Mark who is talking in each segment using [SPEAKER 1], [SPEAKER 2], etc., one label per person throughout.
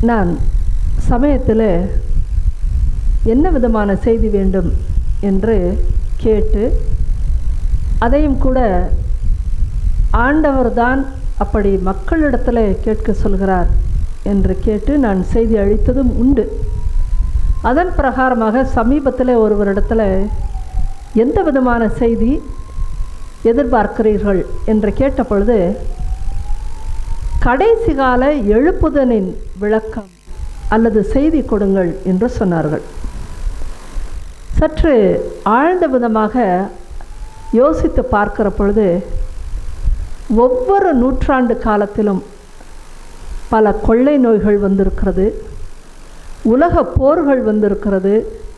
[SPEAKER 1] நான் சமயத்தில் என்ன விதமான செய்தி வேண்டும் என்று கேட்டு அதையும் கூட ஆண்டவர்தான் அப்படி மக்களிடத்தில் கேட்க சொல்கிறார் என்று கேட்டு நான் செய்தி அளித்ததும் உண்டு அதன் பிரகாரமாக சமீபத்தில் ஒருவரிடத்தில் எந்த விதமான செய்தி எதிர்பார்க்கிறீர்கள் என்று கேட்ட பொழுது கடைசி கால எழுப்புதலின் விளக்கம் அல்லது செய்தி கொடுங்கள் என்று சொன்னார்கள் சற்று ஆழ்ந்த விதமாக யோசித்து பார்க்கிற பொழுது ஒவ்வொரு நூற்றாண்டு காலத்திலும் பல கொள்ளை நோய்கள் வந்திருக்கிறது உலக போர்கள் வந்திருக்கிறது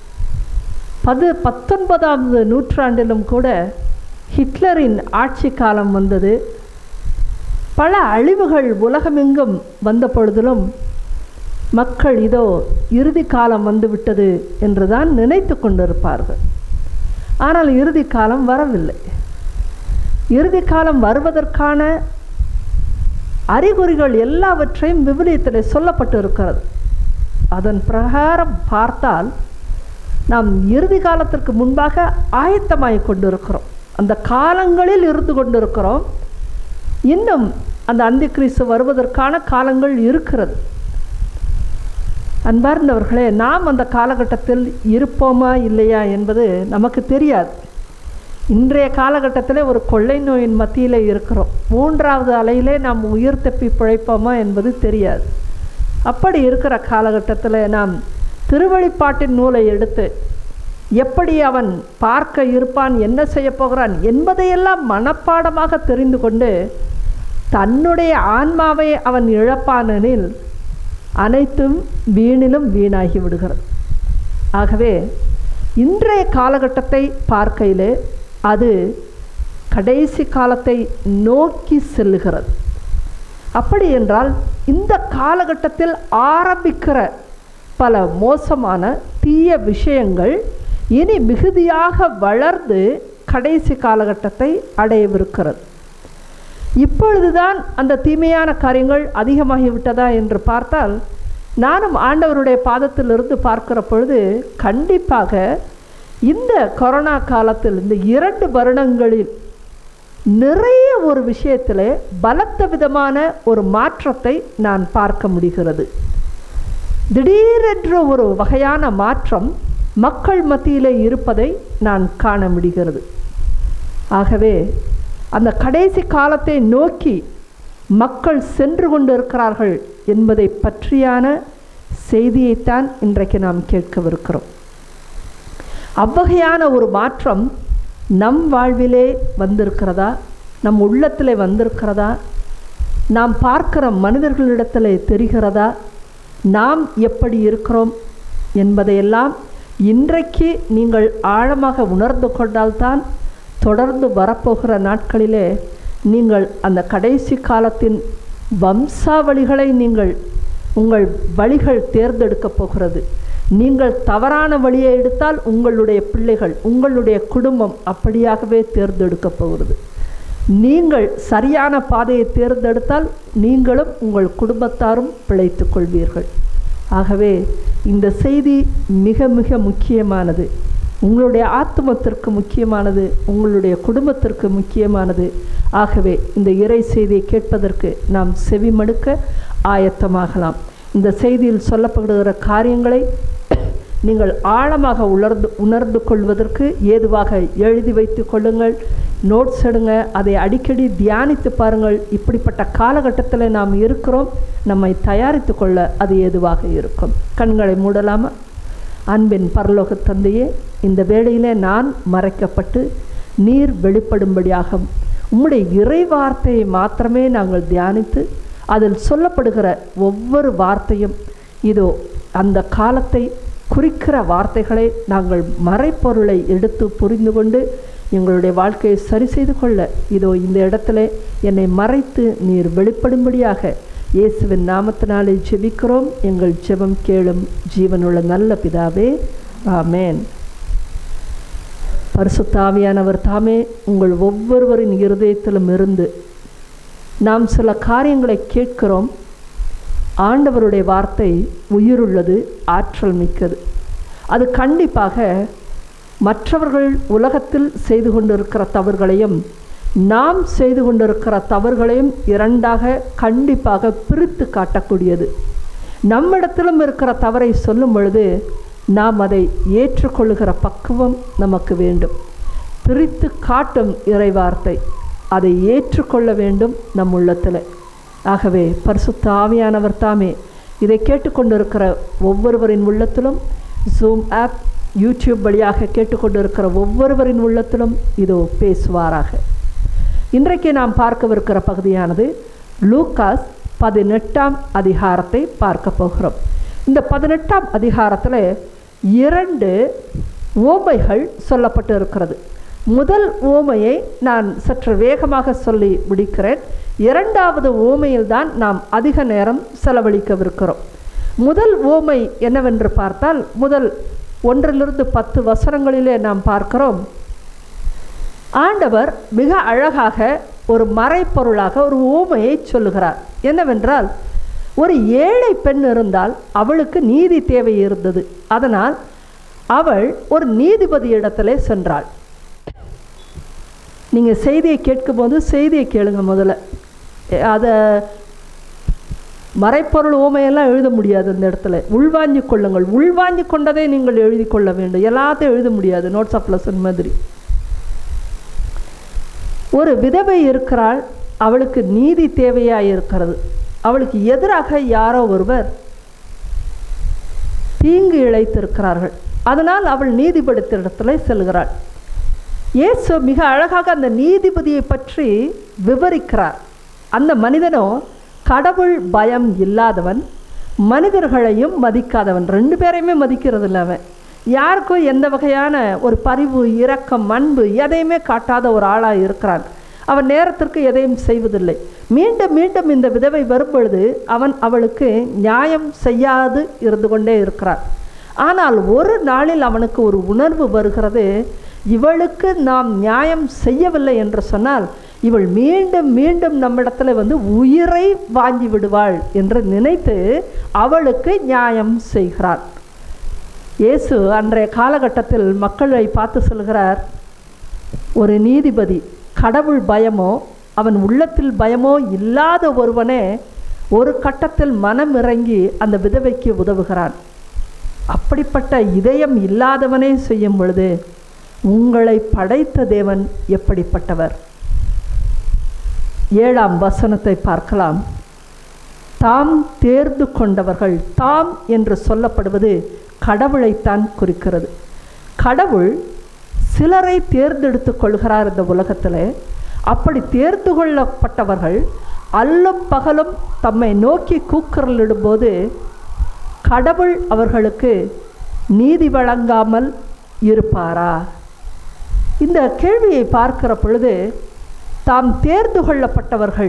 [SPEAKER 1] பது பத்தொன்பதாவது நூற்றாண்டிலும் கூட ஹிட்லரின் ஆட்சி காலம் வந்தது பல அழிவுகள் உலகமெங்கும் வந்த பொழுதிலும் மக்கள் இதோ இறுதி காலம் வந்துவிட்டது என்று தான் நினைத்து கொண்டிருப்பார்கள் ஆனால் இறுதி காலம் வரவில்லை இறுதி காலம் வருவதற்கான அறிகுறிகள் எல்லாவற்றையும் விவிலியத்தில் சொல்லப்பட்டு இருக்கிறது அதன் பிரகாரம் பார்த்தால் நாம் இறுதி காலத்திற்கு முன்பாக ஆயத்தமாய் கொண்டிருக்கிறோம் அந்த காலங்களில் இருந்து கொண்டிருக்கிறோம் இன்னும் அந்த அந்தி கிறிஸ்து வருவதற்கான காலங்கள் இருக்கிறது அன்பார்ந்தவர்களே நாம் அந்த காலகட்டத்தில் இருப்போமா இல்லையா என்பது நமக்கு தெரியாது இன்றைய காலகட்டத்தில் ஒரு கொள்ளை நோயின் மத்தியில் இருக்கிறோம் மூன்றாவது அலையிலே நாம் உயிர் தப்பி பிழைப்போமா என்பது தெரியாது அப்படி இருக்கிற காலகட்டத்தில் நாம் திருவழிப்பாட்டின் நூலை எடுத்து எப்படி அவன் பார்க்க இருப்பான் என்ன செய்ய போகிறான் என்பதையெல்லாம் மனப்பாடமாக தெரிந்து கொண்டு தன்னுடைய ஆன்மாவை அவன் இழப்பானெனில் அனைத்தும் வீணிலும் வீணாகி விடுகிறது ஆகவே இன்றைய காலகட்டத்தை பார்க்கையிலே அது கடைசி காலத்தை நோக்கி செல்லுகிறது அப்படி என்றால் இந்த காலகட்டத்தில் ஆரம்பிக்கிற பல மோசமான தீய விஷயங்கள் இனி மிகுதியாக வளர்ந்து கடைசி காலகட்டத்தை அடையவிருக்கிறது இப்பொழுதுதான் அந்த தீமையான காரியங்கள் அதிகமாகிவிட்டதா என்று பார்த்தால் நானும் ஆண்டவருடைய பாதத்திலிருந்து பார்க்கிற பொழுது கண்டிப்பாக இந்த கொரோனா காலத்தில் இந்த இரண்டு வருடங்களில் நிறைய ஒரு விஷயத்தில் பலத்த விதமான ஒரு மாற்றத்தை நான் பார்க்க முடிகிறது திடீரென்ற ஒரு வகையான மாற்றம் மக்கள் மத்தியிலே இருப்பதை நான் காண முடிகிறது ஆகவே அந்த கடைசி காலத்தை நோக்கி மக்கள் சென்று கொண்டிருக்கிறார்கள் என்பதை பற்றியான செய்தியைத்தான் இன்றைக்கு நாம் கேட்கவிருக்கிறோம் அவ்வகையான ஒரு மாற்றம் நம் வாழ்விலே வந்திருக்கிறதா நம் உள்ளத்தில் வந்திருக்கிறதா நாம் பார்க்கிற மனிதர்களிடத்தில் தெரிகிறதா நாம் எப்படி இருக்கிறோம் என்பதையெல்லாம் இன்றைக்கு நீங்கள் ஆழமாக உணர்ந்து கொண்டால்தான் தொடர்ந்து வரப்போகிற நாட்களிலே நீங்கள் அந்த கடைசி காலத்தின் வம்சாவளிகளை நீங்கள் உங்கள் வழிகள் தேர்ந்தெடுக்கப் போகிறது நீங்கள் தவறான வழியை எடுத்தால் உங்களுடைய பிள்ளைகள் உங்களுடைய குடும்பம் அப்படியாகவே தேர்ந்தெடுக்கப் போகிறது நீங்கள் சரியான பாதையை தேர்ந்தெடுத்தால் நீங்களும் உங்கள் குடும்பத்தாரும் பிழைத்து கொள்வீர்கள் ஆகவே இந்த செய்தி மிக மிக முக்கியமானது உங்களுடைய ஆத்மத்திற்கு முக்கியமானது உங்களுடைய குடும்பத்திற்கு முக்கியமானது ஆகவே இந்த இறை செய்தியை கேட்பதற்கு நாம் செவிமடுக்க ஆயத்தமாகலாம் இந்த செய்தியில் சொல்லப்படுகிற காரியங்களை நீங்கள் ஆழமாக உணர்ந்து உணர்ந்து கொள்வதற்கு ஏதுவாக எழுதி வைத்து கொள்ளுங்கள் நோட்ஸ் எடுங்க அதை அடிக்கடி தியானித்து பாருங்கள் இப்படிப்பட்ட காலகட்டத்தில் நாம் இருக்கிறோம் நம்மை தயாரித்து கொள்ள அது ஏதுவாக இருக்கும் கண்களை மூடலாமா அன்பின் பரலோக தந்தையே இந்த வேளையிலே நான் மறைக்கப்பட்டு நீர் வெளிப்படும்படியாக உம்முடைய இறை வார்த்தையை மாத்திரமே நாங்கள் தியானித்து அதில் சொல்லப்படுகிற ஒவ்வொரு வார்த்தையும் இதோ அந்த காலத்தை குறிக்கிற வார்த்தைகளை நாங்கள் மறைப்பொருளை எடுத்து புரிந்து கொண்டு எங்களுடைய வாழ்க்கையை சரி செய்து கொள்ள இதோ இந்த இடத்துல என்னை மறைத்து நீர் வெளிப்படும்படியாக இயேசுவின் நாமத்தினாலே ஜெபிக்கிறோம் எங்கள் ஜெபம் கேளும் ஜீவனுள்ள நல்ல பிதாவே ஆமேன் பரிசுத்தாவியானவர் தாமே உங்கள் ஒவ்வொருவரின் இருதயத்திலும் இருந்து நாம் சில காரியங்களை கேட்கிறோம் ஆண்டவருடைய வார்த்தை உயிருள்ளது ஆற்றல் மிக்கது அது கண்டிப்பாக மற்றவர்கள் உலகத்தில் செய்து கொண்டிருக்கிற தவறுகளையும் நாம் செய்து கொண்டிருக்கிற தவறுகளையும் இரண்டாக கண்டிப்பாக பிரித்து காட்டக்கூடியது நம்மிடத்திலும் இருக்கிற தவறை சொல்லும் பொழுது நாம் அதை ஏற்றுக்கொள்ளுகிற பக்குவம் நமக்கு வேண்டும் பிரித்து காட்டும் இறைவார்த்தை அதை ஏற்றுக்கொள்ள வேண்டும் நம் உள்ளத்தில் ஆகவே பரிசுத்த ஆவியானவர் தாமே இதை கேட்டுக்கொண்டிருக்கிற ஒவ்வொருவரின் உள்ளத்திலும் ஜூம் ஆப் யூடியூப் வழியாக கேட்டுக்கொண்டிருக்கிற ஒவ்வொருவரின் உள்ளத்திலும் இதோ பேசுவாராக இன்றைக்கு நாம் பார்க்கவிருக்கிற பகுதியானது லூக்காஸ் பதினெட்டாம் அதிகாரத்தை பார்க்க போகிறோம் இந்த பதினெட்டாம் அதிகாரத்தில் இரண்டு ஓமைகள் சொல்லப்பட்டு இருக்கிறது முதல் ஓமையை நான் சற்று வேகமாக சொல்லி முடிக்கிறேன் இரண்டாவது ஓமையில்தான் நாம் அதிக நேரம் செலவழிக்கவிருக்கிறோம் முதல் ஓமை என்னவென்று பார்த்தால் முதல் ஒன்றிலிருந்து பத்து வசனங்களிலே நாம் பார்க்கிறோம் ஆண்டவர் மிக அழகாக ஒரு மறைப்பொருளாக ஒரு ஊமையை சொல்லுகிறார் என்னவென்றால் ஒரு ஏழை பெண் இருந்தால் அவளுக்கு நீதி தேவை இருந்தது அதனால் அவள் ஒரு நீதிபதி இடத்துல சென்றாள் நீங்கள் செய்தியை கேட்கும்போது செய்தியை கேளுங்க முதல்ல அதை மறைப்பொருள் ஊமையெல்லாம் எழுத முடியாது அந்த இடத்துல உள்வாங்கி கொள்ளுங்கள் உள்வாங்கி கொண்டதை நீங்கள் எழுதி கொள்ள வேண்டும் எல்லாத்தையும் எழுத முடியாது நோட்ஸ் ஆஃப் லெசன் மாதிரி ஒரு விதவை இருக்கிறாள் அவளுக்கு நீதி தேவையாக இருக்கிறது அவளுக்கு எதிராக யாரோ ஒருவர் தீங்கு இழைத்திருக்கிறார்கள் அதனால் அவள் நீதிபதித்திடத்தில் செல்கிறாள் இயேசு மிக அழகாக அந்த நீதிபதியை பற்றி விவரிக்கிறார் அந்த மனிதனோ கடவுள் பயம் இல்லாதவன் மனிதர்களையும் மதிக்காதவன் ரெண்டு பேரையுமே மதிக்கிறது இல்லை அவன் யாருக்கும் எந்த வகையான ஒரு பரிவு இரக்கம் அன்பு எதையுமே காட்டாத ஒரு ஆளாக இருக்கிறான் அவன் நேரத்திற்கு எதையும் செய்வதில்லை மீண்டும் மீண்டும் இந்த விதவை வரும்பொழுது அவன் அவளுக்கு நியாயம் செய்யாது இருந்து கொண்டே இருக்கிறான் ஆனால் ஒரு நாளில் அவனுக்கு ஒரு உணர்வு வருகிறது இவளுக்கு நாம் நியாயம் செய்யவில்லை என்று சொன்னால் இவள் மீண்டும் மீண்டும் நம்மிடத்தில் வந்து உயிரை வாங்கி விடுவாள் என்று நினைத்து அவளுக்கு நியாயம் செய்கிறான் இயேசு அன்றைய காலகட்டத்தில் மக்களை பார்த்து சொல்கிறார் ஒரு நீதிபதி கடவுள் பயமோ அவன் உள்ளத்தில் பயமோ இல்லாத ஒருவனே ஒரு கட்டத்தில் மனம் இறங்கி அந்த விதவைக்கு உதவுகிறான் அப்படிப்பட்ட இதயம் இல்லாதவனே செய்யும் பொழுது உங்களை படைத்த தேவன் எப்படிப்பட்டவர் ஏழாம் வசனத்தை பார்க்கலாம் தாம் தேர்ந்து கொண்டவர்கள் தாம் என்று சொல்லப்படுவது கடவுளைத்தான் குறிக்கிறது கடவுள் சிலரை தேர்ந்தெடுத்து கொள்கிறார் இந்த உலகத்தில் அப்படி தேர்ந்து கொள்ளப்பட்டவர்கள் அல்லும் பகலும் தம்மை நோக்கி கூக்குரலிடும்போது கடவுள் அவர்களுக்கு நீதி வழங்காமல் இருப்பாரா இந்த கேள்வியை பார்க்கிற பொழுது தாம் தேர்ந்து கொள்ளப்பட்டவர்கள்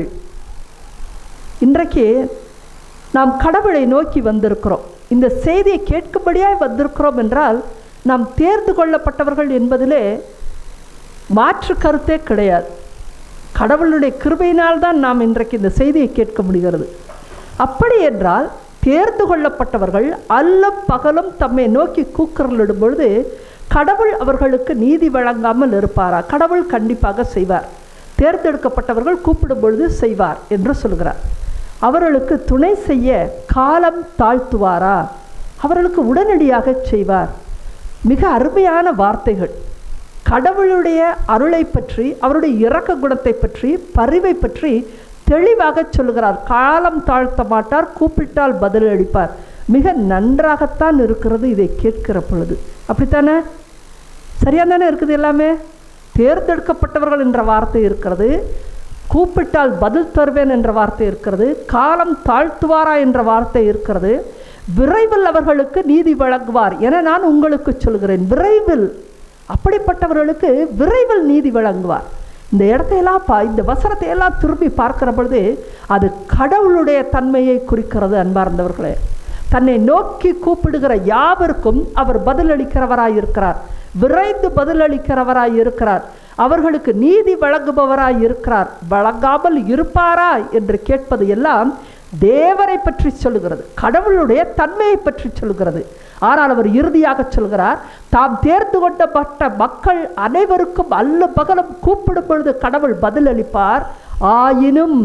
[SPEAKER 1] இன்றைக்கு நாம் கடவுளை நோக்கி வந்திருக்கிறோம் இந்த செய்தியை கேட்கும்படியாய் வந்திருக்கிறோம் என்றால் நாம் தேர்ந்து கொள்ளப்பட்டவர்கள் என்பதிலே மாற்று கருத்தே கிடையாது கடவுளுடைய கிருபையினால் தான் நாம் இன்றைக்கு இந்த செய்தியை கேட்க முடிகிறது அப்படி என்றால் தேர்ந்து கொள்ளப்பட்டவர்கள் அல்லும் பகலும் தம்மை நோக்கி கூக்குரலிடும் பொழுது கடவுள் அவர்களுக்கு நீதி வழங்காமல் இருப்பாரா கடவுள் கண்டிப்பாக செய்வார் தேர்ந்தெடுக்கப்பட்டவர்கள் கூப்பிடும் பொழுது செய்வார் என்று சொல்கிறார் அவர்களுக்கு துணை செய்ய காலம் தாழ்த்துவாரா அவர்களுக்கு உடனடியாக செய்வார் மிக அருமையான வார்த்தைகள் கடவுளுடைய அருளை பற்றி அவருடைய இரக்க குணத்தை பற்றி பரிவை பற்றி தெளிவாக சொல்லுகிறார் காலம் தாழ்த்த மாட்டார் கூப்பிட்டால் பதில் அளிப்பார் மிக நன்றாகத்தான் இருக்கிறது இதை கேட்கிற பொழுது அப்படித்தானே சரியாக தானே இருக்குது எல்லாமே தேர்ந்தெடுக்கப்பட்டவர்கள் என்ற வார்த்தை இருக்கிறது கூப்பிட்டால் பதில் தருவேன் என்ற வார்த்தை இருக்கிறது காலம் தாழ்த்துவாரா என்ற வார்த்தை இருக்கிறது விரைவில் அவர்களுக்கு நீதி வழங்குவார் என நான் உங்களுக்கு சொல்கிறேன் விரைவில் அப்படிப்பட்டவர்களுக்கு விரைவில் நீதி வழங்குவார் இந்த இடத்தையெல்லாம் பா இந்த வசனத்தை எல்லாம் திரும்பி பார்க்கிற பொழுது அது கடவுளுடைய தன்மையை குறிக்கிறது அன்பார்ந்தவர்களே தன்னை நோக்கி கூப்பிடுகிற யாவருக்கும் அவர் பதிலளிக்கிறவராய் இருக்கிறார் விரைந்து பதிலளிக்கிறவராய் இருக்கிறார் அவர்களுக்கு நீதி வழங்குபவராய் இருக்கிறார் வழங்காமல் இருப்பாரா என்று கேட்பது எல்லாம் தேவரை பற்றி சொல்லுகிறது கடவுளுடைய தன்மையை பற்றி சொல்லுகிறது ஆனால் அவர் இறுதியாக சொல்கிறார் தாம் தேர்ந்து கொண்டப்பட்ட மக்கள் அனைவருக்கும் அல்ல பகலும் கூப்பிடும் பொழுது கடவுள் பதிலளிப்பார் ஆயினும்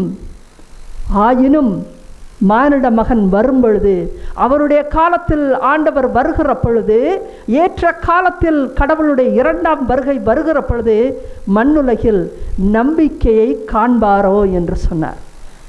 [SPEAKER 1] ஆயினும் மானிட மகன் வரும் பொழுது அவருடைய காலத்தில் ஆண்டவர் வருகிற பொழுது ஏற்ற காலத்தில் கடவுளுடைய இரண்டாம் வருகை வருகிற பொழுது மண்ணுலகில் நம்பிக்கையை காண்பாரோ என்று சொன்னார்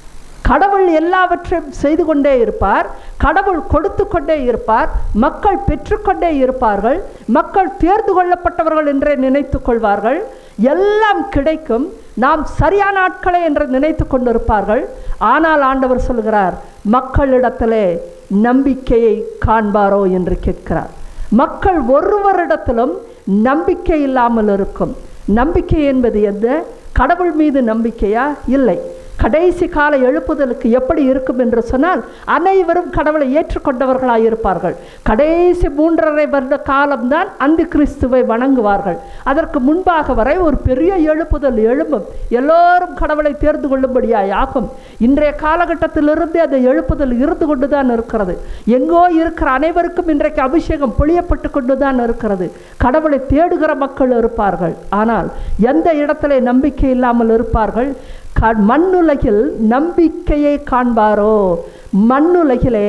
[SPEAKER 1] கடவுள் எல்லாவற்றையும் செய்து கொண்டே இருப்பார் கடவுள் கொடுத்து கொண்டே இருப்பார் மக்கள் பெற்றுக்கொண்டே இருப்பார்கள் மக்கள் தேர்ந்து கொள்ளப்பட்டவர்கள் என்றே நினைத்து கொள்வார்கள் எல்லாம் கிடைக்கும் நாம் சரியான ஆட்களே என்று நினைத்து கொண்டிருப்பார்கள் ஆனால் ஆண்டவர் சொல்கிறார் மக்களிடத்திலே நம்பிக்கையை காண்பாரோ என்று கேட்கிறார் மக்கள் ஒருவரிடத்திலும் நம்பிக்கை இல்லாமல் இருக்கும் நம்பிக்கை என்பது எந்த கடவுள் மீது நம்பிக்கையா இல்லை கடைசி கால எழுப்புதலுக்கு எப்படி இருக்கும் என்று சொன்னால் அனைவரும் கடவுளை ஏற்றுக்கொண்டவர்களாக இருப்பார்கள் கடைசி மூன்றரை வருட காலம்தான் அந்த கிறிஸ்துவை வணங்குவார்கள் அதற்கு முன்பாக வரை ஒரு பெரிய எழுப்புதல் எழும்பும் எல்லோரும் கடவுளை தேர்ந்து கொள்ளும்படியாய் ஆகும் இன்றைய காலகட்டத்திலிருந்து அந்த எழுப்புதல் இருந்து கொண்டு தான் இருக்கிறது எங்கோ இருக்கிற அனைவருக்கும் இன்றைக்கு அபிஷேகம் பொழியப்பட்டு கொண்டு தான் இருக்கிறது கடவுளை தேடுகிற மக்கள் இருப்பார்கள் ஆனால் எந்த இடத்துல நம்பிக்கை இல்லாமல் இருப்பார்கள் க மண்ணுலகில் நம்பிக்கையை காண்பாரோ மண்ணுலகிலே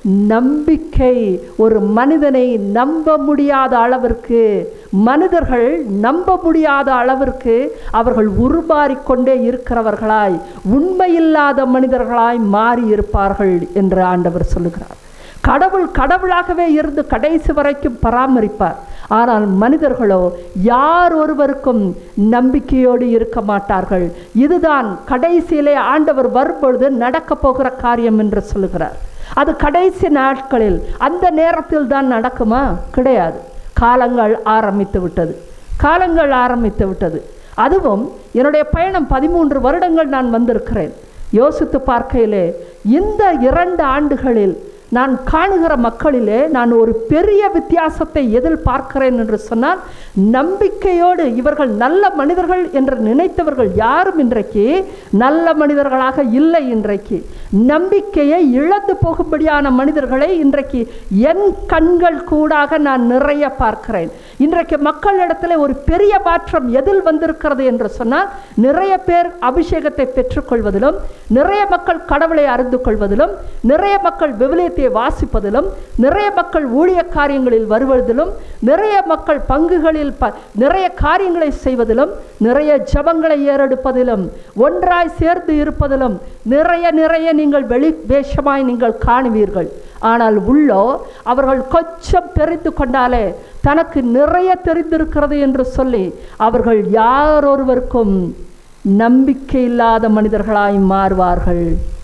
[SPEAKER 1] நம்பிக்கை ஒரு மனிதனை நம்ப முடியாத அளவிற்கு மனிதர்கள் நம்ப முடியாத அளவிற்கு அவர்கள் உருமாறிக்கொண்டே இருக்கிறவர்களாய் உண்மையில்லாத மனிதர்களாய் மாறி இருப்பார்கள் என்று ஆண்டவர் சொல்லுகிறார் கடவுள் கடவுளாகவே இருந்து கடைசி வரைக்கும் பராமரிப்பார் ஆனால் மனிதர்களோ யார் ஒருவருக்கும் நம்பிக்கையோடு இருக்க மாட்டார்கள் இதுதான் கடைசியிலே ஆண்டவர் வரும்பொழுது நடக்கப் போகிற காரியம் என்று சொல்லுகிறார் அது கடைசி நாட்களில் அந்த நேரத்தில் தான் நடக்குமா கிடையாது காலங்கள் ஆரம்பித்து விட்டது காலங்கள் ஆரம்பித்து விட்டது அதுவும் என்னுடைய பயணம் பதிமூன்று வருடங்கள் நான் வந்திருக்கிறேன் யோசித்து பார்க்கையிலே இந்த இரண்டு ஆண்டுகளில் நான் காணுகிற மக்களிலே நான் ஒரு பெரிய வித்தியாசத்தை எதில் பார்க்கிறேன் என்று சொன்னால் நம்பிக்கையோடு இவர்கள் நல்ல மனிதர்கள் என்று நினைத்தவர்கள் யாரும் இன்றைக்கு நல்ல மனிதர்களாக இல்லை இன்றைக்கு நம்பிக்கையை இழந்து போகும்படியான மனிதர்களை இன்றைக்கு என் கண்கள் கூடாக நான் நிறைய பார்க்கிறேன் இன்றைக்கு மக்களிடத்தில் ஒரு பெரிய மாற்றம் எதில் வந்திருக்கிறது என்று சொன்னால் நிறைய பேர் அபிஷேகத்தை பெற்றுக்கொள்வதிலும் நிறைய மக்கள் கடவுளை அறிந்து கொள்வதிலும் நிறைய மக்கள் விவிலியத்தை வாசிப்பதிலும் நிறைய மக்கள் ஊழிய காரியங்களில் வருவதிலும் நிறைய மக்கள் பங்குகளில் ப நிறைய காரியங்களை செய்வதிலும் நிறைய ஜபங்களை ஏறெடுப்பதிலும் ஒன்றாய் சேர்ந்து இருப்பதிலும் நிறைய நிறைய நீங்கள் வெளி வேஷமாய் நீங்கள் காணுவீர்கள் ஆனால் உள்ளோ அவர்கள் கொஞ்சம் தெரிந்து கொண்டாலே தனக்கு நிறைய தெரிந்திருக்கிறது என்று சொல்லி அவர்கள் யாரொருவருக்கும் நம்பிக்கை இல்லாத மனிதர்களாய் மாறுவார்கள்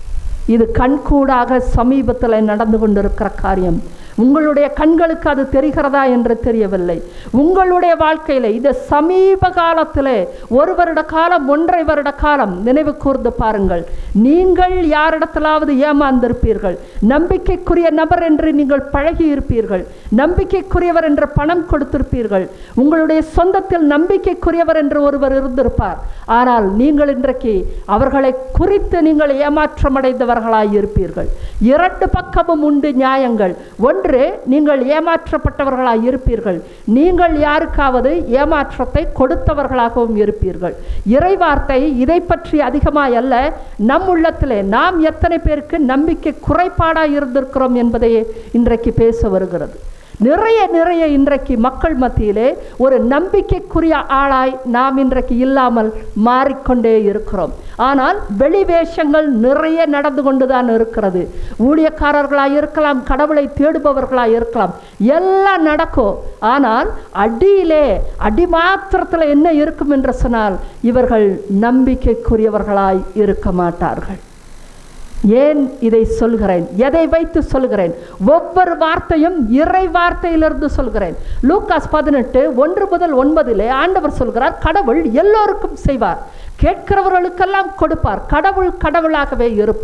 [SPEAKER 1] இது கண்கூடாக சமீபத்தில் நடந்து கொண்டிருக்கிற காரியம் உங்களுடைய கண்களுக்கு அது தெரிகிறதா என்று தெரியவில்லை உங்களுடைய வாழ்க்கையில் இது சமீப காலத்திலே ஒரு வருட காலம் ஒன்றை வருட காலம் நினைவு கூர்ந்து பாருங்கள் நீங்கள் யாரிடத்திலாவது ஏமாந்திருப்பீர்கள் நம்பிக்கைக்குரிய நபர் என்று நீங்கள் பழகி இருப்பீர்கள் நம்பிக்கைக்குரியவர் என்று பணம் கொடுத்திருப்பீர்கள் உங்களுடைய சொந்தத்தில் நம்பிக்கைக்குரியவர் என்று ஒருவர் இருந்திருப்பார் ஆனால் நீங்கள் இன்றைக்கு அவர்களை குறித்து நீங்கள் ஏமாற்றமடைந்தவர்களாய் இருப்பீர்கள் இரண்டு பக்கமும் உண்டு நியாயங்கள் ஒன்று நீங்கள் ஏமாற்றப்பட்டவர்களாய் இருப்பீர்கள் நீங்கள் யாருக்காவது ஏமாற்றத்தை கொடுத்தவர்களாகவும் இருப்பீர்கள் இறைவார்த்தை இதை பற்றி அதிகமாய் அல்ல நம் உள்ளத்திலே நாம் எத்தனை பேருக்கு நம்பிக்கை குறைபாடாக இருந்திருக்கிறோம் என்பதையே இன்றைக்கு பேச வருகிறது நிறைய நிறைய இன்றைக்கு மக்கள் மத்தியிலே ஒரு நம்பிக்கைக்குரிய ஆளாய் நாம் இன்றைக்கு இல்லாமல் மாறிக்கொண்டே இருக்கிறோம் ஆனால் வெளி வேஷங்கள் நிறைய நடந்து கொண்டுதான் இருக்கிறது ஊழியக்காரர்களாக இருக்கலாம் கடவுளை தேடுபவர்களாக இருக்கலாம் எல்லாம் நடக்கும் ஆனால் அடியிலே அடி மாத்திரத்தில் என்ன இருக்கும் என்று சொன்னால் இவர்கள் நம்பிக்கைக்குரியவர்களாய் இருக்க மாட்டார்கள் ஏன் இதை சொல்கிறேன் எதை வைத்து சொல்கிறேன் ஒவ்வொரு வார்த்தையும் இறை வார்த்தையிலிருந்து சொல்கிறேன் லூக்காஸ் பதினெட்டு ஒன்று முதல் ஒன்பதிலே ஆண்டவர் சொல்கிறார் கடவுள் எல்லோருக்கும் செய்வார் கேட்கிறவர்களுக்கெல்லாம் கொடுப்பார் கடவுள் கடவுளாகவே இருப்பார்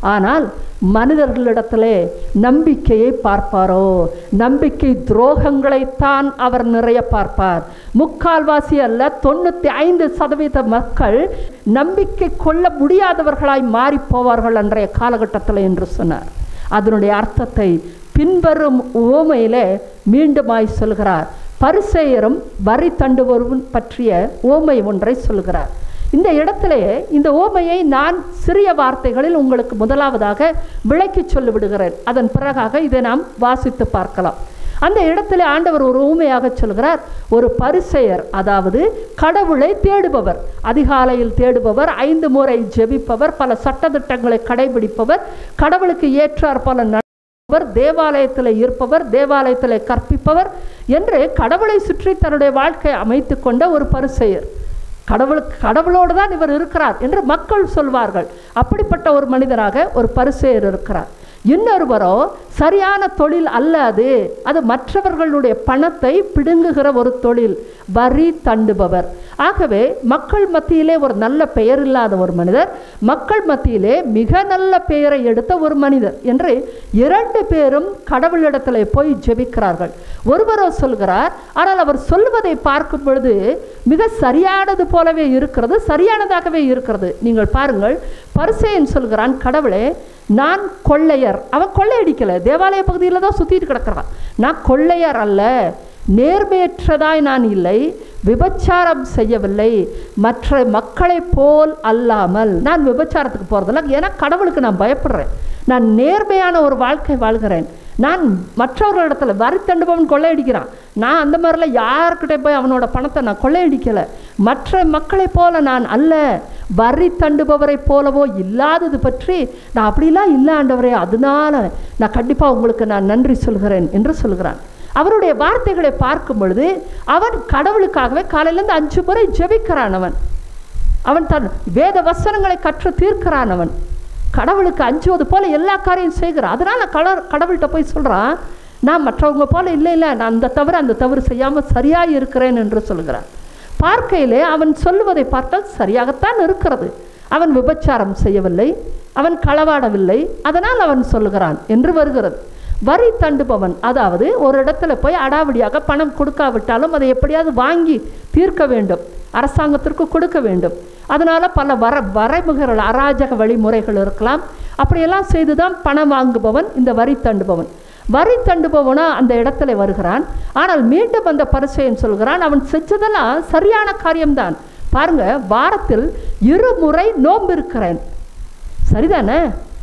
[SPEAKER 1] ஆனால் மனிதர்களிடத்திலே நம்பிக்கையை பார்ப்பாரோ நம்பிக்கை துரோகங்களைத்தான் அவர் நிறைய பார்ப்பார் முக்கால்வாசி அல்ல தொண்ணூற்றி ஐந்து சதவீத மக்கள் நம்பிக்கை கொள்ள முடியாதவர்களாய் மாறி போவார்கள் அன்றைய காலகட்டத்தில் என்று சொன்னார் அதனுடைய அர்த்தத்தை பின்வரும் ஓமையிலே மீண்டுமாய் சொல்கிறார் பரிசெயரும் வரி தண்டுவரும் பற்றிய ஓமை ஒன்றை சொல்கிறார் இந்த இடத்திலே இந்த ஓமையை நான் சிறிய வார்த்தைகளில் உங்களுக்கு முதலாவதாக விளக்கி சொல்லிவிடுகிறேன் அதன் பிறகாக இதை நாம் வாசித்து பார்க்கலாம் அந்த இடத்துல ஆண்டவர் ஒரு ஊமையாக சொல்கிறார் ஒரு பரிசெயர் அதாவது கடவுளை தேடுபவர் அதிகாலையில் தேடுபவர் ஐந்து முறை ஜெபிப்பவர் பல சட்டத்திட்டங்களை கடைபிடிப்பவர் கடவுளுக்கு ஏற்றார் பல நடப்பவர் தேவாலயத்தில் இருப்பவர் தேவாலயத்தில் கற்பிப்பவர் என்று கடவுளை சுற்றி தன்னுடைய வாழ்க்கை அமைத்து கொண்ட ஒரு பரிசெயர் கடவுளுக்கு கடவுளோடு தான் இவர் இருக்கிறார் என்று மக்கள் சொல்வார்கள் அப்படிப்பட்ட ஒரு மனிதராக ஒரு பரிசெயர் இருக்கிறார் இன்னொருவரோ சரியான தொழில் அல்ல அது அது மற்றவர்களுடைய பணத்தை பிடுங்குகிற ஒரு தொழில் வரி தண்டுபவர் ஆகவே மக்கள் மத்தியிலே ஒரு நல்ல பெயர் இல்லாத ஒரு மனிதர் மக்கள் மத்தியிலே மிக நல்ல பெயரை எடுத்த ஒரு மனிதர் என்று இரண்டு பேரும் கடவுளிடத்தில் போய் ஜெபிக்கிறார்கள் ஒருவரோ சொல்கிறார் ஆனால் அவர் சொல்வதை பார்க்கும் பொழுது மிக சரியானது போலவே இருக்கிறது சரியானதாகவே இருக்கிறது நீங்கள் பாருங்கள் பரிசேயன் சொல்கிறான் கடவுளே நான் கொள்ளையர் அவன் கொள்ளையடிக்கலை தேவாலய பகுதியில் தான் சுற்றிட்டு கிடக்கிறான் நான் கொள்ளையர் அல்ல நேர்மையற்றதாய் நான் இல்லை விபச்சாரம் செய்யவில்லை மற்ற மக்களைப் போல் அல்லாமல் நான் விபச்சாரத்துக்கு போகிறதில்ல ஏன்னா கடவுளுக்கு நான் பயப்படுறேன் நான் நேர்மையான ஒரு வாழ்க்கை வாழ்கிறேன் நான் மற்றவர்களிடத்துல வரி தண்டுபவன் கொள்ளையடிக்கிறான் நான் அந்த மாதிரிலாம் யார்கிட்ட போய் அவனோட பணத்தை நான் கொள்ளையடிக்கலை மற்ற மக்களைப் போல நான் அல்ல வரி தண்டுபவரைப் போலவோ இல்லாதது பற்றி நான் அப்படிலாம் இல்லை ஆண்டவரே அதனால நான் கண்டிப்பாக உங்களுக்கு நான் நன்றி சொல்கிறேன் என்று சொல்கிறான் அவருடைய வார்த்தைகளை பார்க்கும் பொழுது அவன் கடவுளுக்காகவே காலையிலேருந்து அஞ்சு முறை ஜெபிக்கிறான் அவன் அவன் தன் வேத வசனங்களை கற்று தீர்க்கிறான் அவன் கடவுளுக்கு அஞ்சுவது போல எல்லா காரியம் செய்கிறான் அதனால் கட கடவுள்கிட்ட போய் சொல்கிறான் நான் மற்றவங்க போல இல்லை இல்லை நான் அந்த தவறு அந்த தவறு செய்யாமல் சரியாக இருக்கிறேன் என்று சொல்கிறான் பார்க்கையிலே அவன் சொல்லுவதை பார்த்தால் சரியாகத்தான் இருக்கிறது அவன் விபச்சாரம் செய்யவில்லை அவன் களவாடவில்லை அதனால் அவன் சொல்லுகிறான் என்று வருகிறது வரி தண்டுபவன் அதாவது ஒரு இடத்துல போய் அடாவடியாக பணம் கொடுக்காவிட்டாலும் அதை எப்படியாவது வாங்கி தீர்க்க வேண்டும் அரசாங்கத்திற்கு கொடுக்க வேண்டும் அதனால் பல வர வரைமுறைகள் அராஜக வழிமுறைகள் இருக்கலாம் அப்படியெல்லாம் செய்து தான் பணம் வாங்குபவன் இந்த வரி தண்டுபவன் வரி தண்டுபவனா அந்த இடத்துல வருகிறான் ஆனால் மீண்டும் அந்த பரிசையன் சொல்கிறான் அவன் செஞ்சதெல்லாம் சரியான காரியம்தான் பாருங்க வாரத்தில் இருமுறை நோன்பு இருக்கிறேன் சரிதானே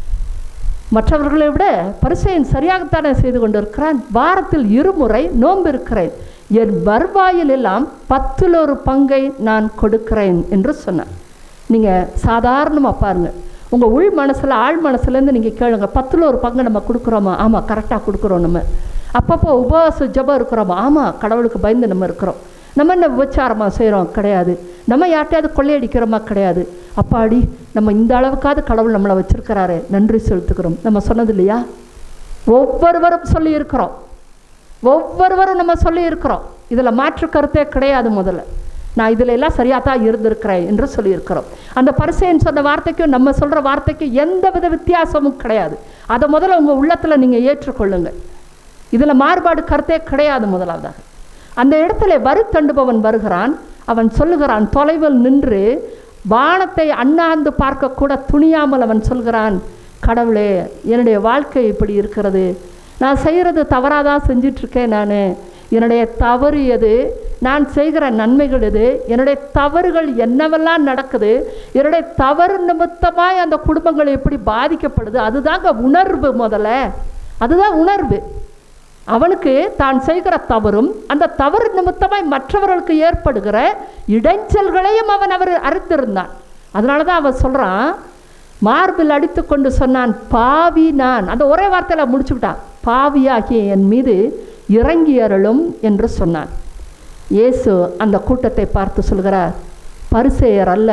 [SPEAKER 1] மற்றவர்களை விட பரிசையன் சரியாகத்தானே செய்து கொண்டிருக்கிறான் வாரத்தில் இருமுறை நோன்பு இருக்கிறேன் என் வருவாயில் எல்லாம் பத்தில் ஒரு பங்கை நான் கொடுக்கிறேன் என்று சொன்னான் நீங்கள் சாதாரணமாக பாருங்கள் உங்கள் உள் மனசில் ஆழ் மனசுலேருந்து நீங்கள் கேளுங்க பத்தில் ஒரு பங்கு நம்ம கொடுக்குறோமா ஆமாம் கரெக்டாக கொடுக்குறோம் நம்ம அப்பப்போ உபவாச ஜபம் இருக்கிறோமா ஆமாம் கடவுளுக்கு பயந்து நம்ம இருக்கிறோம் நம்ம என்ன விபச்சாரமாக செய்கிறோம் கிடையாது நம்ம யார்ட்டையாவது கொள்ளையடிக்கிறோமா கிடையாது அப்பாடி நம்ம இந்த அளவுக்காவது கடவுள் நம்மளை வச்சிருக்கிறாரு நன்றி செலுத்துக்கிறோம் நம்ம சொன்னது இல்லையா ஒவ்வொருவரும் சொல்லி இருக்கிறோம் ஒவ்வொருவரும் நம்ம சொல்லி இருக்கிறோம் இதில் மாற்று கருத்தே கிடையாது முதல்ல நான் இதில் எல்லாம் சரியாக தான் இருந்திருக்கிறேன் என்று சொல்லியிருக்கிறோம் அந்த பரிசைன்னு சொன்ன வார்த்தைக்கும் நம்ம சொல்கிற வார்த்தைக்கும் எந்த வித வித்தியாசமும் கிடையாது அதை முதல்ல உங்கள் உள்ளத்தில் நீங்கள் ஏற்றுக்கொள்ளுங்கள் இதில் மாறுபாடு கருத்தே கிடையாது முதலாவதாக அந்த இடத்துல வரி தண்டுபவன் வருகிறான் அவன் சொல்லுகிறான் தொலைவில் நின்று வானத்தை அண்ணாந்து பார்க்கக்கூட துணியாமல் அவன் சொல்கிறான் கடவுளே என்னுடைய வாழ்க்கை இப்படி இருக்கிறது நான் செய்கிறது தவறாக தான் செஞ்சிட்ருக்கேன் நான் என்னுடைய தவறு எது நான் செய்கிற நன்மைகள் எது என்னுடைய தவறுகள் என்னவெல்லாம் நடக்குது என்னுடைய தவறு நிமித்தமாய் அந்த குடும்பங்கள் எப்படி பாதிக்கப்படுது அதுதாங்க உணர்வு முதல்ல அதுதான் உணர்வு அவனுக்கு தான் செய்கிற தவறும் அந்த தவறு நிமித்தமாய் மற்றவர்களுக்கு ஏற்படுகிற இடைஞ்சல்களையும் அவன் அவர் அறிந்திருந்தான் அதனால தான் அவன் சொல்கிறான் மார்பில் அடித்து கொண்டு சொன்னான் பாவி நான் அந்த ஒரே வார்த்தையில் முடிச்சுக்கிட்டான் பாவியாகிய என் மீது இறங்கி அருளும் என்று சொன்னான் இயேசு அந்த கூட்டத்தை பார்த்து சொல்கிறார் பரிசெயர் அல்ல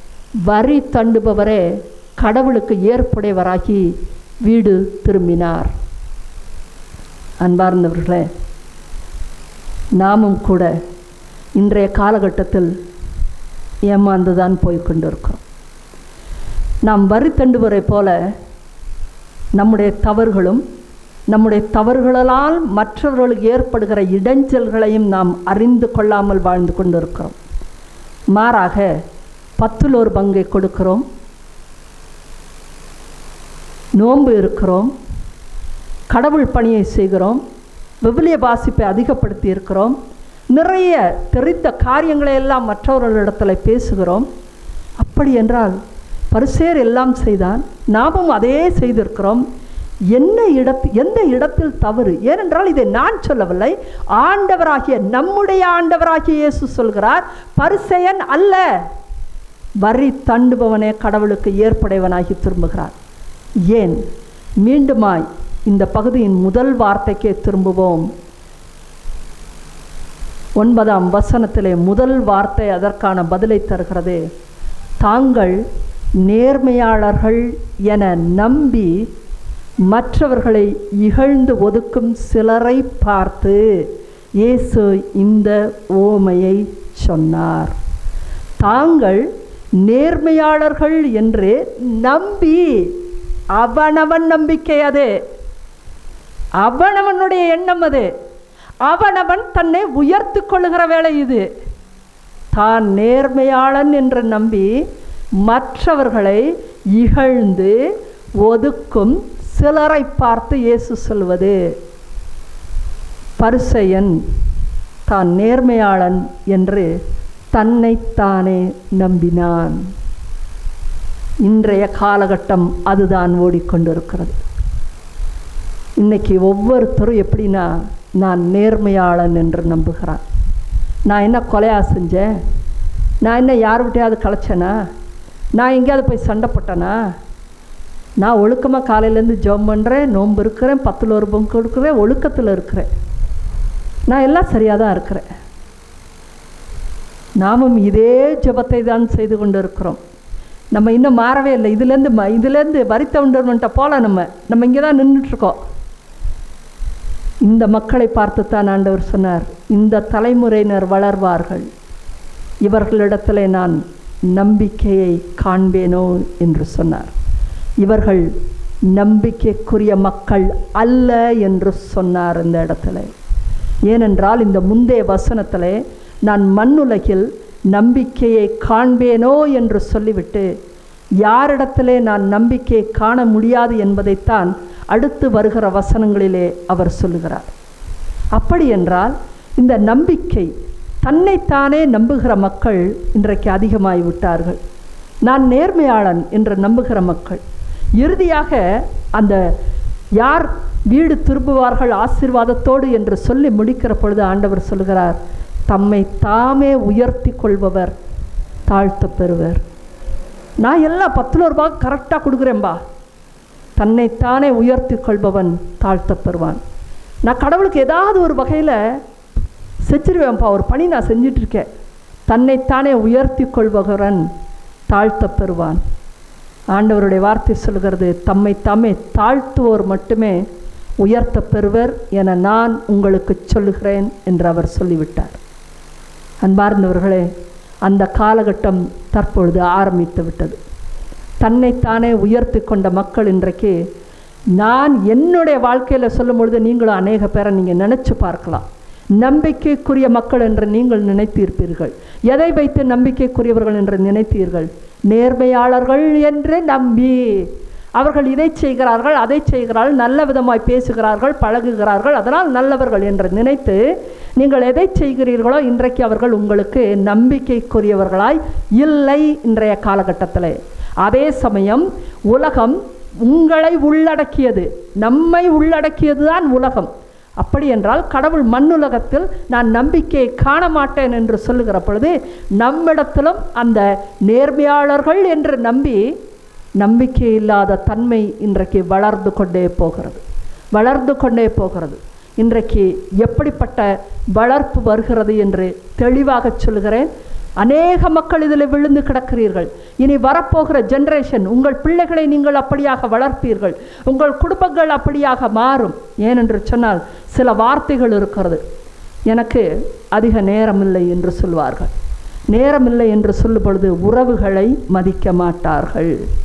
[SPEAKER 1] வரி தண்டுபவரே கடவுளுக்கு ஏற்புடையவராகி வீடு திரும்பினார் அன்பார்ந்தவர்களே நாமும் கூட இன்றைய காலகட்டத்தில் ஏமாந்து தான் போய் கொண்டிருக்கிறோம் நாம் வரி தண்டுவரை போல நம்முடைய தவறுகளும் நம்முடைய தவறுகளால் மற்றவர்களுக்கு ஏற்படுகிற இடைஞ்சல்களையும் நாம் அறிந்து கொள்ளாமல் வாழ்ந்து கொண்டிருக்கிறோம் மாறாக பத்தில் ஒரு பங்கை கொடுக்கிறோம் நோன்பு இருக்கிறோம் கடவுள் பணியை செய்கிறோம் விவிலிய வாசிப்பை அதிகப்படுத்தி இருக்கிறோம் நிறைய தெரிந்த காரியங்களை எல்லாம் மற்றவர்களிடத்தில் பேசுகிறோம் அப்படி என்றால் பரிசேர் எல்லாம் செய்தான் நாமும் அதே செய்திருக்கிறோம் என்ன இடத்து எந்த இடத்தில் தவறு ஏனென்றால் இதை நான் சொல்லவில்லை ஆண்டவராகிய நம்முடைய ஆண்டவராகிய இயேசு சொல்கிறார் பரிசெயன் அல்ல வரி தண்டுபவனே கடவுளுக்கு ஏற்புடையவனாகி திரும்புகிறார் ஏன் மீண்டுமாய் இந்த பகுதியின் முதல் வார்த்தைக்கே திரும்புவோம் ஒன்பதாம் வசனத்திலே முதல் வார்த்தை அதற்கான பதிலை தருகிறது தாங்கள் நேர்மையாளர்கள் என நம்பி மற்றவர்களை இகழ்ந்து ஒதுக்கும் சிலரை பார்த்து இயேசு இந்த ஓமையை சொன்னார் தாங்கள் நேர்மையாளர்கள் என்று நம்பி அவனவன் நம்பிக்கை அது அவனவனுடைய எண்ணம் அது அவனவன் தன்னை உயர்த்து கொள்ளுகிற வேலை இது தான் நேர்மையாளன் என்று நம்பி மற்றவர்களை இகழ்ந்து ஒதுக்கும் சிலரை பார்த்து இயேசு சொல்வது பரிசெயன் தான் நேர்மையாளன் என்று தன்னைத்தானே நம்பினான் இன்றைய காலகட்டம் அதுதான் ஓடிக்கொண்டிருக்கிறது இன்னைக்கு ஒவ்வொருத்தரும் எப்படின்னா நான் நேர்மையாளன் என்று நம்புகிறான் நான் என்ன கொலையா செஞ்சேன் நான் என்ன யார் விட்டையாவது கலைச்சேனா நான் எங்கேயாவது போய் சண்டை போட்டேனா நான் ஒழுக்கமாக காலையிலேருந்து ஜெபம் பண்ணுறேன் நோன்பு இருக்கிறேன் பத்தில் ஒரு பங்கு கொடுக்குறேன் ஒழுக்கத்தில் இருக்கிறேன் நான் எல்லாம் சரியாக தான் இருக்கிறேன் நாமும் இதே ஜெபத்தை தான் செய்து கொண்டு இருக்கிறோம் நம்ம இன்னும் மாறவே இல்லை இதுலேருந்து ம இதுலேருந்து வரித்தவுண்டர்மெண்ட்டை போல நம்ம நம்ம இங்கே தான் நின்றுட்டுருக்கோம் இந்த மக்களை பார்த்து தான் ஆண்டவர் சொன்னார் இந்த தலைமுறையினர் வளர்வார்கள் இவர்களிடத்தில் நான் நம்பிக்கையை காண்பேனோ என்று சொன்னார் இவர்கள் நம்பிக்கைக்குரிய மக்கள் அல்ல என்று சொன்னார் இந்த இடத்துல ஏனென்றால் இந்த முந்தைய வசனத்தில் நான் மண்ணுலகில் நம்பிக்கையை காண்பேனோ என்று சொல்லிவிட்டு யாரிடத்திலே நான் நம்பிக்கையை காண முடியாது என்பதைத்தான் அடுத்து வருகிற வசனங்களிலே அவர் சொல்லுகிறார் அப்படி என்றால் இந்த நம்பிக்கை தன்னைத்தானே நம்புகிற மக்கள் இன்றைக்கு அதிகமாகி விட்டார்கள் நான் நேர்மையாளன் என்று நம்புகிற மக்கள் இறுதியாக அந்த யார் வீடு திரும்புவார்கள் ஆசீர்வாதத்தோடு என்று சொல்லி முடிக்கிற பொழுது ஆண்டவர் சொல்கிறார் தம்மை தாமே உயர்த்தி கொள்பவர் தாழ்த்த பெறுவர் நான் எல்லாம் பத்து ரூபா கரெக்டாக கொடுக்குறேன்பா தன்னைத்தானே உயர்த்தி கொள்பவன் தாழ்த்த பெறுவான் நான் கடவுளுக்கு ஏதாவது ஒரு வகையில் செஞ்சிருவேன்ப்பா ஒரு பணி நான் செஞ்சிட்ருக்கேன் தன்னைத்தானே உயர்த்தி கொள்பவரன் தாழ்த்த பெறுவான் ஆண்டவருடைய வார்த்தை சொல்கிறது தம்மை தாமே தாழ்த்துவோர் மட்டுமே உயர்த்த பெறுவர் என நான் உங்களுக்கு சொல்லுகிறேன் என்று அவர் சொல்லிவிட்டார் அன்பார்ந்தவர்களே அந்த காலகட்டம் தற்பொழுது ஆரம்பித்து விட்டது தன்னைத்தானே உயர்த்தி கொண்ட மக்கள் இன்றைக்கு நான் என்னுடைய வாழ்க்கையில் சொல்லும் பொழுது நீங்களும் அநேக பேரை நீங்கள் நினச்சி பார்க்கலாம் நம்பிக்கைக்குரிய மக்கள் என்று நீங்கள் நினைத்திருப்பீர்கள் எதை வைத்து நம்பிக்கைக்குரியவர்கள் என்று நினைத்தீர்கள் நேர்மையாளர்கள் என்று நம்பி அவர்கள் இதை செய்கிறார்கள் அதை செய்கிறார்கள் நல்ல விதமாய் பேசுகிறார்கள் பழகுகிறார்கள் அதனால் நல்லவர்கள் என்று நினைத்து நீங்கள் எதை செய்கிறீர்களோ இன்றைக்கு அவர்கள் உங்களுக்கு நம்பிக்கைக்குரியவர்களாய் இல்லை இன்றைய காலகட்டத்தில் அதே சமயம் உலகம் உங்களை உள்ளடக்கியது நம்மை உள்ளடக்கியது தான் உலகம் அப்படி என்றால் கடவுள் மண்ணுலகத்தில் நான் நம்பிக்கையை காண மாட்டேன் என்று சொல்லுகிற பொழுது நம்மிடத்திலும் அந்த நேர்மையாளர்கள் என்று நம்பி நம்பிக்கை இல்லாத தன்மை இன்றைக்கு வளர்ந்து கொண்டே போகிறது வளர்ந்து கொண்டே போகிறது இன்றைக்கு எப்படிப்பட்ட வளர்ப்பு வருகிறது என்று தெளிவாக சொல்கிறேன் அநேக மக்கள் இதில் விழுந்து கிடக்கிறீர்கள் இனி வரப்போகிற ஜென்ரேஷன் உங்கள் பிள்ளைகளை நீங்கள் அப்படியாக வளர்ப்பீர்கள் உங்கள் குடும்பங்கள் அப்படியாக மாறும் ஏனென்று சொன்னால் சில வார்த்தைகள் இருக்கிறது எனக்கு அதிக நேரமில்லை என்று சொல்வார்கள் நேரமில்லை என்று சொல்லும் பொழுது உறவுகளை மதிக்க மாட்டார்கள்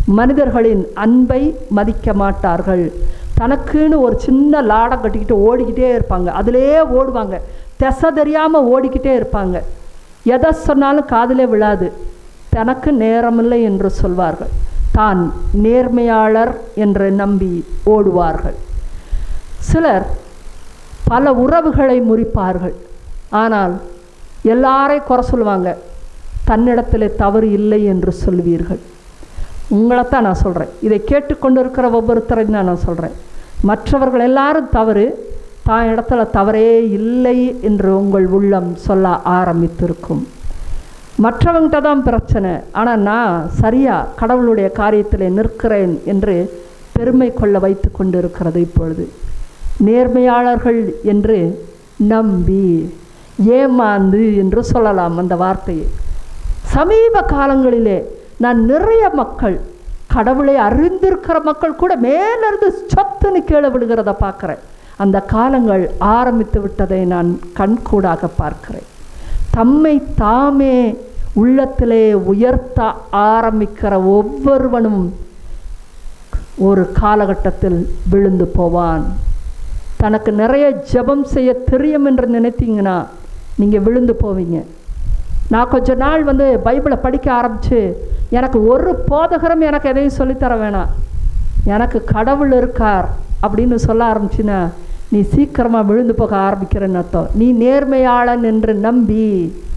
[SPEAKER 1] மனிதர்களின் அன்பை மதிக்க மாட்டார்கள் தனக்குன்னு ஒரு சின்ன லாடம் கட்டிக்கிட்டு ஓடிக்கிட்டே இருப்பாங்க அதிலே ஓடுவாங்க திசை தெரியாமல் ஓடிக்கிட்டே இருப்பாங்க எதை சொன்னாலும் காதிலே விழாது தனக்கு நேரமில்லை என்று சொல்வார்கள் தான் நேர்மையாளர் என்று நம்பி ஓடுவார்கள் சிலர் பல உறவுகளை முறிப்பார்கள் ஆனால் எல்லாரையும் குறை சொல்லுவாங்க தன்னிடத்தில் தவறு இல்லை என்று சொல்வீர்கள் உங்களைத்தான் நான் சொல்கிறேன் இதை கேட்டுக்கொண்டு இருக்கிற ஒவ்வொருத்தரையும் தான் நான் சொல்கிறேன் மற்றவர்கள் எல்லாரும் தவறு தான் இடத்துல தவறே இல்லை என்று உங்கள் உள்ளம் சொல்ல ஆரம்பித்திருக்கும் மற்றவங்கிட்ட தான் பிரச்சனை ஆனால் நான் சரியாக கடவுளுடைய காரியத்தில் நிற்கிறேன் என்று பெருமை கொள்ள வைத்து கொண்டு இருக்கிறது இப்பொழுது நேர்மையாளர்கள் என்று நம்பி ஏமாந்து என்று சொல்லலாம் அந்த வார்த்தையை சமீப காலங்களிலே நான் நிறைய மக்கள் கடவுளை அறிந்திருக்கிற மக்கள் கூட மேலிருந்து சொத்துன்னு கீழே விடுகிறத பார்க்குறேன் அந்த காலங்கள் ஆரம்பித்து விட்டதை நான் கண்கூடாக பார்க்கிறேன் தம்மை தாமே உள்ளத்திலே உயர்த்த ஆரம்பிக்கிற ஒவ்வொருவனும் ஒரு காலகட்டத்தில் விழுந்து போவான் தனக்கு நிறைய ஜெபம் செய்ய தெரியும் என்று நினைத்தீங்கன்னா நீங்கள் விழுந்து போவீங்க நான் கொஞ்ச நாள் வந்து பைபிளை படிக்க ஆரம்பித்து எனக்கு ஒரு போதகரும் எனக்கு எதையும் சொல்லித்தர வேணாம் எனக்கு கடவுள் இருக்கார் அப்படின்னு சொல்ல ஆரம்பிச்சின்னா நீ சீக்கிரமாக விழுந்து போக ஆரம்பிக்கிறேன்னு அர்த்தம் நீ நேர்மையாளன் என்று நம்பி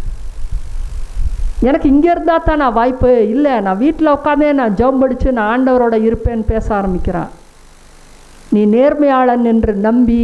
[SPEAKER 1] எனக்கு இங்கே இருந்தால் தான் நான் வாய்ப்பு இல்லை நான் வீட்டில் உட்காந்தே நான் ஜெபம் படித்து நான் ஆண்டவரோட இருப்பேன்னு பேச ஆரம்பிக்கிறான் நீ நேர்மையாளன் என்று நம்பி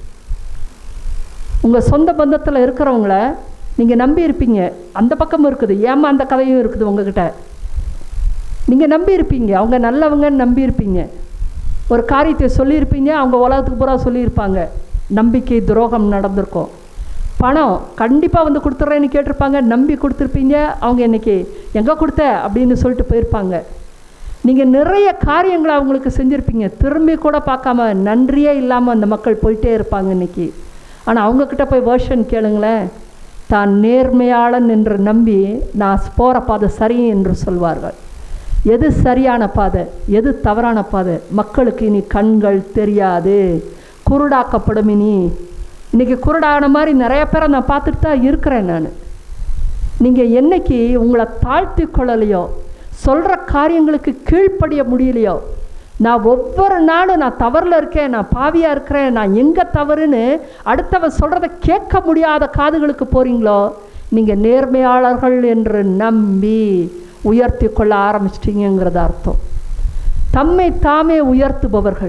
[SPEAKER 1] உங்கள் சொந்த பந்தத்தில் இருக்கிறவங்கள நீங்கள் நம்பி இருப்பீங்க அந்த பக்கமும் இருக்குது ஏமா அந்த கதையும் இருக்குது உங்ககிட்ட நீங்கள் நம்பி இருப்பீங்க அவங்க நல்லவங்கன்னு நம்பி இருப்பீங்க ஒரு காரியத்தை சொல்லியிருப்பீங்க அவங்க உலகத்துக்கு பூரா சொல்லியிருப்பாங்க நம்பிக்கை துரோகம் நடந்திருக்கும் பணம் கண்டிப்பாக வந்து கொடுத்துட்றேன்னு கேட்டிருப்பாங்க நம்பி கொடுத்துருப்பீங்க அவங்க இன்னைக்கு எங்கே கொடுத்த அப்படின்னு சொல்லிட்டு போயிருப்பாங்க நீங்கள் நிறைய காரியங்களை அவங்களுக்கு செஞ்சுருப்பீங்க திரும்பி கூட பார்க்காம நன்றியே இல்லாமல் அந்த மக்கள் போயிட்டே இருப்பாங்க இன்னைக்கு ஆனால் அவங்கக்கிட்ட போய் வேர்ஷன் கேளுங்களேன் தான் நேர்மையாளன் என்று நம்பி நான் போகிற பாதை சரி என்று சொல்வார்கள் எது சரியான பாதை எது தவறான பாதை மக்களுக்கு இனி கண்கள் தெரியாது குருடாக்கப்படும் இனி இன்றைக்கி குருடான மாதிரி நிறைய பேரை நான் பார்த்துட்டு தான் இருக்கிறேன் நான் நீங்கள் என்னைக்கு உங்களை தாழ்த்தி கொள்ளலையோ சொல்கிற காரியங்களுக்கு கீழ்ப்படிய முடியலையோ நான் ஒவ்வொரு நாளும் நான் தவறில் இருக்கேன் நான் பாவியாக இருக்கிறேன் நான் எங்கே தவறுன்னு அடுத்தவன் சொல்கிறத கேட்க முடியாத காதுகளுக்கு போகிறீங்களோ நீங்கள் நேர்மையாளர்கள் என்று நம்பி உயர்த்தி கொள்ள ஆரம்பிச்சிட்டிங்கிறது அர்த்தம் தம்மை தாமே உயர்த்துபவர்கள்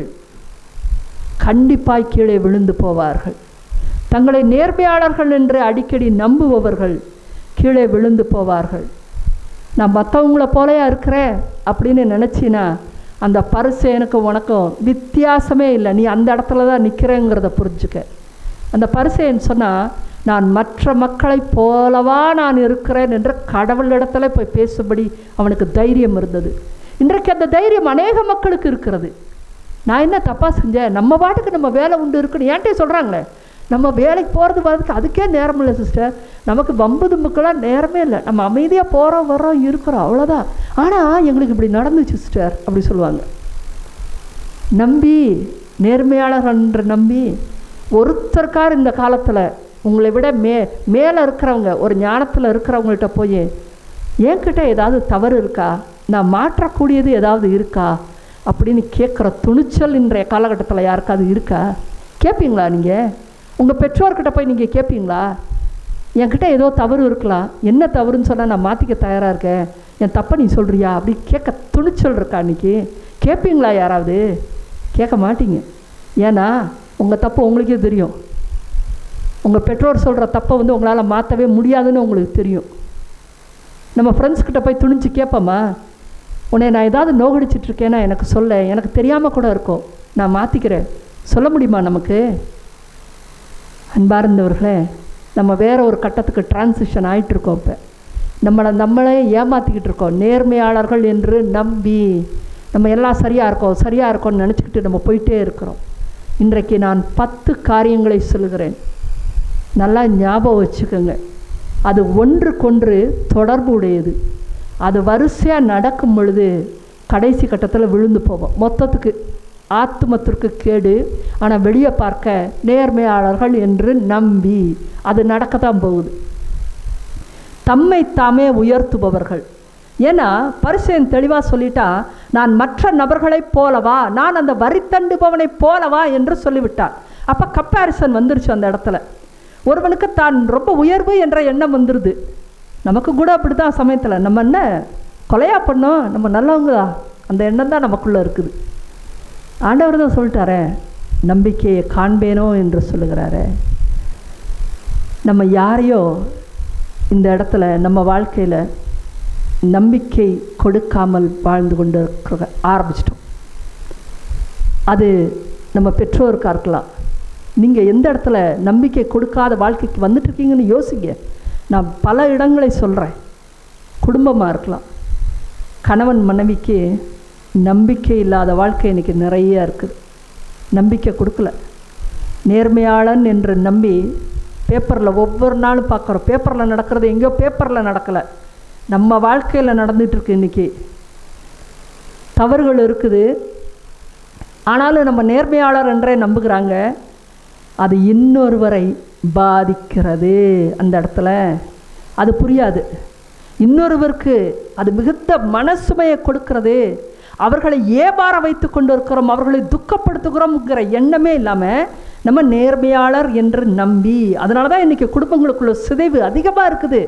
[SPEAKER 1] கண்டிப்பாய் கீழே விழுந்து போவார்கள் தங்களை நேர்மையாளர்கள் என்று அடிக்கடி நம்புபவர்கள் கீழே விழுந்து போவார்கள் நான் மற்றவங்கள போலையா இருக்கிறேன் அப்படின்னு நினச்சினா அந்த பரிசு எனக்கு உனக்கும் வித்தியாசமே இல்லை நீ அந்த இடத்துல தான் நிற்கிறேங்கிறத புரிஞ்சுக்க அந்த பரிசைன்னு சொன்னால் நான் மற்ற மக்களைப் போலவா நான் இருக்கிறேன் என்று கடவுளிடத்துல போய் பேசும்படி அவனுக்கு தைரியம் இருந்தது இன்றைக்கு அந்த தைரியம் அநேக மக்களுக்கு இருக்கிறது நான் என்ன தப்பாக செஞ்சேன் நம்ம பாட்டுக்கு நம்ம வேலை உண்டு இருக்குன்னு ஏன்ட்டே சொல்கிறாங்களே நம்ம வேலைக்கு போகிறது வரதுக்கு அதுக்கே நேரம் இல்லை சிஸ்டர் நமக்கு வம்பு தும்புக்கெல்லாம் நேரமே இல்லை நம்ம அமைதியாக போகிறோம் வர்றோம் இருக்கிறோம் அவ்வளோதான் ஆனால் எங்களுக்கு இப்படி நடந்துச்சு சிஸ்டர் அப்படி சொல்லுவாங்க நம்பி நேர்மையாளர் என்று நம்பி ஒருத்தருக்கார் இந்த காலத்தில் உங்களை விட மே மேலே இருக்கிறவங்க ஒரு ஞானத்தில் இருக்கிறவங்கள்ட்ட போய் என்கிட்ட ஏதாவது தவறு இருக்கா நான் மாற்றக்கூடியது ஏதாவது இருக்கா அப்படின்னு கேட்குற துணிச்சல் இன்றைய காலகட்டத்தில் யாருக்காவது இருக்கா கேட்பீங்களா நீங்கள் உங்கள் பெற்றோர்கிட்ட போய் நீங்கள் கேட்பீங்களா என்கிட்ட ஏதோ தவறு இருக்கலாம் என்ன தவறுன்னு சொன்னால் நான் மாற்றிக்க தயாராக இருக்கேன் என் தப்பை நீ சொல்கிறியா அப்படி கேட்க துணிச்சல் இருக்கா அன்றைக்கி கேட்பீங்களா யாராவது கேட்க மாட்டீங்க ஏன்னா உங்கள் தப்பு உங்களுக்கே தெரியும் உங்கள் பெற்றோர் சொல்கிற தப்பை வந்து உங்களால் மாற்றவே முடியாதுன்னு உங்களுக்கு தெரியும் நம்ம ஃப்ரெண்ட்ஸ்கிட்ட போய் துணிஞ்சு கேட்போமா உன்னை நான் ஏதாவது நோகடிச்சிட்டு இருக்கேன்னா எனக்கு சொல்ல எனக்கு தெரியாமல் கூட இருக்கும் நான் மாற்றிக்கிறேன் சொல்ல முடியுமா நமக்கு அன்பார்ந்தவர்களே நம்ம வேற ஒரு கட்டத்துக்கு டிரான்சிஷன் ஆகிட்டுருக்கோம் இப்போ நம்மளை நம்மளே ஏமாற்றிக்கிட்டு இருக்கோம் நேர்மையாளர்கள் என்று நம்பி நம்ம எல்லாம் சரியாக இருக்கோம் சரியாக இருக்கோம்னு நினச்சிக்கிட்டு நம்ம போயிட்டே இருக்கிறோம் இன்றைக்கு நான் பத்து காரியங்களை சொல்கிறேன் நல்லா ஞாபகம் வச்சுக்கோங்க அது ஒன்றுக்கொன்று தொடர்பு உடையது அது வரிசையாக நடக்கும் பொழுது கடைசி கட்டத்தில் விழுந்து போவோம் மொத்தத்துக்கு ஆத்துமத்திற்கு கேடு ஆனால் வெளியே பார்க்க நேர்மையாளர்கள் என்று நம்பி அது நடக்க தான் போகுது தம்மை தாமே உயர்த்துபவர்கள் ஏன்னா பரிசையன் தெளிவாக சொல்லிட்டா நான் மற்ற நபர்களைப் போலவா நான் அந்த வரித்தண்டுபவனைப் போலவா என்று சொல்லிவிட்டான் அப்போ கம்பேரிசன் வந்துருச்சு அந்த இடத்துல ஒருவனுக்கு தான் ரொம்ப உயர்வு என்ற எண்ணம் வந்துடுது நமக்கு கூட அப்படி தான் சமயத்தில் நம்ம என்ன கொலையா பண்ணோம் நம்ம நல்லவங்க தான் அந்த எண்ணம் தான் நமக்குள்ளே இருக்குது ஆண்டவர் தான் சொல்லிட்டாரே நம்பிக்கையை காண்பேனோ என்று சொல்லுகிறாரே நம்ம யாரையோ இந்த இடத்துல நம்ம வாழ்க்கையில் நம்பிக்கை கொடுக்காமல் வாழ்ந்து கொண்டு இருக்கிற ஆரம்பிச்சிட்டோம் அது நம்ம பெற்றோருக்கா இருக்கலாம் நீங்கள் எந்த இடத்துல நம்பிக்கை கொடுக்காத வாழ்க்கைக்கு வந்துட்டு இருக்கீங்கன்னு யோசிங்க நான் பல இடங்களை சொல்கிறேன் குடும்பமாக இருக்கலாம் கணவன் மனைவிக்கு நம்பிக்கை இல்லாத வாழ்க்கை இன்றைக்கி நிறைய இருக்குது நம்பிக்கை கொடுக்கல நேர்மையாளன் என்று நம்பி பேப்பரில் ஒவ்வொரு நாளும் பார்க்குறோம் பேப்பரில் நடக்கிறது எங்கேயோ பேப்பரில் நடக்கலை நம்ம வாழ்க்கையில் நடந்துகிட்ருக்கு இன்றைக்கி தவறுகள் இருக்குது ஆனாலும் நம்ம நேர்மையாளர் என்றே நம்புகிறாங்க அது இன்னொருவரை பாதிக்கிறது அந்த இடத்துல அது புரியாது இன்னொருவருக்கு அது மிகுந்த மனசுமையை கொடுக்கிறது அவர்களை ஏபார வைத்து கொண்டு இருக்கிறோம் அவர்களை துக்கப்படுத்துகிறோம்ங்கிற எண்ணமே இல்லாமல் நம்ம நேர்மையாளர் என்று நம்பி அதனால தான் இன்றைக்கி குடும்பங்களுக்குள்ள சிதைவு அதிகமாக இருக்குது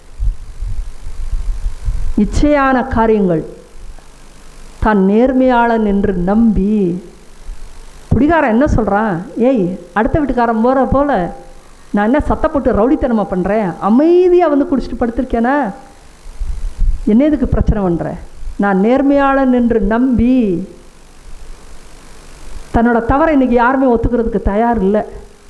[SPEAKER 1] இச்சையான காரியங்கள் தான் நேர்மையாளன் என்று நம்பி குடிகாரன் என்ன சொல்கிறான் ஏய் அடுத்த வீட்டுக்காரன் போகிற போல் நான் என்ன சத்தம் போட்டு ரவுடித்தனமாக பண்ணுறேன் அமைதியாக வந்து குடிச்சிட்டு படுத்திருக்கேனா என்ன எதுக்கு பிரச்சனை பண்ணுற நான் நேர்மையாளன் என்று நம்பி தன்னோட தவறை இன்றைக்கி யாருமே ஒத்துக்கிறதுக்கு தயார் இல்லை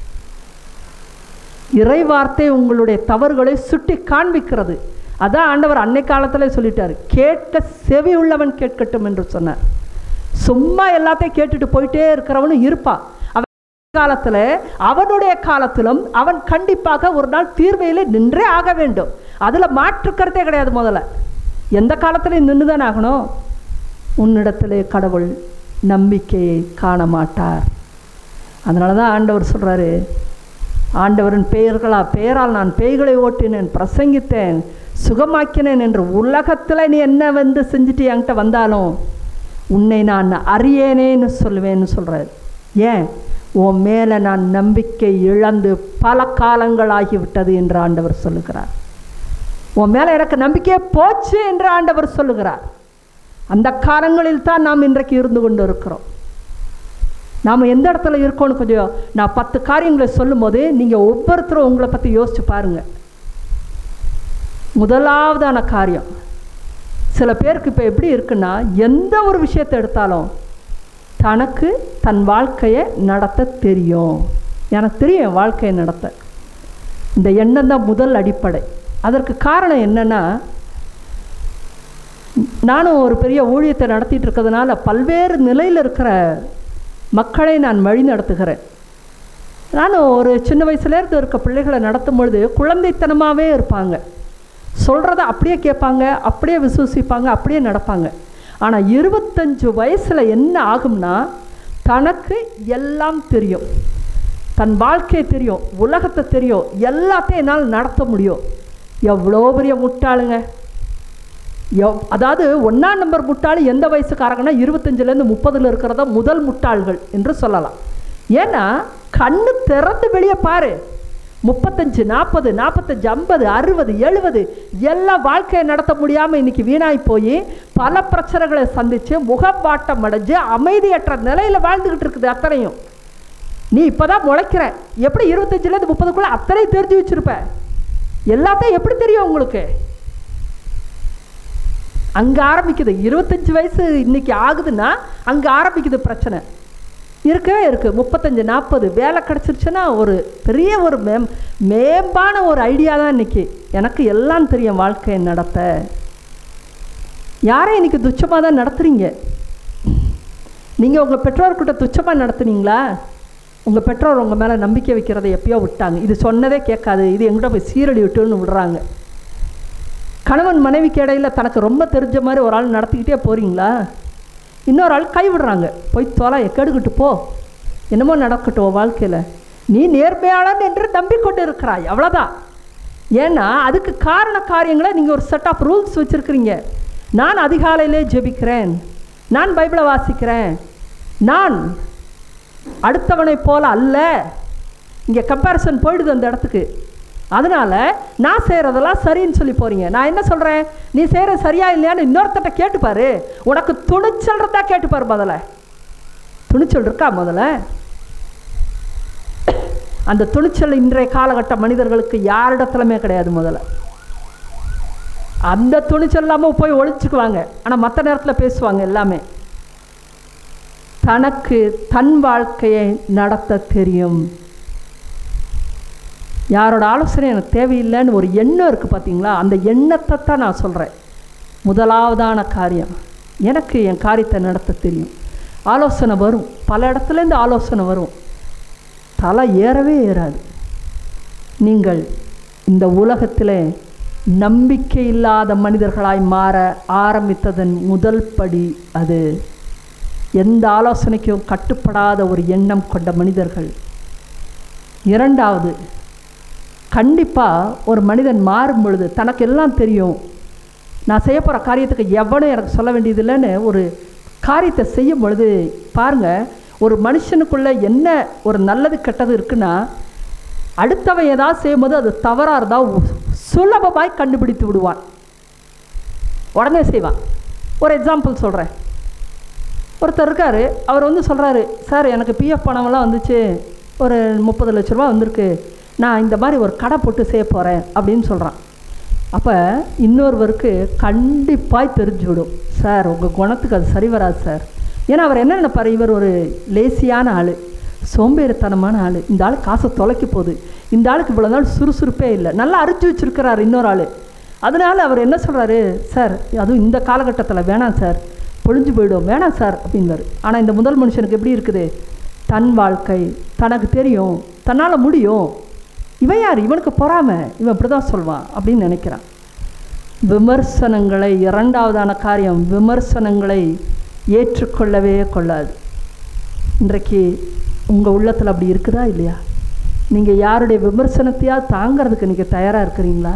[SPEAKER 1] இறை வார்த்தை உங்களுடைய தவறுகளை சுட்டி காண்பிக்கிறது அதான் ஆண்டவர் அன்னை காலத்தில் சொல்லிட்டார் கேட்க செவி உள்ளவன் கேட்கட்டும் என்று சொன்னார் சும்மா எல்லாத்தையும் கேட்டுட்டு போயிட்டே இருக்கிறவனும் இருப்பான் அவன் காலத்தில் அவனுடைய காலத்திலும் அவன் கண்டிப்பாக ஒரு நாள் தீர்வையில் நின்றே ஆக வேண்டும் அதில் மாற்றுக்கருத்தே கிடையாது முதல்ல எந்த காலத்துலையும் நின்று தான் ஆகணும் உன்னிடத்திலே கடவுள் நம்பிக்கையை காண மாட்டார் அதனால தான் ஆண்டவர் சொல்கிறாரு ஆண்டவரின் பெயர்களா பெயரால் நான் பேய்களை ஓட்டினேன் பிரசங்கித்தேன் சுகமாக்கினேன் என்று உலகத்தில் நீ என்ன வந்து செஞ்சுட்டு என்கிட்ட வந்தாலும் உன்னை நான் அறியேனேன்னு சொல்லுவேன்னு சொல்கிறார் ஏன் உன் மேலே நான் நம்பிக்கை இழந்து பல காலங்கள் ஆகிவிட்டது என்று ஆண்டவர் சொல்லுகிறார் உன் மேலே எனக்கு நம்பிக்கையே போச்சு என்று ஆண்டவர் சொல்லுகிறார் அந்த காலங்களில் தான் நாம் இன்றைக்கு இருந்து கொண்டு இருக்கிறோம் நாம் எந்த இடத்துல இருக்கோன்னு கொஞ்சம் நான் பத்து காரியங்களை சொல்லும்போது நீங்கள் ஒவ்வொருத்தரும் உங்களை பற்றி யோசிச்சு பாருங்கள் முதலாவதான காரியம் சில பேருக்கு இப்போ எப்படி இருக்குன்னா எந்த ஒரு விஷயத்தை எடுத்தாலும் தனக்கு தன் வாழ்க்கையை நடத்த தெரியும் எனக்கு தெரியும் என் வாழ்க்கையை நடத்த இந்த எண்ணம் தான் முதல் அடிப்படை அதற்கு காரணம் என்னென்னா நானும் ஒரு பெரிய ஊழியத்தை நடத்திட்டு இருக்கிறதுனால பல்வேறு நிலையில் இருக்கிற மக்களை நான் வழி நடத்துகிறேன் நானும் ஒரு சின்ன வயசுலேருந்து இருக்க பிள்ளைகளை நடத்தும் பொழுது குழந்தைத்தனமாகவே இருப்பாங்க சொல்கிறத அப்படியே கேட்பாங்க அப்படியே விசுவசிப்பாங்க அப்படியே நடப்பாங்க ஆனால் இருபத்தஞ்சு வயசில் என்ன ஆகும்னா தனக்கு எல்லாம் தெரியும் தன் வாழ்க்கை தெரியும் உலகத்தை தெரியும் எல்லாத்தையும் என்னால் நடத்த முடியும் எவ்வளோ பெரிய முட்டாளுங்க எவ் அதாவது ஒன்றாம் நம்பர் முட்டாள் எந்த வயசுக்காரங்கன்னா இருபத்தஞ்சிலேருந்து முப்பதில் இருக்கிறத முதல் முட்டாள்கள் என்று சொல்லலாம் ஏன்னா கண்ணு திறந்து வெளியே பாரு முப்பத்தஞ்சு நாற்பது நாற்பத்தஞ்சு ஐம்பது அறுபது எழுபது எல்லாம் வாழ்க்கையை நடத்த முடியாமல் இன்னைக்கு வீணாய் போய் பல பிரச்சனைகளை சந்தித்து முகப்பாட்டம் அடைஞ்சு அமைதியற்ற நிலையில் வாழ்ந்துக்கிட்டு இருக்குது அத்தனையும் நீ இப்போ தான் முளைக்கிற எப்படி இருபத்தஞ்சிலேருந்து முப்பதுக்குள்ளே அத்தனையும் தெரிஞ்சு வச்சுருப்ப எல்லாத்தையும் எப்படி தெரியும் உங்களுக்கு அங்கே ஆரம்பிக்குது இருபத்தஞ்சி வயசு இன்னைக்கு ஆகுதுன்னா அங்கே ஆரம்பிக்குது பிரச்சனை இருக்கவே இருக்குது முப்பத்தஞ்சு நாற்பது வேலை கிடச்சிருச்சுன்னா ஒரு பெரிய ஒரு மேம் மேம்பான ஒரு ஐடியா தான் இன்றைக்கி எனக்கு எல்லாம் தெரியும் வாழ்க்கையை நடத்த யாரை இன்றைக்கி துச்சமாக தான் நடத்துகிறீங்க நீங்கள் உங்கள் பெற்றோர்கிட்ட துச்சமாக நடத்துனீங்களா உங்கள் பெற்றோர் உங்கள் மேலே நம்பிக்கை வைக்கிறதை எப்பயோ விட்டாங்க இது சொன்னதே கேட்காது இது எங்கிட்ட போய் சீரடி விட்டுன்னு விடுறாங்க கணவன் மனைவிக்கு இடையில தனக்கு ரொம்ப தெரிஞ்ச மாதிரி ஒரு ஆள் நடத்திக்கிட்டே போகிறீங்களா இன்னொரு ஆள் கைவிடுறாங்க போய் தொலை கெடுக்கிட்டு போ என்னமோ நடக்கட்டும் உன் வாழ்க்கையில் நீ நேர்மையாளன் என்று நம்பிக்கொண்டு இருக்கிறாய் அவ்வளோதான் ஏன்னா அதுக்கு காரண காரியங்களை நீங்கள் ஒரு செட் ஆஃப் ரூல்ஸ் வச்சுருக்கிறீங்க நான் அதிகாலையிலே ஜெபிக்கிறேன் நான் பைபிளை வாசிக்கிறேன் நான் அடுத்தவனைப் போல அல்ல இங்கே கம்பேரிசன் போயிடுது அந்த இடத்துக்கு அதனால் நான் செய்கிறதெல்லாம் சரின்னு சொல்லி போகிறீங்க நான் என்ன சொல்கிறேன் நீ செய்கிற சரியா இல்லையான்னு இன்னொருத்தட்ட கேட்டுப்பாரு உனக்கு துணிச்சல் இருந்தா கேட்டுப்பாரு முதல்ல துணிச்சல் இருக்கா முதல்ல அந்த துணிச்சல் இன்றைய காலகட்ட மனிதர்களுக்கு யாரிடத்துலமே கிடையாது முதல்ல அந்த துணிச்சல் இல்லாமல் போய் ஒழிச்சுக்குவாங்க ஆனால் மற்ற நேரத்தில் பேசுவாங்க எல்லாமே தனக்கு தன் வாழ்க்கையை நடத்த தெரியும் யாரோட ஆலோசனை எனக்கு தேவையில்லைன்னு ஒரு எண்ணம் இருக்குது பார்த்தீங்களா அந்த எண்ணத்தை தான் நான் சொல்கிறேன் முதலாவதான காரியம் எனக்கு என் காரியத்தை நடத்த தெரியும் ஆலோசனை வரும் பல இடத்துலேருந்து ஆலோசனை வரும் தலை ஏறவே ஏறாது நீங்கள் இந்த உலகத்தில் நம்பிக்கை இல்லாத மனிதர்களாய் மாற ஆரம்பித்ததன் முதல் படி அது எந்த ஆலோசனைக்கும் கட்டுப்படாத ஒரு எண்ணம் கொண்ட மனிதர்கள் இரண்டாவது கண்டிப்பாக ஒரு மனிதன் மாறும் பொழுது தனக்கு எல்லாம் தெரியும் நான் செய்ய போகிற காரியத்துக்கு எவனும் எனக்கு சொல்ல வேண்டியதில்லைன்னு ஒரு காரியத்தை செய்யும் பொழுது பாருங்கள் ஒரு மனுஷனுக்குள்ளே என்ன ஒரு நல்லது கெட்டது இருக்குன்னா அடுத்தவன் ஏதாவது செய்யும்போது அது தவறாக இருந்தால் சுலபமாய் கண்டுபிடித்து விடுவான் உடனே செய்வான் ஒரு எக்ஸாம்பிள் சொல்கிறேன் ஒருத்தர் இருக்கார் அவர் வந்து சொல்கிறாரு சார் எனக்கு பிஎஃப் பணமெல்லாம் வந்துச்சு ஒரு முப்பது லட்ச ரூபா வந்திருக்கு நான் இந்த மாதிரி ஒரு கடை போட்டு செய்ய போகிறேன் அப்படின்னு சொல்கிறான் அப்போ இன்னொருவருக்கு கண்டிப்பாக தெரிஞ்சுவிடும் சார் உங்கள் குணத்துக்கு அது சரி வராது சார் ஏன்னா அவர் என்ன நினைப்பார் இவர் ஒரு லேசியான ஆள் சோம்பேறித்தனமான ஆள் இந்த ஆள் காசை தொலைக்க போகுது இந்த ஆளுக்கு இவ்வளோ நாள் சுறுசுறுப்பே இல்லை நல்லா அரிச்சு வச்சுருக்கிறார் இன்னொரு ஆள் அதனால் அவர் என்ன சொல்கிறாரு சார் அதுவும் இந்த காலகட்டத்தில் வேணாம் சார் பொழிஞ்சு போயிடும் வேணாம் சார் அப்படின்வார் ஆனால் இந்த முதல் மனுஷனுக்கு எப்படி இருக்குது தன் வாழ்க்கை தனக்கு தெரியும் தன்னால் முடியும் இவன் யார் இவனுக்கு பொறாம இவன் இப்படி தான் சொல்வான் அப்படின்னு நினைக்கிறான் விமர்சனங்களை இரண்டாவதான காரியம் விமர்சனங்களை ஏற்றுக்கொள்ளவே கொள்ளாது இன்றைக்கு உங்கள் உள்ளத்தில் அப்படி இருக்குதா இல்லையா நீங்கள் யாருடைய விமர்சனத்தையாவது தாங்கிறதுக்கு நீங்கள் தயாராக இருக்கிறீங்களா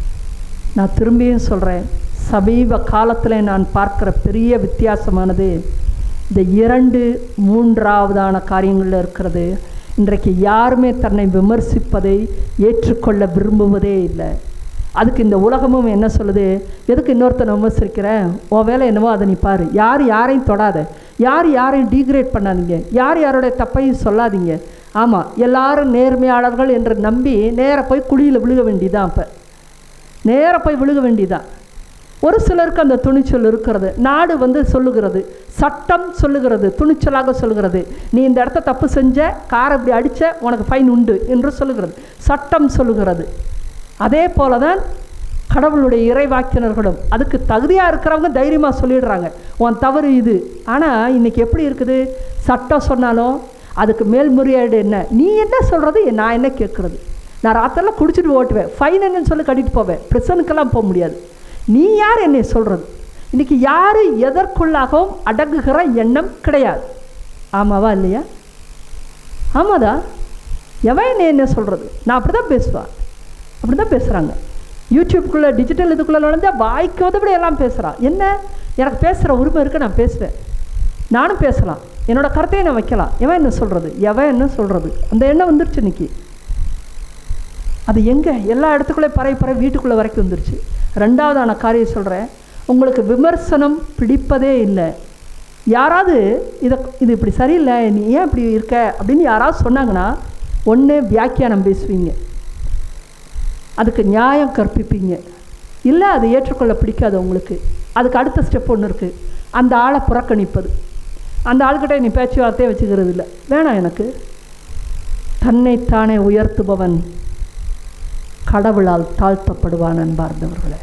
[SPEAKER 1] நான் திரும்பியும் சொல்கிறேன் சமீப காலத்தில் நான் பார்க்குற பெரிய வித்தியாசமானது இந்த இரண்டு மூன்றாவதான காரியங்களில் இருக்கிறது இன்றைக்கு யாருமே தன்னை விமர்சிப்பதை ஏற்றுக்கொள்ள விரும்புவதே இல்லை அதுக்கு இந்த உலகமும் என்ன சொல்லுது எதுக்கு இன்னொருத்தனை விமர்சிக்கிறேன் உன் வேலை என்னவோ அதை நீ பாரு யார் யாரையும் தொடாத யார் யாரையும் டீக்ரேட் பண்ணாதீங்க யார் யாருடைய தப்பையும் சொல்லாதீங்க ஆமாம் எல்லாரும் நேர்மையாளர்கள் என்று நம்பி நேராக போய் குழியில் விழுக வேண்டியதான் அப்போ நேராக போய் விழுக வேண்டியதான் ஒரு சிலருக்கு அந்த துணிச்சல் இருக்கிறது நாடு வந்து சொல்லுகிறது சட்டம் சொல்லுகிறது துணிச்சலாக சொல்லுகிறது நீ இந்த இடத்த தப்பு செஞ்ச காரை இப்படி அடித்த உனக்கு ஃபைன் உண்டு என்று சொல்லுகிறது சட்டம் சொல்லுகிறது அதே போல தான் கடவுளுடைய இறைவாக்கினர்களும் அதுக்கு தகுதியாக இருக்கிறவங்க தைரியமாக சொல்லிடுறாங்க உன் தவறு இது ஆனால் இன்றைக்கி எப்படி இருக்குது சட்டம் சொன்னாலும் அதுக்கு மேல்முறையீடு என்ன நீ என்ன சொல்கிறது நான் என்ன கேட்குறது நான் ராத்திரெல்லாம் குடிச்சிட்டு ஓட்டுவேன் ஃபைன் என்னன்னு சொல்லி கட்டிட்டு போவேன் ப்ரெசனுக்கெல்லாம் போக முடியாது நீ யார் என்னை சொல்கிறது இன்றைக்கி யார் எதற்குள்ளாகவும் அடங்குகிற எண்ணம் கிடையாது ஆமாவா இல்லையா ஆமாதா எவன் என்ன என்ன சொல்கிறது நான் அப்படி தான் பேசுவேன் அப்படி தான் பேசுகிறாங்க யூடியூப்குள்ளே டிஜிட்டல் இதுக்குள்ளே நுழைஞ்சால் வாய்க்கு உதவிட எல்லாம் பேசுகிறான் என்ன எனக்கு பேசுகிற உரிமை இருக்குது நான் பேசுவேன் நானும் பேசலாம் என்னோட கருத்தையை நான் வைக்கலாம் எவன் என்ன சொல்கிறது எவன் என்ன சொல்கிறது அந்த எண்ணம் வந்துருச்சு இன்னைக்கு அது எங்கே எல்லா இடத்துக்குள்ளே பறவை பறவை வீட்டுக்குள்ளே வரைக்கும் வந்துருச்சு ரெண்டாவதான காரியம் சொல்கிறேன் உங்களுக்கு விமர்சனம் பிடிப்பதே இல்லை யாராவது இதை இது இப்படி சரியில்லை நீ ஏன் இப்படி இருக்க அப்படின்னு யாராவது சொன்னாங்கன்னா ஒன்று வியாக்கியானம் பேசுவீங்க அதுக்கு நியாயம் கற்பிப்பீங்க இல்லை அதை ஏற்றுக்கொள்ள பிடிக்காது உங்களுக்கு அதுக்கு அடுத்த ஸ்டெப் ஒன்று இருக்குது அந்த ஆளை புறக்கணிப்பது அந்த ஆள்கிட்ட நீ பேச்சுவார்த்தையே வச்சுக்கிறது இல்லை வேணாம் எனக்கு தன்னைத்தானே உயர்த்துபவன் கடவுளால் தாழ்த்தப்படுவான் அன்பார்ந்தவர்களே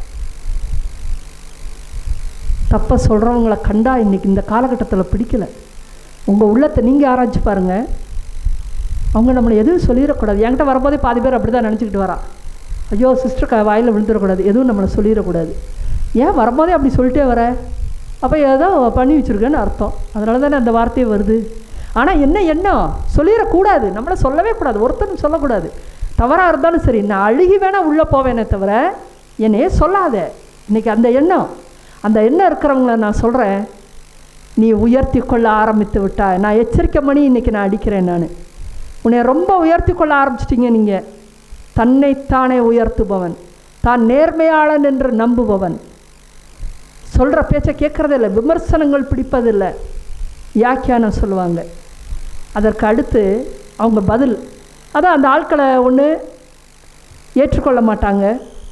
[SPEAKER 1] தப்பை சொல்கிறவங்கள கண்டா இன்றைக்கி இந்த காலகட்டத்தில் பிடிக்கல உங்கள் உள்ளத்தை நீங்கள் ஆராய்ச்சி பாருங்கள் அவங்க நம்மளை எதுவும் சொல்லிடக்கூடாது என்கிட்ட வரும்போதே பாதி பேர் அப்படி தான் நினச்சிக்கிட்டு வரா ஐயோ சிஸ்டர் க வாயில் விழுந்துடக்கூடாது எதுவும் நம்மளை சொல்லிடக்கூடாது ஏன் வரும்போதே அப்படி சொல்லிட்டே வர அப்போ ஏதோ பண்ணி வச்சுருக்கேன்னு அர்த்தம் அதனால தானே அந்த வார்த்தையே வருது ஆனால் என்ன எண்ணம் சொல்லிடக்கூடாது நம்மளை சொல்லவே கூடாது ஒருத்தரும் சொல்லக்கூடாது தவறாக இருந்தாலும் சரி நான் அழுகி வேணால் உள்ளே போவேனே தவிர என்னையே சொல்லாத இன்னைக்கு அந்த எண்ணம் அந்த எண்ணம் இருக்கிறவங்கள நான் சொல்கிறேன் நீ உயர்த்தி கொள்ள ஆரம்பித்து விட்டா நான் எச்சரிக்கை மணி இன்னைக்கு நான் அடிக்கிறேன் நான் உன்னை ரொம்ப உயர்த்தி கொள்ள ஆரம்பிச்சிட்டீங்க நீங்கள் தன்னைத்தானே உயர்த்துபவன் தான் நேர்மையாளன் என்று நம்புபவன் சொல்கிற பேச்சை கேட்குறதில்ல விமர்சனங்கள் பிடிப்பதில்லை வியாக்கியானம் சொல்லுவாங்க அதற்கு அடுத்து அவங்க பதில் அதான் அந்த ஆட்களை ஒன்று ஏற்றுக்கொள்ள மாட்டாங்க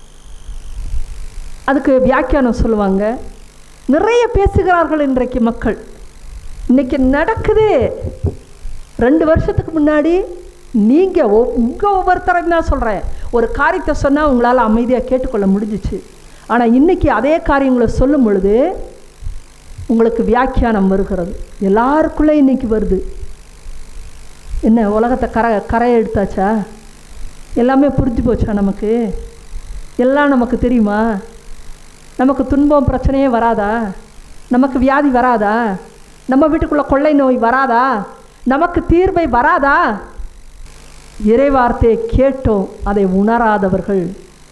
[SPEAKER 1] அதுக்கு வியாக்கியானம் சொல்லுவாங்க நிறைய பேசுகிறார்கள் இன்றைக்கு மக்கள் இன்னைக்கு நடக்குது ரெண்டு வருஷத்துக்கு முன்னாடி நீங்கள் உங்கள் ஒவ்வொருத்தரையும் தான் சொல்கிறேன் ஒரு காரியத்தை சொன்னால் உங்களால் அமைதியாக கேட்டுக்கொள்ள முடிஞ்சிச்சு ஆனால் இன்றைக்கி அதே காரியங்களை சொல்லும் பொழுது உங்களுக்கு வியாக்கியானம் வருகிறது எல்லாருக்குள்ளே இன்னைக்கு வருது என்ன உலகத்தை கரை கரையை எடுத்தாச்சா எல்லாமே புரிஞ்சு போச்சா நமக்கு எல்லாம் நமக்கு தெரியுமா நமக்கு துன்பம் பிரச்சனையே வராதா நமக்கு வியாதி வராதா நம்ம வீட்டுக்குள்ளே கொள்ளை நோய் வராதா நமக்கு தீர்வை வராதா இறைவார்த்தையை கேட்டோம் அதை உணராதவர்கள்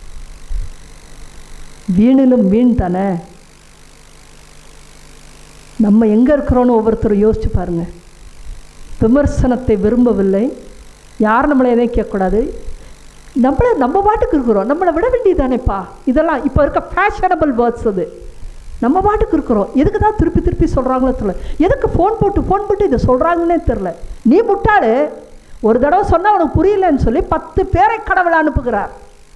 [SPEAKER 1] வீணிலும் வீண் தானே நம்ம எங்கே இருக்கிறோன்னு ஒவ்வொருத்தரும் யோசிச்சு பாருங்க விமர்சனத்தை விரும்பவில்லை யார் நம்மளை எதையும் கேட்கக்கூடாது நம்மளை நம்ம பாட்டுக்கு இருக்கிறோம் நம்மளை விட வேண்டியதானேப்பா இதெல்லாம் இப்போ இருக்க ஃபேஷனபிள் வேர்ட்ஸ் அது நம்ம பாட்டுக்கு இருக்கிறோம் எதுக்கு தான் திருப்பி திருப்பி சொல்கிறாங்களோ தெரியல எதுக்கு ஃபோன் போட்டு ஃபோன் போட்டு இதை சொல்கிறாங்கன்னே தெரில நீ முட்டாளு ஒரு தடவை சொன்னால் உனக்கு புரியலன்னு சொல்லி பத்து பேரை கடவுளை அனுப்புகிறார்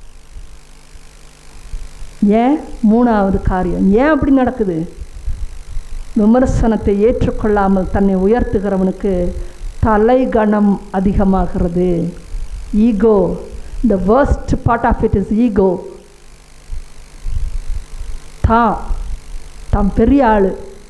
[SPEAKER 1] ஏன் மூணாவது காரியம் ஏன் அப்படி நடக்குது விமர்சனத்தை ஏற்றுக்கொள்ளாமல் தன்னை உயர்த்துகிறவனுக்கு தலைகணம் அதிகமாகிறது ego the worst part of it is ego தான் தான் பெரிய ஆள்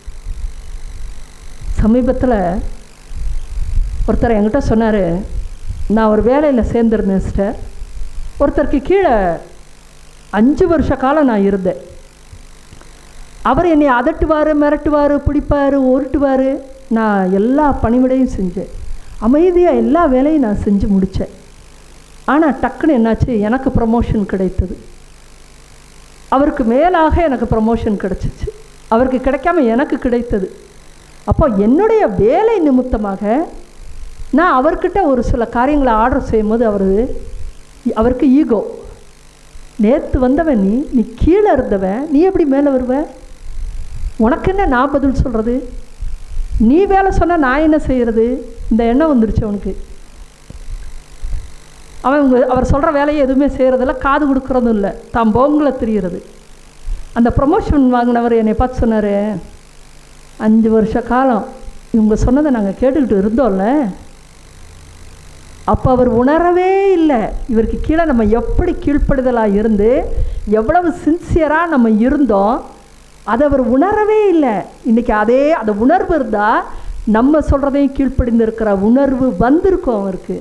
[SPEAKER 1] சமீபத்தில் ஒருத்தர் என்கிட்ட சொன்னார் நான் ஒரு வேலையில் சேர்ந்துருந்தேன் சிஸ்டர் ஒருத்தருக்கு கீழே அஞ்சு வருஷ காலம் நான் இருந்தேன் அவர் என்னை அதட்டுவார் மிரட்டுவார் பிடிப்பார் உருட்டுவார் நான் எல்லா பணிவிடையும் செஞ்சேன் அமைதியாக எல்லா வேலையும் நான் செஞ்சு முடித்தேன் ஆனால் டக்குன்னு என்னாச்சு எனக்கு ப்ரமோஷன் கிடைத்தது அவருக்கு மேலாக எனக்கு ப்ரமோஷன் கிடச்சிச்சு அவருக்கு கிடைக்காம எனக்கு கிடைத்தது அப்போ என்னுடைய வேலை நிமித்தமாக நான் அவர்கிட்ட ஒரு சில காரியங்களை ஆர்டர் செய்யும்போது அவர் அவருக்கு ஈகோ நேற்று வந்தவன் நீ நீ கீழே இருந்தவன் நீ எப்படி மேலே வருவ உனக்கு என்ன நான் பதில் சொல்கிறது நீ வேலை சொன்னால் நான் என்ன செய்கிறது இந்த எண்ணம் வந்துருச்சு அவனுக்கு அவன் உங்க அவர் சொல்கிற வேலையை எதுவுமே செய்கிறதில்ல காது கொடுக்குறதும் இல்லை தான் போங்களை தெரிகிறது அந்த ப்ரொமோஷன் வாங்கினவர் என்னை பார்த்து சொன்னார் அஞ்சு வருஷ காலம் இவங்க சொன்னதை நாங்கள் கேட்டுக்கிட்டு இருந்தோம்ல அப்போ அவர் உணரவே இல்லை இவருக்கு கீழே நம்ம எப்படி கீழ்ப்படுதலாக இருந்து எவ்வளவு சின்சியராக நம்ம இருந்தோம் அதை அவர் உணரவே இல்லை இன்றைக்கி அதே அந்த உணர்வு இருந்தால் நம்ம சொல்கிறதையும் கீழ்ப்படிந்து இருக்கிற உணர்வு வந்திருக்கும் அவருக்கு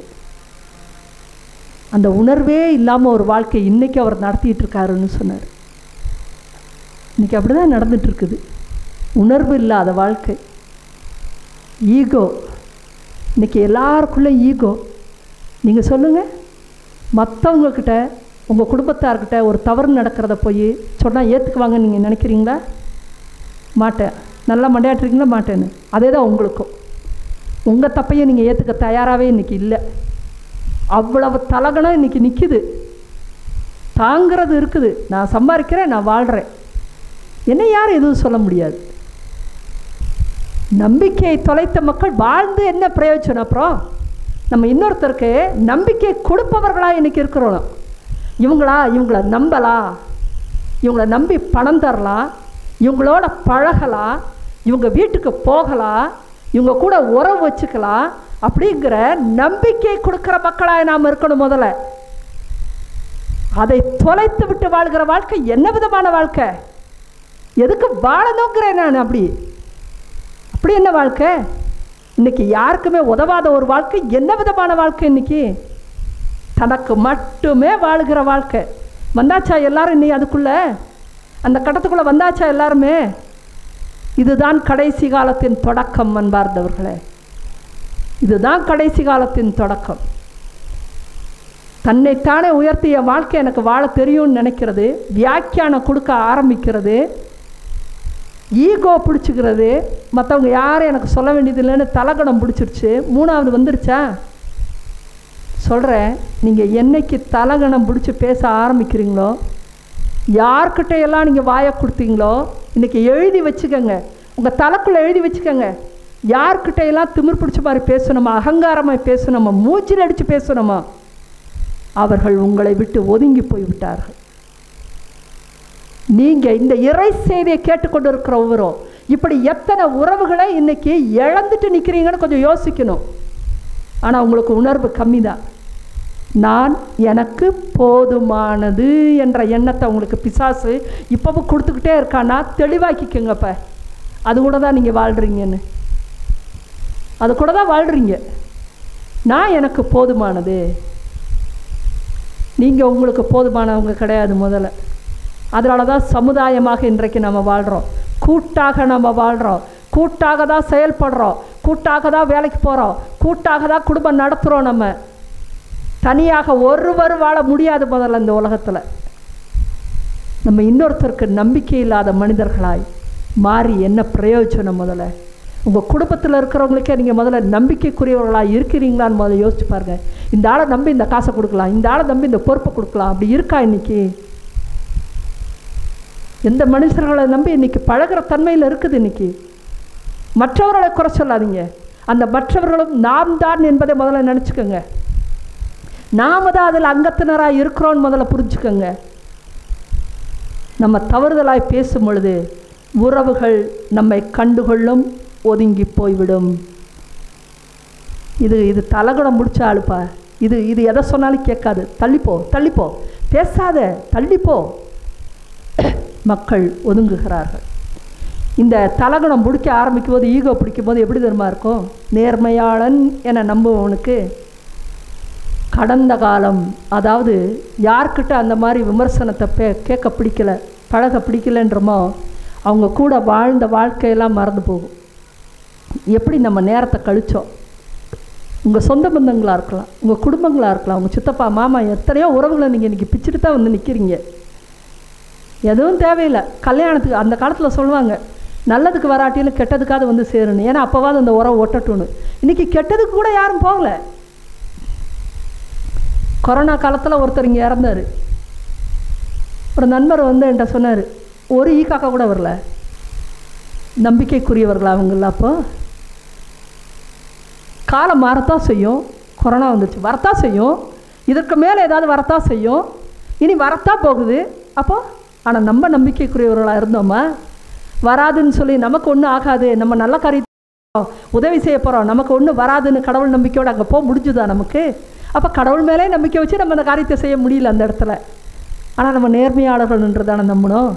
[SPEAKER 1] அந்த உணர்வே இல்லாமல் ஒரு வாழ்க்கை இன்றைக்கி அவர் நடத்திட்டு இருக்காருன்னு சொன்னார் இன்றைக்கி அப்படி தான் நடந்துட்டுருக்குது உணர்வு இல்லாத வாழ்க்கை ஈகோ இன்றைக்கி எல்லாருக்குள்ளே ஈகோ நீங்கள் சொல்லுங்கள் மற்றவங்கக்கிட்ட உங்கள் குடும்பத்தார்கிட்ட ஒரு தவறு நடக்கிறத போய் சொன்னால் ஏற்றுக்குவாங்கன்னு நீங்கள் நினைக்கிறீங்களா மாட்டேன் நல்லா மண்டையாட்டுறீங்களா மாட்டேன்னு அதே தான் உங்களுக்கும் உங்கள் தப்பையும் நீங்கள் ஏற்றுக்க தயாராகவே இன்றைக்கி இல்லை அவ்வளவு தலகணம் இன்றைக்கி நிற்கிது தாங்கிறது இருக்குது நான் சம்பாதிக்கிறேன் நான் வாழ்கிறேன் என்ன யாரும் எதுவும் சொல்ல முடியாது நம்பிக்கையை தொலைத்த மக்கள் வாழ்ந்து என்ன பிரயோஜனம் அப்புறம் நம்ம இன்னொருத்தருக்கு நம்பிக்கை கொடுப்பவர்களாக இன்றைக்கி இருக்கிறோம் இவங்களா இவங்கள நம்பலாம் இவங்கள நம்பி பணம் தரலாம் இவங்களோட பழகலாம் இவங்க வீட்டுக்கு போகலாம் இவங்க கூட உறவு வச்சுக்கலாம் அப்படிங்கிற நம்பிக்கை கொடுக்குற மக்களாக நாம் இருக்கணும் முதல்ல அதை தொலைத்து விட்டு வாழ்கிற வாழ்க்கை என்ன விதமான வாழ்க்கை எதுக்கு வாழணுங்கிறேன் நான் அப்படி அப்படி என்ன வாழ்க்கை இன்னைக்கு யாருக்குமே உதவாத ஒரு வாழ்க்கை என்ன விதமான வாழ்க்கை இன்னைக்கு தனக்கு மட்டுமே வாழ்கிற வாழ்க்கை வந்தாச்சா எல்லாரும் நீ அதுக்குள்ளே அந்த கட்டத்துக்குள்ளே வந்தாச்சா எல்லாருமே இதுதான் கடைசி காலத்தின் தொடக்கம் அன்பார்ந்தவர்களே இதுதான் கடைசி காலத்தின் தொடக்கம் தன்னைத்தானே உயர்த்தி என் வாழ்க்கை எனக்கு வாழ தெரியும்னு நினைக்கிறது வியாக்கியானம் கொடுக்க ஆரம்பிக்கிறது ஈகோ பிடிச்சிக்கிறது மற்றவங்க யாரும் எனக்கு சொல்ல வேண்டியது இல்லைன்னு தலகணம் பிடிச்சிருச்சு மூணாவது வந்துருச்சா சொல்கிறேன் நீங்கள் என்னைக்கு தலகணம் பிடிச்சி பேச ஆரம்பிக்கிறீங்களோ யார்கிட்ட எல்லாம் நீங்கள் வாயை கொடுத்தீங்களோ இன்றைக்கி எழுதி வச்சுக்கோங்க உங்கள் தலைக்குள்ளே எழுதி வச்சுக்கோங்க யார்கிட்ட எல்லாம் திமிர் பிடிச்ச மாதிரி பேசணுமா அகங்காரமாக பேசணுமா மூச்சில் அடித்து பேசணுமா அவர்கள் உங்களை விட்டு ஒதுங்கி போய்விட்டார்கள் நீங்கள் இந்த இறை செய்தியை கேட்டுக்கொண்டு இருக்கிற ஒவ்வொரும் இப்படி எத்தனை உறவுகளை இன்னைக்கு இழந்துட்டு நிற்கிறீங்கன்னு கொஞ்சம் யோசிக்கணும் ஆனால் உங்களுக்கு உணர்வு கம்மி தான் நான் எனக்கு போதுமானது என்ற எண்ணத்தை உங்களுக்கு பிசாசு இப்போவும் கொடுத்துக்கிட்டே இருக்கானா தெளிவாக்கிக்கோங்கப்ப அது கூட தான் நீங்கள் வாழ்கிறீங்கன்னு அது கூட தான் வாழ்கிறீங்க நான் எனக்கு போதுமானது நீங்கள் உங்களுக்கு போதுமானவங்க கிடையாது முதல்ல அதனால தான் சமுதாயமாக இன்றைக்கு நம்ம வாழ்கிறோம் கூட்டாக நம்ம வாழ்கிறோம் கூட்டாக தான் செயல்படுறோம் கூட்டாக தான் வேலைக்கு போகிறோம் கூட்டாக தான் குடும்பம் நடத்துகிறோம் நம்ம தனியாக ஒருவர் வாழ முடியாது முதல்ல இந்த உலகத்தில் நம்ம இன்னொருத்தருக்கு நம்பிக்கை இல்லாத மனிதர்களாய் மாறி என்ன பிரயோஜனம் முதல்ல உங்கள் குடும்பத்தில் இருக்கிறவங்களுக்கே நீங்கள் முதல்ல நம்பிக்கைக்குரியவர்களாக இருக்கிறீங்களான்னு முதல்ல யோசிச்சு பாருங்கள் இந்த ஆளை நம்பி இந்த காசை கொடுக்கலாம் இந்த ஆளை நம்பி இந்த பொறுப்பை கொடுக்கலாம் அப்படி இருக்கா இன்னைக்கு எந்த மனுஷர்களை நம்பி இன்னைக்கு பழகிற தன்மையில் இருக்குது இன்னைக்கு மற்றவர்களை குறை சொல்லாதீங்க அந்த மற்றவர்களும் நாம் தான் என்பதை முதல்ல நினச்சிக்கோங்க நாம தான் அதில் அங்கத்தினராக இருக்கிறோன்னு முதல்ல புரிஞ்சுக்கோங்க நம்ம தவறுதலாய் பேசும் பொழுது உறவுகள் நம்மை கண்டுகொள்ளும் ஒதுங்கி போய்விடும் இது இது தலகுடம் முடிச்ச ஆளுப்பா இது இது எதை சொன்னாலும் கேட்காது தள்ளிப்போ தள்ளிப்போ பேசாத தள்ளிப்போ மக்கள் ஒதுங்குகிறார்கள் இந்த தலகுணம் பிடிக்க ஆரம்பிக்கும் போது ஈகோ பிடிக்கும் போது எப்படி தெரியுமா இருக்கும் நேர்மையாளன் என நம்புவவனுக்கு கடந்த காலம் அதாவது யார்கிட்ட அந்த மாதிரி விமர்சனத்தை பே கேட்க பிடிக்கல பழக பிடிக்கலன்றமோ அவங்க கூட வாழ்ந்த வாழ்க்கையெல்லாம் மறந்து போகும் எப்படி நம்ம நேரத்தை கழித்தோம் உங்கள் சொந்த பந்தங்களாக இருக்கலாம் உங்கள் குடும்பங்களாக இருக்கலாம் உங்கள் சித்தப்பா மாமா எத்தனையோ உறவுகளை நீங்கள் இன்றைக்கி பிச்சுட்டு தான் வந்து நிற்கிறீங்க எதுவும் தேவையில்லை கல்யாணத்துக்கு அந்த காலத்தில் சொல்லுவாங்க நல்லதுக்கு வராட்டிலும் கெட்டதுக்காவது வந்து சேரணும் ஏன்னா அப்போவாது அந்த உறவு ஒட்டட்டும்னு இன்றைக்கி கெட்டதுக்கு கூட யாரும் போகலை கொரோனா காலத்தில் ஒருத்தர் இங்கே இறந்தார் ஒரு நண்பர் வந்து என்கிட்ட சொன்னார் ஒரு ஈ காக்கா கூட வரல நம்பிக்கைக்குரியவர்களா அவங்கள அப்போ காலம் மாறத்தான் செய்யும் கொரோனா வந்துச்சு வரத்தான் செய்யும் இதற்கு மேலே ஏதாவது வரத்தான் செய்யும் இனி வரத்தான் போகுது அப்போ ஆனால் நம்ம நம்பிக்கைக்குரியவர்களாக இருந்தோமா வராதுன்னு சொல்லி நமக்கு ஒன்றும் ஆகாது நம்ம நல்ல காரியத்தை உதவி செய்ய போகிறோம் நமக்கு ஒன்றும் வராதுன்னு கடவுள் நம்பிக்கையோடு அங்கே போக முடிஞ்சுதா நமக்கு அப்போ கடவுள் மேலே நம்பிக்கை வச்சு நம்ம அந்த காரியத்தை செய்ய முடியல அந்த இடத்துல ஆனால் நம்ம நேர்மையாளர்கள் என்று தானே நம்பணும்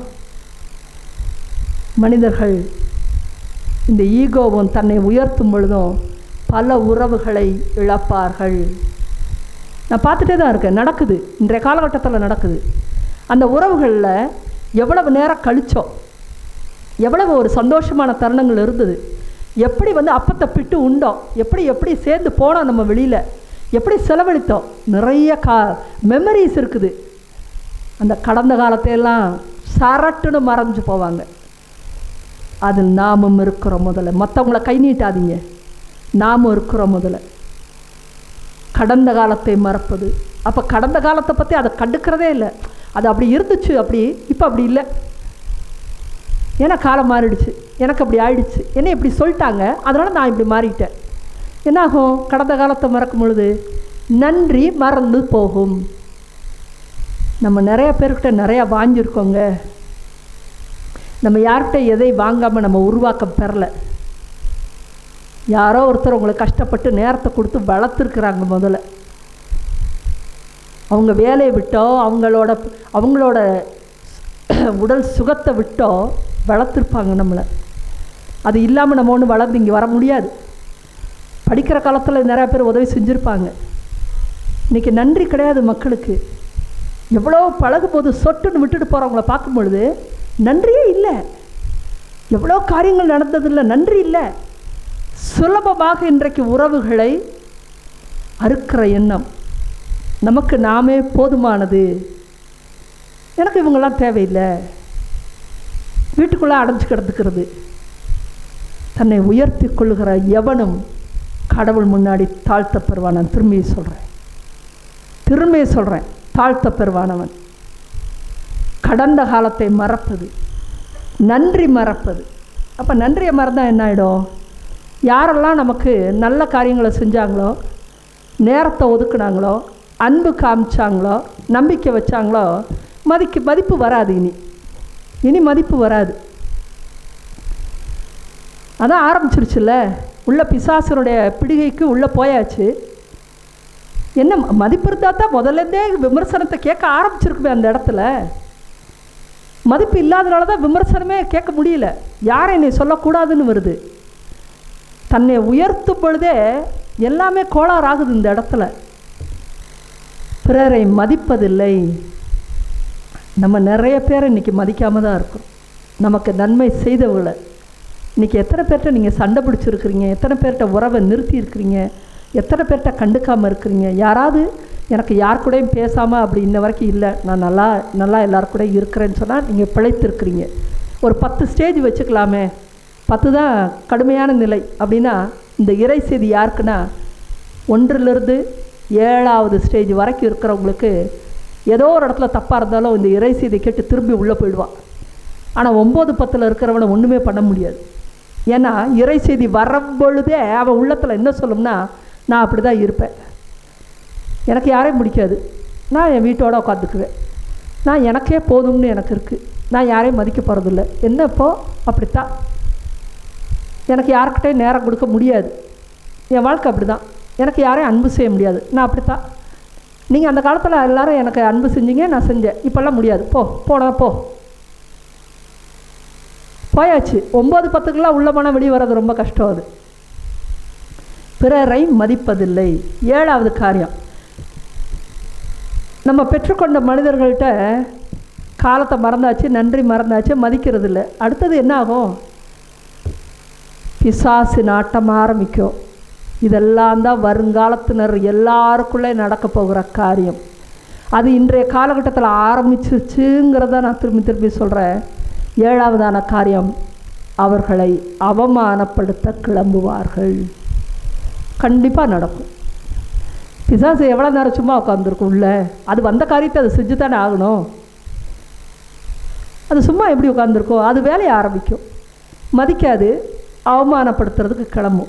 [SPEAKER 1] மனிதர்கள் இந்த ஈகோவும் தன்னை உயர்த்தும் பொழுதும் பல உறவுகளை இழப்பார்கள் நான் பார்த்துட்டே தான் இருக்கேன் நடக்குது இன்றைய காலகட்டத்தில் நடக்குது அந்த உறவுகளில் எவ்வளவு நேரம் கழித்தோம் எவ்வளவு ஒரு சந்தோஷமான தருணங்கள் இருந்தது எப்படி வந்து அப்பத்தை பிட்டு உண்டோம் எப்படி எப்படி சேர்ந்து போனோம் நம்ம வெளியில் எப்படி செலவழித்தோம் நிறைய கா மெமரிஸ் இருக்குது அந்த கடந்த காலத்தையெல்லாம் சரட்டுன்னு மறைஞ்சு போவாங்க அதில் நாமும் இருக்கிறோம் முதல்ல மற்றவங்கள கை நீட்டாதீங்க நாமும் இருக்கிறோம் முதல்ல கடந்த காலத்தை மறப்பது அப்போ கடந்த காலத்தை பற்றி அதை கண்டுக்கிறதே இல்லை அது அப்படி இருந்துச்சு அப்படி இப்போ அப்படி இல்லை ஏன்னா காலம் மாறிடுச்சு எனக்கு அப்படி ஆயிடுச்சு என்ன இப்படி சொல்லிட்டாங்க அதனால் நான் இப்படி மாறிட்டேன் என்னாகும் கடந்த காலத்தை மறக்கும் பொழுது நன்றி மறந்து போகும் நம்ம நிறைய பேர்கிட்ட நிறையா வாங்கியிருக்கோங்க நம்ம யார்கிட்ட எதை வாங்காமல் நம்ம உருவாக்கம் பெறலை யாரோ ஒருத்தர் உங்களை கஷ்டப்பட்டு நேரத்தை கொடுத்து வளர்த்துருக்குறாங்க முதல்ல அவங்க வேலையை விட்டோ அவங்களோட அவங்களோட உடல் சுகத்தை விட்டோ வளர்த்துருப்பாங்க நம்மளை அது இல்லாமல் நம்ம ஒன்று வளர்ந்து இங்கே வர முடியாது படிக்கிற காலத்தில் நிறையா பேர் உதவி செஞ்சுருப்பாங்க இன்றைக்கி நன்றி கிடையாது மக்களுக்கு எவ்வளோ பழகும் போது சொட்டுன்னு விட்டுட்டு போகிறவங்கள பார்க்கும் பொழுது நன்றியே இல்லை எவ்வளோ காரியங்கள் நடந்ததில்லை நன்றி இல்லை சுலபமாக இன்றைக்கு உறவுகளை அறுக்கிற எண்ணம் நமக்கு நாமே போதுமானது எனக்கு இவங்கெல்லாம் தேவையில்லை வீட்டுக்குள்ளே அடைஞ்சு கிடந்துக்கிறது தன்னை உயர்த்தி கொள்ளுகிற எவனும் கடவுள் முன்னாடி தாழ்த்த பெறுவான் நான் திரும்பி சொல்கிறேன் திரும்பி சொல்கிறேன் தாழ்த்த பெறுவானவன் கடந்த காலத்தை மறப்பது நன்றி மறப்பது அப்போ நன்றியை மறந்தால் என்ன ஆகிடும் யாரெல்லாம் நமக்கு நல்ல காரியங்களை செஞ்சாங்களோ நேரத்தை ஒதுக்குனாங்களோ அன்பு காமிச்சாங்களோ நம்பிக்கை வச்சாங்களோ மதிக்கு மதிப்பு வராது இனி இனி மதிப்பு வராது அதான் ஆரம்பிச்சிருச்சுல்ல உள்ள பிசாசனுடைய பிடிகைக்கு உள்ளே போயாச்சு என்ன ம- மதிப்பு இருந்தால் தான் முதல்லேருந்தே விமர்சனத்தை கேட்க ஆரம்பிச்சிருக்குமே அந்த இடத்துல மதிப்பு இல்லாதனால தான் விமர்சனமே கேட்க முடியல யாரை நீ சொல்லக்கூடாதுன்னு வருது தன்னை உயர்த்தும் பொழுதே எல்லாமே கோளாறாகுது இந்த இடத்துல பிறரை மதிப்பதில்லை நம்ம நிறைய பேரை இன்றைக்கி மதிக்காமல் தான் இருக்கிறோம் நமக்கு நன்மை செய்தவங்களை இன்றைக்கி எத்தனை பேர்கிட்ட நீங்கள் சண்டை பிடிச்சிருக்கிறீங்க எத்தனை பேர்கிட்ட உறவை நிறுத்தி இருக்கிறீங்க எத்தனை பேர்கிட்ட கண்டுக்காமல் இருக்கிறீங்க யாராவது எனக்கு யார் கூடயும் பேசாமல் அப்படி இன்ன வரைக்கும் இல்லை நான் நல்லா நல்லா எல்லார் கூட இருக்கிறேன்னு சொன்னால் நீங்கள் பிழைத்திருக்கிறீங்க ஒரு பத்து ஸ்டேஜ் வச்சுக்கலாமே பத்து தான் கடுமையான நிலை அப்படின்னா இந்த இறை செய்தி யாருக்குன்னா ஒன்றிலிருந்து ஏழாவது ஸ்டேஜ் வரைக்கும் இருக்கிறவங்களுக்கு ஏதோ ஒரு இடத்துல தப்பாக இருந்தாலும் இந்த இறை செய்தி கேட்டு திரும்பி உள்ளே போயிடுவான் ஆனால் ஒம்பது பத்தில் இருக்கிறவனை ஒன்றுமே பண்ண முடியாது ஏன்னா இறை செய்தி வரும் பொழுதே அவன் உள்ளத்தில் என்ன சொல்லும்னா நான் அப்படி தான் இருப்பேன் எனக்கு யாரையும் பிடிக்காது நான் என் வீட்டோட உட்காந்துக்குவேன் நான் எனக்கே போதும்னு எனக்கு இருக்குது நான் யாரையும் மதிக்க போகிறதில்ல என்ன இப்போ அப்படித்தான் எனக்கு யாருக்கிட்டையும் நேரம் கொடுக்க முடியாது என் வாழ்க்கை அப்படி தான் எனக்கு யாரையும் அன்பு செய்ய முடியாது நான் அப்படித்தான் நீங்கள் அந்த காலத்தில் எல்லாரும் எனக்கு அன்பு செஞ்சீங்க நான் செஞ்சேன் இப்போல்லாம் முடியாது போ போடா போ போயாச்சு ஒம்பது பத்துக்கெல்லாம் உள்ள போனால் வெளியே வர்றது ரொம்ப கஷ்டம் அது பிறரை மதிப்பதில்லை ஏழாவது காரியம் நம்ம பெற்றுக்கொண்ட மனிதர்கள்ட்ட காலத்தை மறந்தாச்சு நன்றி மறந்தாச்சு மதிக்கிறது இல்லை அடுத்தது என்ன ஆகும் பிசாசு நாட்டம் ஆரம்பிக்கும் இதெல்லாம் தான் வருங்காலத்தினர் எல்லாருக்குள்ளே நடக்க போகிற காரியம் அது இன்றைய காலகட்டத்தில் ஆரம்பிச்சிருச்சுங்கிறத நான் திரும்பி திரும்பி சொல்கிறேன் ஏழாவதான காரியம் அவர்களை அவமானப்படுத்த கிளம்புவார்கள் கண்டிப்பாக நடக்கும் பிசாசு எவ்வளோ நேரம் சும்மா உட்காந்துருக்கும் உள்ள அது வந்த காரியத்தை அது செஞ்சு தானே ஆகணும் அது சும்மா எப்படி உட்காந்துருக்கோம் அது வேலையை ஆரம்பிக்கும் மதிக்காது அவமானப்படுத்துறதுக்கு கிளம்பும்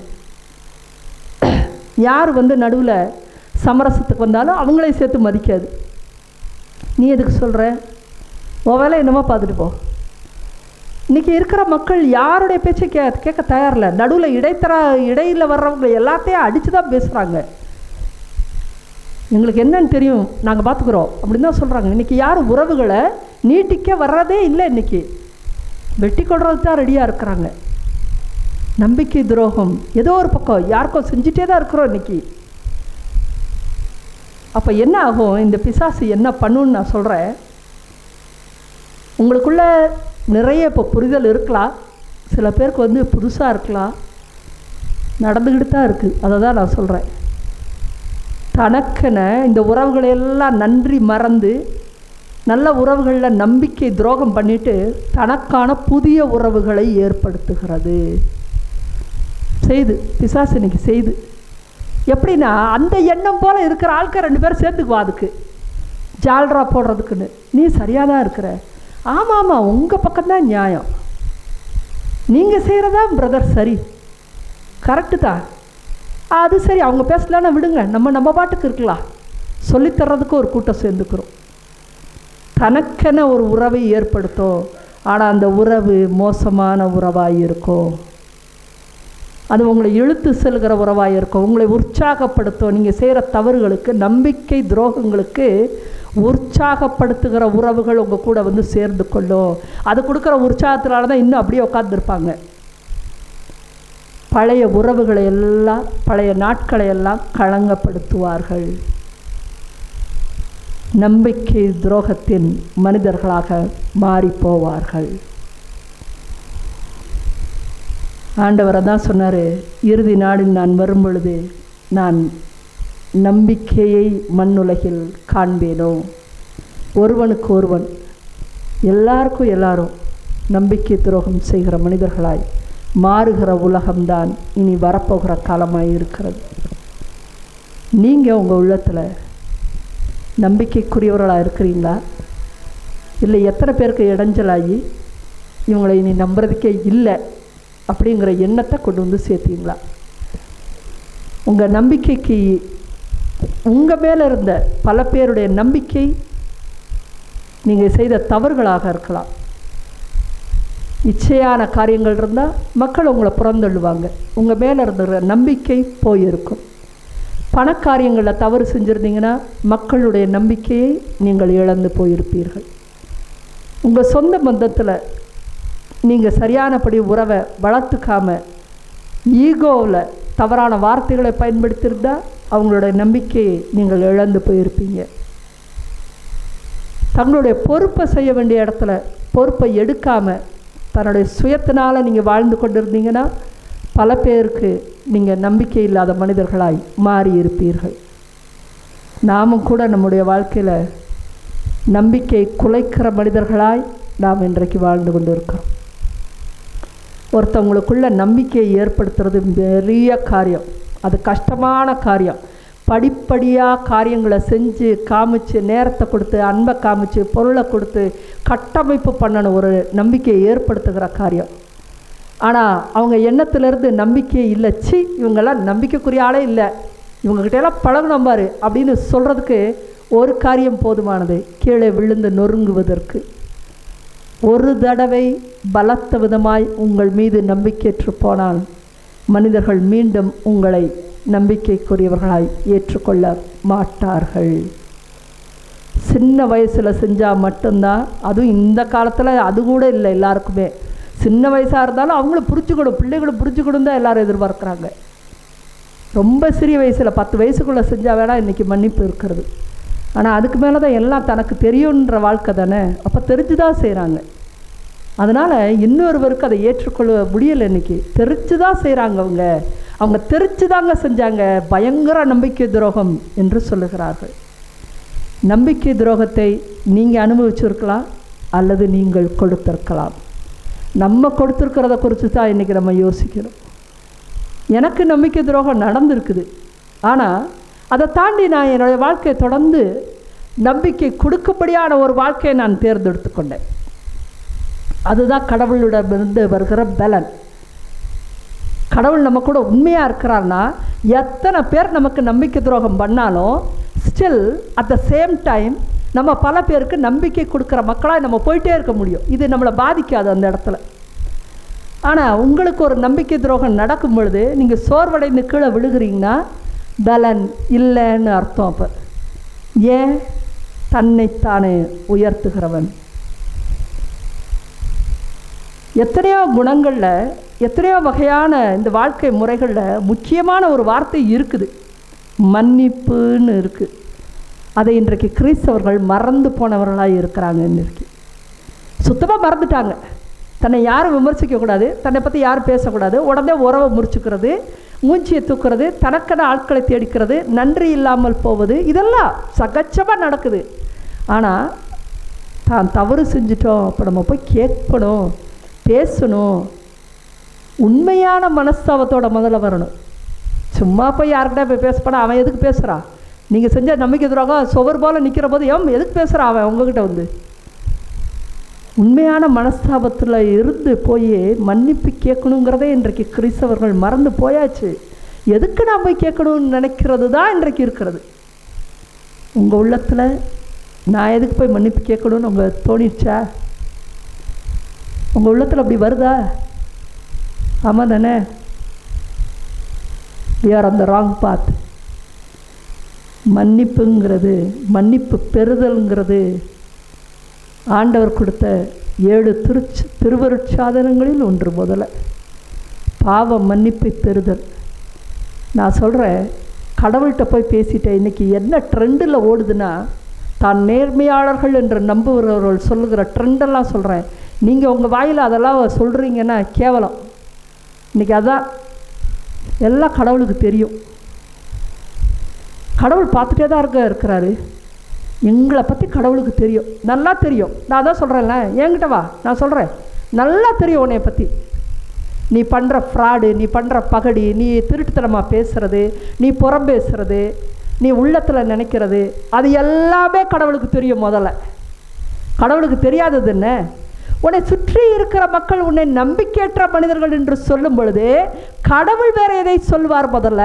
[SPEAKER 1] யார் வந்து நடுவில் சமரசத்துக்கு வந்தாலும் அவங்களையும் சேர்த்து மதிக்காது நீ எதுக்கு சொல்கிற உன் வேலை என்னமோ பார்த்துட்டு போ இன்றைக்கி இருக்கிற மக்கள் யாருடைய பேச்சை கே கேட்க தயாரில்ல நடுவில் இடைத்தர இடையில் வர்றவங்க எல்லாத்தையும் அடித்து தான் பேசுகிறாங்க எங்களுக்கு என்னன்னு தெரியும் நாங்கள் பார்த்துக்குறோம் அப்படின்னு தான் சொல்கிறாங்க இன்றைக்கி யாரும் உறவுகளை நீட்டிக்க வர்றதே இல்லை இன்றைக்கி வெட்டி கொள்றது தான் ரெடியாக இருக்கிறாங்க நம்பிக்கை துரோகம் ஏதோ ஒரு பக்கம் யாருக்கோ செஞ்சுட்டே தான் இருக்கிறோம் இன்றைக்கி அப்போ என்ன ஆகும் இந்த பிசாசு என்ன பண்ணுன்னு நான் சொல்கிறேன் உங்களுக்குள்ள நிறைய இப்போ புரிதல் இருக்கலாம் சில பேருக்கு வந்து புதுசாக இருக்கலாம் நடந்துக்கிட்டு தான் இருக்குது அதை தான் நான் சொல்கிறேன் தனக்கென இந்த உறவுகளை எல்லாம் நன்றி மறந்து நல்ல உறவுகளில் நம்பிக்கை துரோகம் பண்ணிட்டு தனக்கான புதிய உறவுகளை ஏற்படுத்துகிறது செய்து பிசாசு இன்னைக்கு செய்து எப்படின்னா அந்த எண்ணம் போல் இருக்கிற ஆட்கள் ரெண்டு பேரும் சேர்த்துக்குவா அதுக்கு ஜால்ரா போடுறதுக்குன்னு நீ சரியாக தான் இருக்கிற ஆமாம் ஆமாம் உங்கள் பக்கம்தான் நியாயம் நீங்கள் செய்கிறதா பிரதர் சரி கரெக்டு தான் அது சரி அவங்க பேசலான்னா விடுங்க நம்ம நம்ம பாட்டுக்கு இருக்கலாம் சொல்லித்தர்றதுக்கு ஒரு கூட்டம் சேர்ந்துக்கிறோம் தனக்கென ஒரு உறவை ஏற்படுத்தும் ஆனால் அந்த உறவு மோசமான உறவாக இருக்கும் அது உங்களை இழுத்து செல்கிற உறவாக இருக்கும் உங்களை உற்சாகப்படுத்தும் நீங்கள் செய்கிற தவறுகளுக்கு நம்பிக்கை துரோகங்களுக்கு உற்சாகப்படுத்துகிற உறவுகள் உங்கள் கூட வந்து சேர்ந்து கொள்ளும் அது கொடுக்குற உற்சாகத்தினால தான் இன்னும் அப்படியே உட்காந்துருப்பாங்க பழைய உறவுகளை எல்லாம் பழைய நாட்களை எல்லாம் களங்கப்படுத்துவார்கள் நம்பிக்கை துரோகத்தின் மனிதர்களாக மாறி போவார்கள் ஆண்டவரை தான் சொன்னார் இறுதி நாளில் நான் வரும் பொழுது நான் நம்பிக்கையை மண்ணுலகில் காண்பேனோ ஒருவனுக்கு ஒருவன் எல்லாருக்கும் எல்லாரும் நம்பிக்கை துரோகம் செய்கிற மனிதர்களாய் மாறுகிற உலகம்தான் இனி வரப்போகிற காலமாய் இருக்கிறது நீங்கள் உங்கள் உள்ளத்தில் நம்பிக்கைக்குரியவர்களாக இருக்கிறீங்களா இல்லை எத்தனை பேருக்கு இடைஞ்சலாகி இவங்களை இனி நம்புறதுக்கே இல்லை அப்படிங்கிற எண்ணத்தை கொண்டு வந்து சேர்த்தீங்களா உங்கள் நம்பிக்கைக்கு உங்கள் மேலே இருந்த பல பேருடைய நம்பிக்கை நீங்கள் செய்த தவறுகளாக இருக்கலாம் இச்சையான காரியங்கள் இருந்தால் மக்கள் உங்களை புறந்தள்ளுவாங்க உங்கள் மேலே இருந்த நம்பிக்கை போயிருக்கும் பணக்காரியங்களில் தவறு செஞ்சுருந்தீங்கன்னா மக்களுடைய நம்பிக்கையை நீங்கள் இழந்து போயிருப்பீர்கள் உங்கள் சொந்த பந்தத்தில் நீங்கள் சரியானபடி உறவை வளர்த்துக்காம ஈகோவில் தவறான வார்த்தைகளை பயன்படுத்தியிருந்தால் அவங்களோட நம்பிக்கையை நீங்கள் இழந்து போயிருப்பீங்க தங்களுடைய பொறுப்பை செய்ய வேண்டிய இடத்துல பொறுப்பை எடுக்காமல் தன்னுடைய சுயத்தினால் நீங்கள் வாழ்ந்து கொண்டிருந்தீங்கன்னா பல பேருக்கு நீங்கள் நம்பிக்கை இல்லாத மனிதர்களாய் மாறி இருப்பீர்கள் நாமும் கூட நம்முடைய வாழ்க்கையில் நம்பிக்கை குலைக்கிற மனிதர்களாய் நாம் இன்றைக்கு வாழ்ந்து கொண்டு இருக்கிறோம் ஒருத்தவங்களுக்குள்ள நம்பிக்கையை ஏற்படுத்துறது பெரிய காரியம் அது கஷ்டமான காரியம் படிப்படியாக காரியங்களை செஞ்சு காமிச்சு நேரத்தை கொடுத்து அன்பை காமிச்சு பொருளை கொடுத்து கட்டமைப்பு பண்ணணும் ஒரு நம்பிக்கையை ஏற்படுத்துகிற காரியம் ஆனால் அவங்க எண்ணத்திலேருந்து நம்பிக்கை இல்லை சி இவங்கெல்லாம் நம்பிக்கைக்குரிய ஆளே இல்லை இவங்ககிட்டலாம் பழகணும் பாரு அப்படின்னு சொல்கிறதுக்கு ஒரு காரியம் போதுமானது கீழே விழுந்து நொறுங்குவதற்கு ஒரு தடவை பலத்த விதமாய் உங்கள் மீது நம்பிக்கையற்று போனால் மனிதர்கள் மீண்டும் உங்களை நம்பிக்கைக்குரியவர்களாய் ஏற்றுக்கொள்ள மாட்டார்கள் சின்ன வயசில் செஞ்சால் மட்டும்தான் அதுவும் இந்த காலத்தில் அது கூட இல்லை எல்லாருக்குமே சின்ன வயசாக இருந்தாலும் அவங்களும் புரிஞ்சுக்கணும் பிள்ளைகளும் புரிஞ்சுக்கணும் தான் எல்லாரும் எதிர்பார்க்குறாங்க ரொம்ப சிறிய வயசில் பத்து வயசுக்குள்ளே செஞ்சால் வேணால் இன்றைக்கி மன்னிப்பு இருக்கிறது ஆனால் அதுக்கு மேலே தான் எல்லாம் தனக்கு தெரியுன்ற வாழ்க்கை தானே அப்போ தெரிஞ்சு தான் செய்கிறாங்க அதனால் இன்னொருவருக்கு அதை ஏற்றுக்கொள்ள முடியலை இன்றைக்கி தெரிச்சு தான் செய்கிறாங்க அவங்க அவங்க தெரிச்சு தாங்க செஞ்சாங்க பயங்கர நம்பிக்கை துரோகம் என்று சொல்லுகிறார்கள் நம்பிக்கை துரோகத்தை நீங்கள் அனுபவிச்சிருக்கலாம் அல்லது நீங்கள் கொடுத்திருக்கலாம் நம்ம கொடுத்துருக்கிறத குறித்து தான் இன்றைக்கி நம்ம யோசிக்கிறோம் எனக்கு நம்பிக்கை துரோகம் நடந்திருக்குது ஆனால் அதை தாண்டி நான் என்னுடைய வாழ்க்கையை தொடர்ந்து நம்பிக்கை கொடுக்கும்படியான ஒரு வாழ்க்கையை நான் தேர்ந்தெடுத்து கொண்டேன் அதுதான் கடவுளிடமிருந்து வருகிற பலன் கடவுள் நம்ம கூட உண்மையாக இருக்கிறார்னா எத்தனை பேர் நமக்கு நம்பிக்கை துரோகம் பண்ணாலும் still at the same time நம்ம பல பேருக்கு நம்பிக்கை கொடுக்குற மக்களாக நம்ம போயிட்டே இருக்க முடியும் இது நம்மளை பாதிக்காது அந்த இடத்துல ஆனால் உங்களுக்கு ஒரு நம்பிக்கை துரோகம் நடக்கும் பொழுது நீங்கள் சோர்வடைந்து கீழே விழுகிறீங்கன்னா பலன் இல்லைன்னு அர்த்தம் அப்போ ஏன் தன்னைத்தானே உயர்த்துகிறவன் எத்தனையோ குணங்களில் எத்தனையோ வகையான இந்த வாழ்க்கை முறைகளில் முக்கியமான ஒரு வார்த்தை இருக்குது மன்னிப்புன்னு இருக்குது அதை இன்றைக்கு கிறிஸ்தவர்கள் மறந்து போனவர்களாக இருக்கிறாங்க இன்றைக்கு சுத்தமாக மறந்துட்டாங்க தன்னை யாரும் விமர்சிக்கக்கூடாது தன்னை பற்றி யாரும் பேசக்கூடாது உடனே உறவை முறிச்சுக்கிறது மூச்சியை தூக்குறது தனக்கென ஆட்களை தேடிக்கிறது நன்றி இல்லாமல் போவது இதெல்லாம் சகஜமாக நடக்குது ஆனால் தான் தவறு செஞ்சிட்டோம் அப்போ நம்ம போய் கேட்கணும் பேசணும் உண்மையான மனஸ்தாபத்தோட முதல்ல வரணும் சும்மா போய் யாருக்கிட்ட போய் பேச போனால் அவன் எதுக்கு பேசுகிறான் நீங்கள் செஞ்ச நம்பிக்கை துரோகம் சுவர் போல் நிற்கிற போது ஏன் எதுக்கு பேசுகிறான் அவன் உங்ககிட்ட வந்து உண்மையான மனஸ்தாபத்தில் இருந்து போய் மன்னிப்பு கேட்கணுங்கிறதே இன்றைக்கு கிறிஸ்தவர்கள் மறந்து போயாச்சு எதுக்கு நான் போய் கேட்கணும்னு நினைக்கிறது தான் இன்றைக்கு இருக்கிறது உங்கள் உள்ளத்தில் நான் எதுக்கு போய் மன்னிப்பு கேட்கணும்னு உங்கள் தோணிடுச்சா உங்கள் உள்ளத்தில் அப்படி வருதா ஆமாம் தானே வி ஆர் அந்த ராங் பாத் மன்னிப்புங்கிறது மன்னிப்பு பெறுதல்ங்கிறது ஆண்டவர் கொடுத்த ஏழு திருச் திருவருட்சாதனங்களில் ஒன்று முதல்ல பாவ மன்னிப்பை பெறுதல் நான் சொல்கிறேன் கடவுள்கிட்ட போய் பேசிட்டேன் இன்றைக்கி என்ன ட்ரெண்டில் ஓடுதுன்னா தான் நேர்மையாளர்கள் என்று நம்புகிறவர்கள் சொல்லுகிற ட்ரெண்டெல்லாம் சொல்கிறேன் நீங்கள் உங்கள் வாயில் அதெல்லாம் சொல்கிறீங்கன்னா கேவலம் இன்றைக்கி அதான் எல்லாம் கடவுளுக்கு தெரியும் கடவுள் பார்த்துட்டே தான் இருக்க இருக்கிறாரு எங்களை பற்றி கடவுளுக்கு தெரியும் நல்லா தெரியும் நான் தான் சொல்கிறேன்ல என்கிட்ட வா நான் சொல்கிறேன் நல்லா தெரியும் உன்னைய பற்றி நீ பண்ணுற ஃப்ராடு நீ பண்ணுற பகடி நீ திருட்டுத்தனமாக பேசுகிறது நீ புறம் பேசுகிறது நீ உள்ளத்தில் நினைக்கிறது அது எல்லாமே கடவுளுக்கு தெரியும் முதல்ல கடவுளுக்கு தெரியாதது என்ன உன்னை சுற்றி இருக்கிற மக்கள் உன்னை நம்பிக்கையற்ற மனிதர்கள் என்று சொல்லும் பொழுது கடவுள் வேற எதை சொல்வார் முதல்ல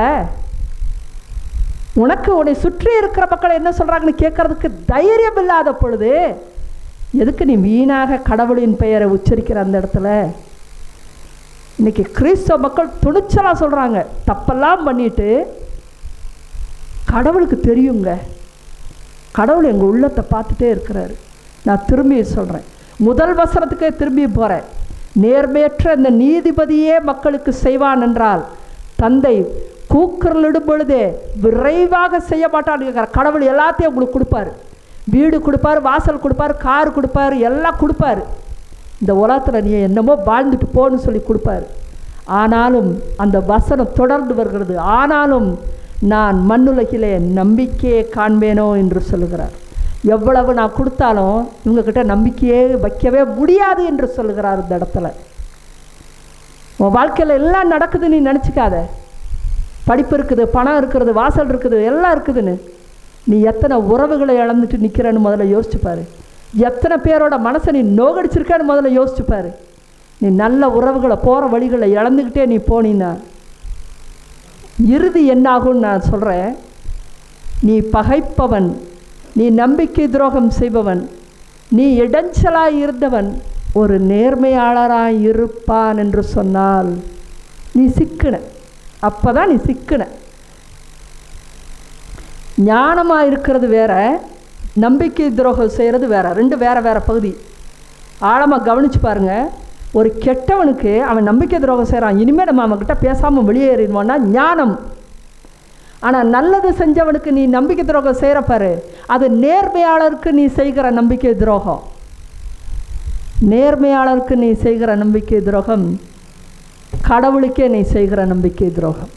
[SPEAKER 1] உனக்கு உன்னை சுற்றி இருக்கிற மக்கள் என்ன சொல்கிறாங்கன்னு கேட்கறதுக்கு தைரியம் இல்லாத பொழுது எதுக்கு நீ வீணாக கடவுளின் பெயரை உச்சரிக்கிற அந்த இடத்துல இன்னைக்கு கிறிஸ்தவ மக்கள் துணிச்சலாக சொல்கிறாங்க தப்பெல்லாம் பண்ணிட்டு கடவுளுக்கு தெரியுங்க கடவுள் எங்கள் உள்ளத்தை பார்த்துட்டே இருக்கிறாரு நான் திரும்பி சொல்கிறேன் முதல் வசனத்துக்கே திரும்பி போகிறேன் நேர்மையற்ற இந்த நீதிபதியே மக்களுக்கு செய்வான் என்றால் தந்தை கூக்குரலிடும் பொழுதே விரைவாக செய்ய மாட்டான்னு கடவுள் எல்லாத்தையும் உங்களுக்கு கொடுப்பாரு வீடு கொடுப்பாரு வாசல் கொடுப்பாரு கார் கொடுப்பாரு எல்லாம் கொடுப்பாரு இந்த உலகத்தில் நீ என்னமோ வாழ்ந்துட்டு போன்னு சொல்லி கொடுப்பாரு ஆனாலும் அந்த வசனம் தொடர்ந்து வருகிறது ஆனாலும் நான் மண்ணுலகிலே நம்பிக்கையை காண்பேனோ என்று சொல்லுகிறார் எவ்வளவு நான் கொடுத்தாலும் இவங்கக்கிட்ட நம்பிக்கையே வைக்கவே முடியாது என்று சொல்லுகிறார் இந்த இடத்துல உன் வாழ்க்கையில் எல்லாம் நடக்குது நீ நினச்சிக்காத படிப்பு இருக்குது பணம் இருக்கிறது வாசல் இருக்குது எல்லாம் இருக்குதுன்னு நீ எத்தனை உறவுகளை இழந்துட்டு நிற்கிறன்னு முதல்ல யோசிச்சு பாரு எத்தனை பேரோட மனசை நீ நோகடிச்சிருக்கன்னு முதல்ல யோசிச்சு பாரு நீ நல்ல உறவுகளை போகிற வழிகளை இழந்துக்கிட்டே நீ போனீன்னா இறுதி என்னாகும்னு நான் சொல்கிறேன் நீ பகைப்பவன் நீ நம்பிக்கை துரோகம் செய்பவன் நீ இடைஞ்சலாய் இருந்தவன் ஒரு நேர்மையாளராய் இருப்பான் என்று சொன்னால் நீ சிக்கின அப்போ தான் நீ சிக்கின ஞானமாக இருக்கிறது வேற நம்பிக்கை துரோகம் செய்கிறது வேற ரெண்டு வேற வேற பகுதி ஆழமாக கவனிச்சு பாருங்க ஒரு கெட்டவனுக்கு அவன் நம்பிக்கை துரோகம் செய்கிறான் இனிமேல் நம்ம அவன்கிட்ட பேசாமல் வெளியேறிடுவோன்னா ஞானம் ஆனால் நல்லது செஞ்சவனுக்கு நீ நம்பிக்கை துரோகம் செய்கிற பாரு அது நேர்மையாளருக்கு நீ செய்கிற நம்பிக்கை துரோகம் நேர்மையாளருக்கு நீ செய்கிற நம்பிக்கை துரோகம் கடவுளுக்கே நீ செய்கிற நம்பிக்கை துரோகம்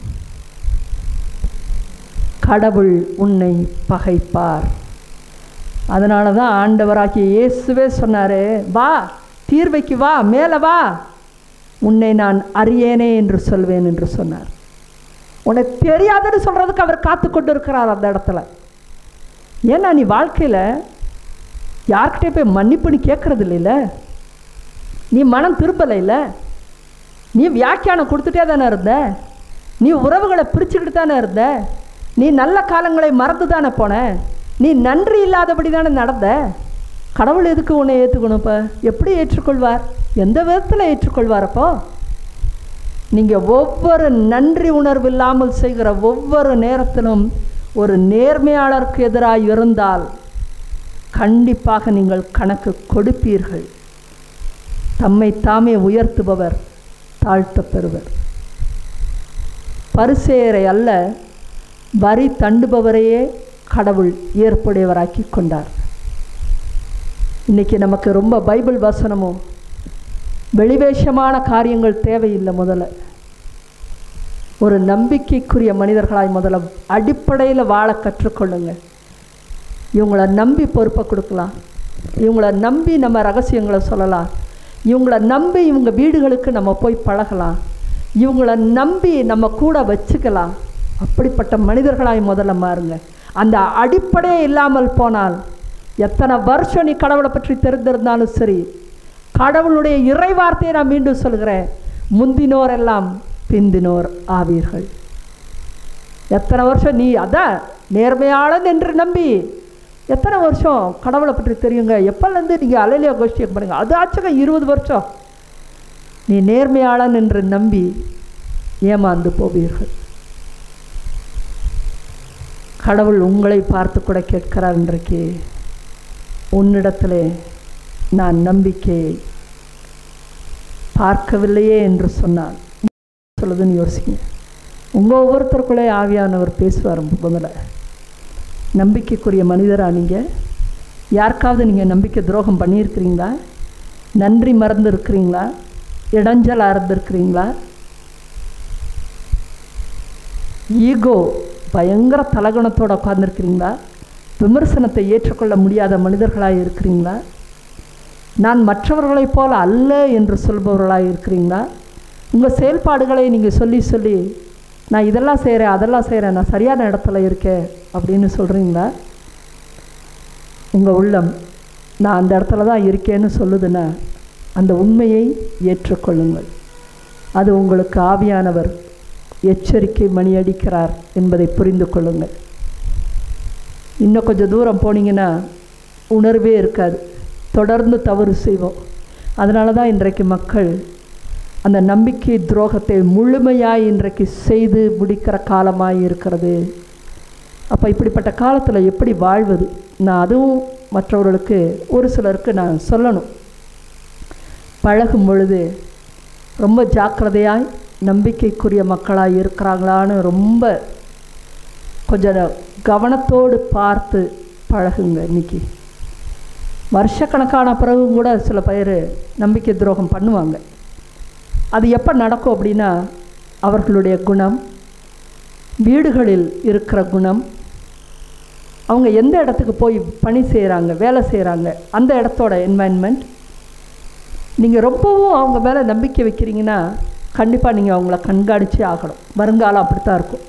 [SPEAKER 1] கடவுள் உன்னை பகைப்பார் அதனால தான் ஆண்டவராகிய இயேசுவே சொன்னார் வா தீர்வைக்கு வா மேலே வா உன்னை நான் அறியேனே என்று சொல்வேன் என்று சொன்னார் உனக்கு தெரியாதுன்னு சொல்கிறதுக்கு அவர் காத்து கொண்டு இருக்கிறார் அந்த இடத்துல ஏன்னா நீ வாழ்க்கையில் யார்கிட்டே போய் மன்னிப்புன்னு கேட்கறது இல்லைல்ல நீ மனம் திருப்பலை இல்லை நீ வியாக்கியானம் கொடுத்துட்டே தானே இருந்த நீ உறவுகளை பிரிச்சுக்கிட்டு தானே இருந்த நீ நல்ல காலங்களை மறந்து தானே போன நீ நன்றி இல்லாதபடி தானே நடந்த கடவுள் எதுக்கு உன்னை ஏற்றுக்கணும் இப்போ எப்படி ஏற்றுக்கொள்வார் எந்த விதத்தில் ஏற்றுக்கொள்வார் அப்போ நீங்கள் ஒவ்வொரு நன்றி உணர்வு இல்லாமல் செய்கிற ஒவ்வொரு நேரத்திலும் ஒரு நேர்மையாளருக்கு எதிராக இருந்தால் கண்டிப்பாக நீங்கள் கணக்கு கொடுப்பீர்கள் தம்மை தாமே உயர்த்துபவர் தாழ்த்தப் பெறுவர் பரிசேயரை அல்ல வரி தண்டுபவரையே கடவுள் ஏற்புடையவராக்கி கொண்டார் இன்னைக்கு நமக்கு ரொம்ப பைபிள் வசனமும் வெளிவேஷமான காரியங்கள் தேவையில்லை முதல்ல ஒரு நம்பிக்கைக்குரிய மனிதர்களாய் முதல்ல அடிப்படையில் வாழ கற்றுக்கொள்ளுங்க இவங்கள நம்பி பொறுப்பை கொடுக்கலாம் இவங்கள நம்பி நம்ம ரகசியங்களை சொல்லலாம் இவங்கள நம்பி இவங்க வீடுகளுக்கு நம்ம போய் பழகலாம் இவங்கள நம்பி நம்ம கூட வச்சுக்கலாம் அப்படிப்பட்ட மனிதர்களாய் முதல்ல மாறுங்க அந்த அடிப்படையே இல்லாமல் போனால் எத்தனை வருஷம் நீ கடவுளை பற்றி தெரிந்திருந்தாலும் சரி கடவுளுடைய இறை வார்த்தையை நான் மீண்டும் சொல்கிறேன் முந்தினோர் எல்லாம் பிந்தினோர் ஆவீர்கள் எத்தனை வருஷம் நீ அதான் நேர்மையாளன் என்று நம்பி எத்தனை வருஷம் கடவுளை பற்றி தெரியுங்க எப்போலேருந்து நீங்கள் அலையிலியா கோஷ்டியை பண்ணுங்க அது ஆச்சுங்க இருபது வருஷம் நீ நேர்மையாளன் என்று நம்பி ஏமாந்து போவீர்கள் கடவுள் உங்களை பார்த்து கூட கேட்கிறார் இன்றைக்கு உன்னிடத்திலே நான் நம்பிக்கையை பார்க்கவில்லையே என்று சொன்னான் சொல்லுதுன்னு யோசிங்க உங்கள் ஒவ்வொருத்தருக்குள்ளே ஆவியானவர் பேசுவார் முதல்ல நம்பிக்கைக்குரிய மனிதரா நீங்கள் யாருக்காவது நீங்கள் நம்பிக்கை துரோகம் பண்ணியிருக்கிறீங்களா நன்றி மறந்து இருக்கிறீங்களா இடைஞ்சலாக இருந்திருக்கிறீங்களா ஈகோ பயங்கர தலகணத்தோடு உட்காந்துருக்கிறீங்களா விமர்சனத்தை ஏற்றுக்கொள்ள முடியாத மனிதர்களாக இருக்கிறீங்களா நான் மற்றவர்களைப் போல அல்ல என்று சொல்பவர்களாக இருக்கிறீங்களா உங்கள் செயல்பாடுகளை நீங்கள் சொல்லி சொல்லி நான் இதெல்லாம் செய்கிறேன் அதெல்லாம் செய்கிறேன் நான் சரியான இடத்துல இருக்கேன் அப்படின்னு சொல்கிறீங்களா உங்கள் உள்ளம் நான் அந்த இடத்துல தான் இருக்கேன்னு சொல்லுதுன்னா அந்த உண்மையை ஏற்றுக்கொள்ளுங்கள் அது உங்களுக்கு ஆவியானவர் எச்சரிக்கை மணி அடிக்கிறார் என்பதை புரிந்து கொள்ளுங்கள் இன்னும் கொஞ்சம் தூரம் போனீங்கன்னா உணர்வே இருக்காது தொடர்ந்து தவறு செய்வோம் அதனால தான் இன்றைக்கு மக்கள் அந்த நம்பிக்கை துரோகத்தை முழுமையாய் இன்றைக்கு செய்து முடிக்கிற காலமாய் இருக்கிறது அப்போ இப்படிப்பட்ட காலத்தில் எப்படி வாழ்வது நான் அதுவும் மற்றவர்களுக்கு ஒரு சிலருக்கு நான் சொல்லணும் பழகும் பொழுது ரொம்ப ஜாக்கிரதையாய் நம்பிக்கைக்குரிய மக்களாக இருக்கிறாங்களான்னு ரொம்ப கொஞ்சம் கவனத்தோடு பார்த்து பழகுங்க இன்னைக்கு வருஷக்கணக்கான பிறகு கூட சில பேர் நம்பிக்கை துரோகம் பண்ணுவாங்க அது எப்போ நடக்கும் அப்படின்னா அவர்களுடைய குணம் வீடுகளில் இருக்கிற குணம் அவங்க எந்த இடத்துக்கு போய் பணி செய்கிறாங்க வேலை செய்கிறாங்க அந்த இடத்தோட என்வாயன்மெண்ட் நீங்கள் ரொம்பவும் அவங்க மேலே நம்பிக்கை வைக்கிறீங்கன்னா கண்டிப்பாக நீங்கள் அவங்கள கண்காணிச்சே ஆகணும் வருங்காலம் அப்படித்தான் இருக்கும்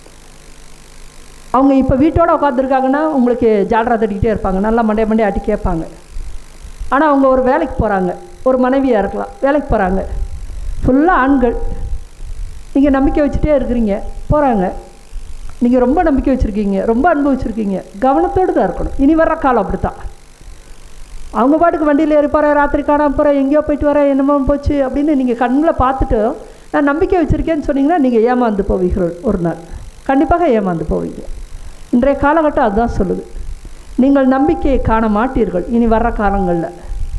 [SPEAKER 1] அவங்க இப்போ வீட்டோட உட்காந்துருக்காங்கன்னா உங்களுக்கு ஜாலரா தட்டிக்கிட்டே இருப்பாங்க நல்லா மண்டே மண்டே ஆட்டி கேட்பாங்க ஆனால் அவங்க ஒரு வேலைக்கு போகிறாங்க ஒரு மனைவியாக இருக்கலாம் வேலைக்கு போகிறாங்க ஃபுல்லாக ஆண்கள் நீங்கள் நம்பிக்கை வச்சுட்டே இருக்கிறீங்க போகிறாங்க நீங்கள் ரொம்ப நம்பிக்கை வச்சுருக்கீங்க ரொம்ப அன்பு வச்சுருக்கீங்க கவனத்தோடு தான் இருக்கணும் இனி வர்ற காலம் அப்படி தான் அவங்க பாட்டுக்கு வண்டியில் ஏறி போகிறேன் ராத்திரி காணாம போகிறேன் எங்கேயோ போயிட்டு வரேன் என்னமோ போச்சு அப்படின்னு நீங்கள் கண்ணில் பார்த்துட்டு நான் நம்பிக்கை வச்சுருக்கேன்னு சொன்னீங்கன்னா நீங்கள் ஏமாந்து போவீர்கள் ஒரு நாள் கண்டிப்பாக ஏமாந்து போவீங்க இன்றைய காலகட்டம் அதுதான் சொல்லுது நீங்கள் நம்பிக்கையை காண மாட்டீர்கள் இனி வர்ற காலங்களில்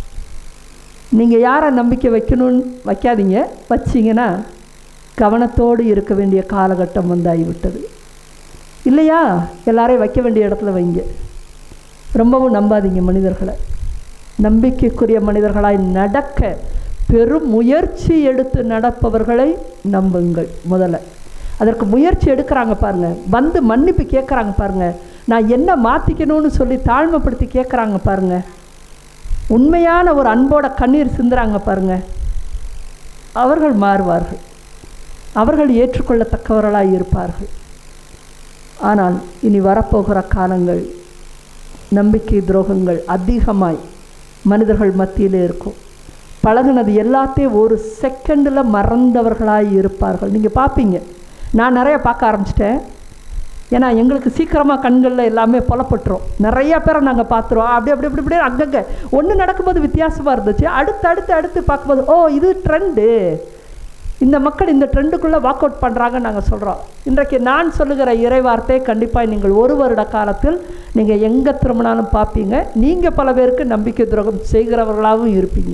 [SPEAKER 1] நீங்கள் யாரை நம்பிக்கை வைக்கணும்னு வைக்காதீங்க வச்சிங்கன்னா கவனத்தோடு இருக்க வேண்டிய காலகட்டம் வந்தாகிவிட்டது இல்லையா எல்லாரையும் வைக்க வேண்டிய இடத்துல வைங்க ரொம்பவும் நம்பாதீங்க மனிதர்களை நம்பிக்கைக்குரிய மனிதர்களாய் நடக்க பெரும் முயற்சி எடுத்து நடப்பவர்களை நம்புங்கள் முதல்ல அதற்கு முயற்சி எடுக்கிறாங்க பாருங்க வந்து மன்னிப்பு கேட்குறாங்க பாருங்க நான் என்ன மாற்றிக்கணும்னு சொல்லி தாழ்மைப்படுத்தி கேட்குறாங்க பாருங்க உண்மையான ஒரு அன்போட கண்ணீர் சிந்துறாங்க பாருங்க அவர்கள் மாறுவார்கள் அவர்கள் ஏற்றுக்கொள்ளத்தக்கவர்களாய் இருப்பார்கள் ஆனால் இனி வரப்போகிற காலங்கள் நம்பிக்கை துரோகங்கள் அதிகமாய் மனிதர்கள் மத்தியில் இருக்கும் பழகுனது எல்லாத்தையும் ஒரு செகண்டில் மறந்தவர்களாய் இருப்பார்கள் நீங்கள் பார்ப்பீங்க நான் நிறைய பார்க்க ஆரம்பிச்சிட்டேன் ஏன்னா எங்களுக்கு சீக்கிரமாக கண்களில் எல்லாமே புலப்பட்டுரும் நிறைய பேரை நாங்கள் பார்த்துருவோம் அப்படி அப்படி அப்படி அப்படியே அங்கங்கே ஒன்று நடக்கும்போது வித்தியாசமாக இருந்துச்சு அடுத்து அடுத்து அடுத்து பார்க்கும்போது ஓ இது ட்ரெண்டு இந்த மக்கள் இந்த ட்ரெண்டுக்குள்ளே வாக் அவுட் பண்ணுறாங்கன்னு நாங்கள் சொல்கிறோம் இன்றைக்கு நான் சொல்லுகிற இறைவார்த்தை கண்டிப்பாக நீங்கள் ஒரு வருட காலத்தில் நீங்கள் எங்கே திரும்பினாலும் பார்ப்பீங்க நீங்கள் பல பேருக்கு நம்பிக்கை துரோகம் செய்கிறவர்களாகவும் இருப்பீங்க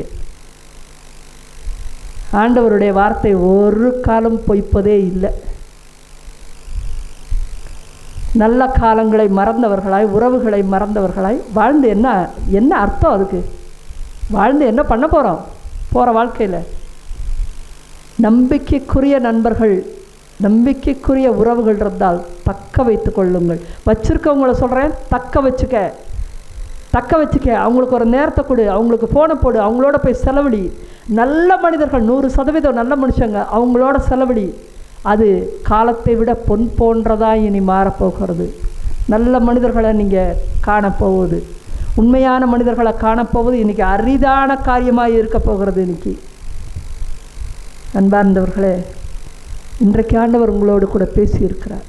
[SPEAKER 1] ஆண்டவருடைய வார்த்தை ஒரு காலம் பொய்ப்பதே இல்லை நல்ல காலங்களை மறந்தவர்களாய் உறவுகளை மறந்தவர்களாய் வாழ்ந்து என்ன என்ன அர்த்தம் அதுக்கு வாழ்ந்து என்ன பண்ண போகிறோம் போகிற வாழ்க்கையில் நம்பிக்கைக்குரிய நண்பர்கள் நம்பிக்கைக்குரிய உறவுகள் இருந்தால் தக்க வைத்து கொள்ளுங்கள் வச்சிருக்கவங்கள சொல்கிறேன் தக்க வச்சுக்க தக்க வச்சுக்க அவங்களுக்கு ஒரு நேரத்தை கொடு அவங்களுக்கு ஃபோனை போடு அவங்களோட போய் செலவழி நல்ல மனிதர்கள் நூறு சதவீதம் நல்ல மனுஷங்க அவங்களோட செலவழி அது காலத்தை விட பொன் போன்றதாக இனி மாறப்போகிறது நல்ல மனிதர்களை நீங்கள் காணப்போகுது உண்மையான மனிதர்களை காணப்போவது இன்றைக்கி அரிதான காரியமாக இருக்க போகிறது இன்னைக்கு அன்பார்ந்தவர்களே இன்றைக்கு ஆண்டவர் உங்களோடு கூட பேசியிருக்கிறார்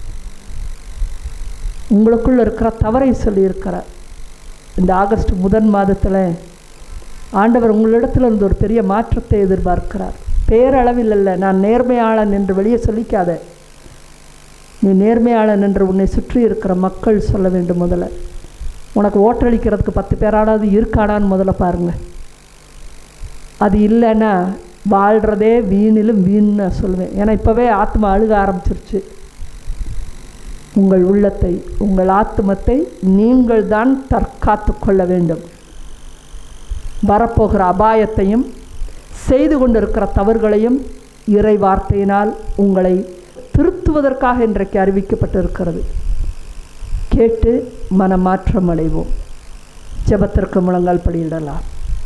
[SPEAKER 1] உங்களுக்குள்ள இருக்கிற தவறை சொல்லியிருக்கிறார் இந்த ஆகஸ்ட் முதன் மாதத்தில் ஆண்டவர் உங்களிடத்தில் இருந்து ஒரு பெரிய மாற்றத்தை எதிர்பார்க்கிறார் பேரளவில் அல்ல நான் நேர்மையாளன் என்று வெளியே சொல்லிக்காத நீ நேர்மையாளன் என்று உன்னை சுற்றி இருக்கிற மக்கள் சொல்ல வேண்டும் முதல்ல உனக்கு ஓட்டளிக்கிறதுக்கு பத்து பேராடாவது இருக்கானான்னு முதல்ல பாருங்க அது இல்லைன்னா வாழ்கிறதே வீணிலும் வீண் நான் சொல்லுவேன் ஏன்னா இப்போவே ஆத்மா அழுக ஆரம்பிச்சிருச்சு உங்கள் உள்ளத்தை உங்கள் ஆத்துமத்தை நீங்கள் தான் தற்காத்து கொள்ள வேண்டும் வரப்போகிற அபாயத்தையும் செய்து கொண்டிருக்கிற தவறுகளையும் இறை வார்த்தையினால் உங்களை திருத்துவதற்காக இன்றைக்கு அறிவிக்கப்பட்டிருக்கிறது கேட்டு மனமாற்றம் அடைவோம் ஜெபத்திற்கு முழங்கால் படியிடலாம்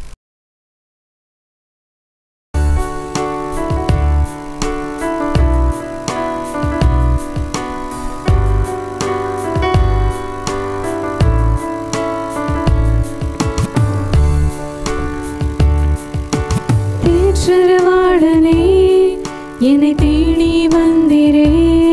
[SPEAKER 2] தேற்றரவாளனே என்னை தேடி வந்திரே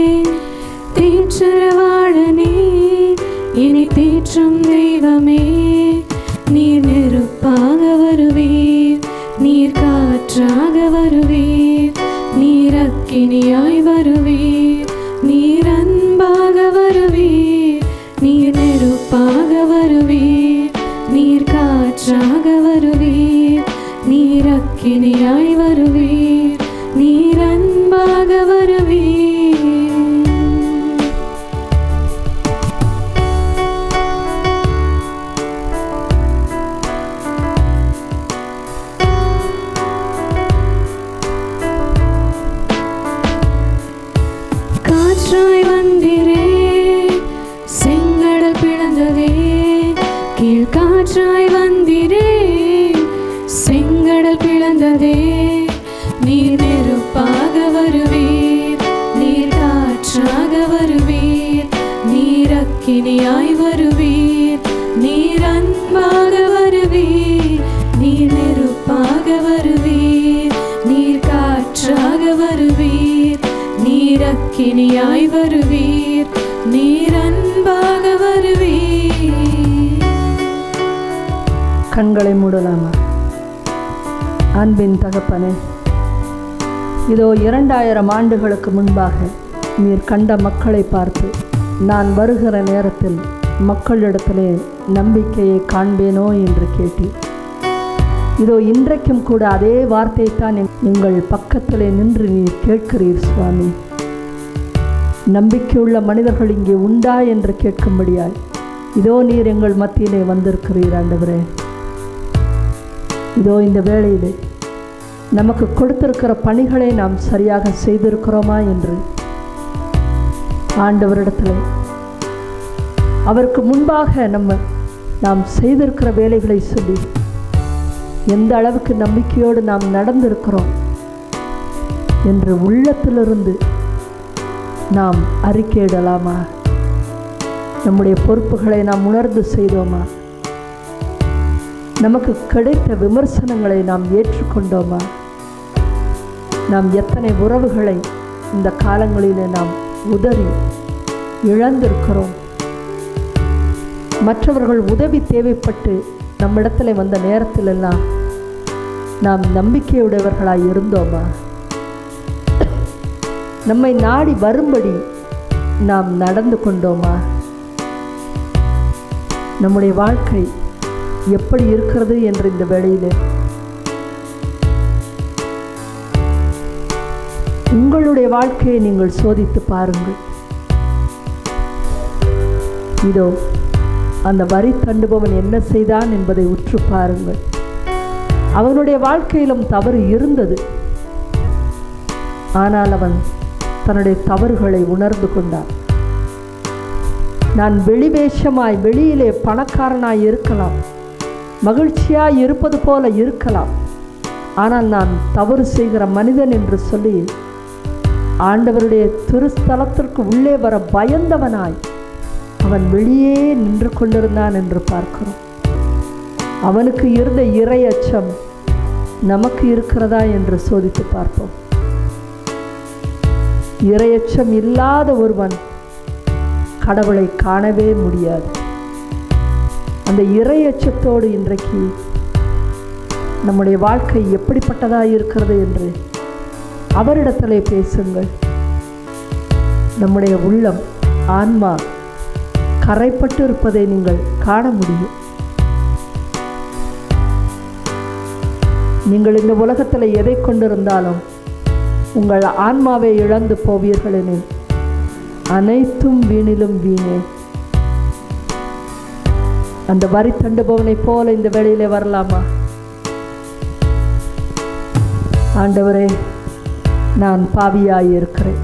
[SPEAKER 2] தேற்றரவாளனே என்னை தேற்றும் தெய்வமே நீர் நெருப்பாக வருவீர் நீர் காற்றாக வருவீர் நீர் அக்கினியாய் வருவீர் நீர் அன்பாக வருவீர் நீர் நெருப்பாக வருவீர் நீர் காற்றாக வருவீர் நீர் அக்கினியாய் வருவீர் நீர் அன்பாக வருவீர் காற்றாய் வந்திரே செங்கடல் பிளந்ததே கீழ் காற்றாய் வந்திரே செங்கடல் பிளந்ததே நீர் நெருப்பாக வருவீர் நீர் காற்றாக வருவீர் நீர் அக்கினியாய் வருவீர் நீர் அன்பாக வருவீர் நீர் நெருப்பாக வருவீர் நீர் காற்றாக வருவீர் நீர் அக்கினியாய் வருவீர் நீர் அன்பாக வருவீர்
[SPEAKER 1] கண்களை மூடலாமா அன்பின் தகப்பனே இதோ இரண்டாயிரம் ஆண்டுகளுக்கு முன்பாக நீர் கண்ட மக்களை பார்த்து நான் வருகிற நேரத்தில் மக்களிடத்திலே நம்பிக்கையை காண்பேனோ என்று கேட்டீர் இதோ இன்றைக்கும் கூட அதே வார்த்தையைத்தான் எங்- எங்கள் பக்கத்திலே நின்று நீர் கேட்கிறீர் சுவாமி நம்பிக்கையுள்ள மனிதர்கள் இங்கே உண்டா என்று கேட்கும்படியாய் இதோ நீர் எங்கள் மத்தியிலே வந்திருக்கிறீர் ஆண்டவரே இதோ இந்த வேளையிலே நமக்கு கொடுத்திருக்கிற பணிகளை நாம் சரியாக செய்திருக்கிறோமா என்று ஆண்டவரிடத்தில் அவருக்கு முன்பாக நம்ம நாம் செய்திருக்கிற வேலைகளை சொல்லி எந்த அளவுக்கு நம்பிக்கையோடு நாம் நடந்திருக்கிறோம் என்று உள்ளத்திலிருந்து நாம் அறிக்கையிடலாமா நம்முடைய பொறுப்புகளை நாம் உணர்ந்து செய்தோமா நமக்கு கிடைத்த விமர்சனங்களை நாம் ஏற்றுக்கொண்டோமா நாம் எத்தனை உறவுகளை இந்த காலங்களிலே நாம் உதறி இழந்திருக்கிறோம் மற்றவர்கள் உதவி தேவைப்பட்டு நம்மிடத்தில் வந்த நேரத்திலெல்லாம் நாம் நம்பிக்கையுடையவர்களாய் இருந்தோமா நம்மை நாடி வரும்படி நாம் நடந்து கொண்டோமா நம்முடைய வாழ்க்கை எப்படி இருக்கிறது என்று இந்த வேளையிலே உங்களுடைய வாழ்க்கையை நீங்கள் சோதித்து பாருங்கள் இதோ அந்த வரி தண்டுபவன் என்ன செய்தான் என்பதை உற்று பாருங்கள் அவனுடைய வாழ்க்கையிலும் தவறு இருந்தது ஆனால் அவன் தன்னுடைய தவறுகளை உணர்ந்து கொண்டான் நான் வெளிவேஷமாய் வெளியிலே பணக்காரனாய் இருக்கலாம் மகிழ்ச்சியாய் இருப்பது போல இருக்கலாம் ஆனால் நான் தவறு செய்கிற மனிதன் என்று சொல்லி ஆண்டவருடைய திருஸ்தலத்திற்கு உள்ளே வர பயந்தவனாய் அவன் வெளியே நின்று கொண்டிருந்தான் என்று பார்க்கிறோம் அவனுக்கு இருந்த இறை அச்சம் நமக்கு இருக்கிறதா என்று சோதித்து பார்ப்போம் இரையச்சம் இல்லாத ஒருவன் கடவுளை காணவே முடியாது அந்த இரையச்சத்தோடு இன்றைக்கு நம்முடைய வாழ்க்கை எப்படிப்பட்டதாக இருக்கிறது என்று அவரிடத்திலே பேசுங்கள் நம்முடைய உள்ளம் ஆன்மா கரைப்பட்டு இருப்பதை நீங்கள் காண முடியும் நீங்கள் இந்த உலகத்தில் எதை கொண்டிருந்தாலும் உங்கள் ஆன்மாவை இழந்து போவீர்கள் எனில் அனைத்தும் வீணிலும் வீணே அந்த வரி தண்டுபவனை போல இந்த வேளையிலே வரலாமா ஆண்டவரே நான் பாவியாய் இருக்கிறேன்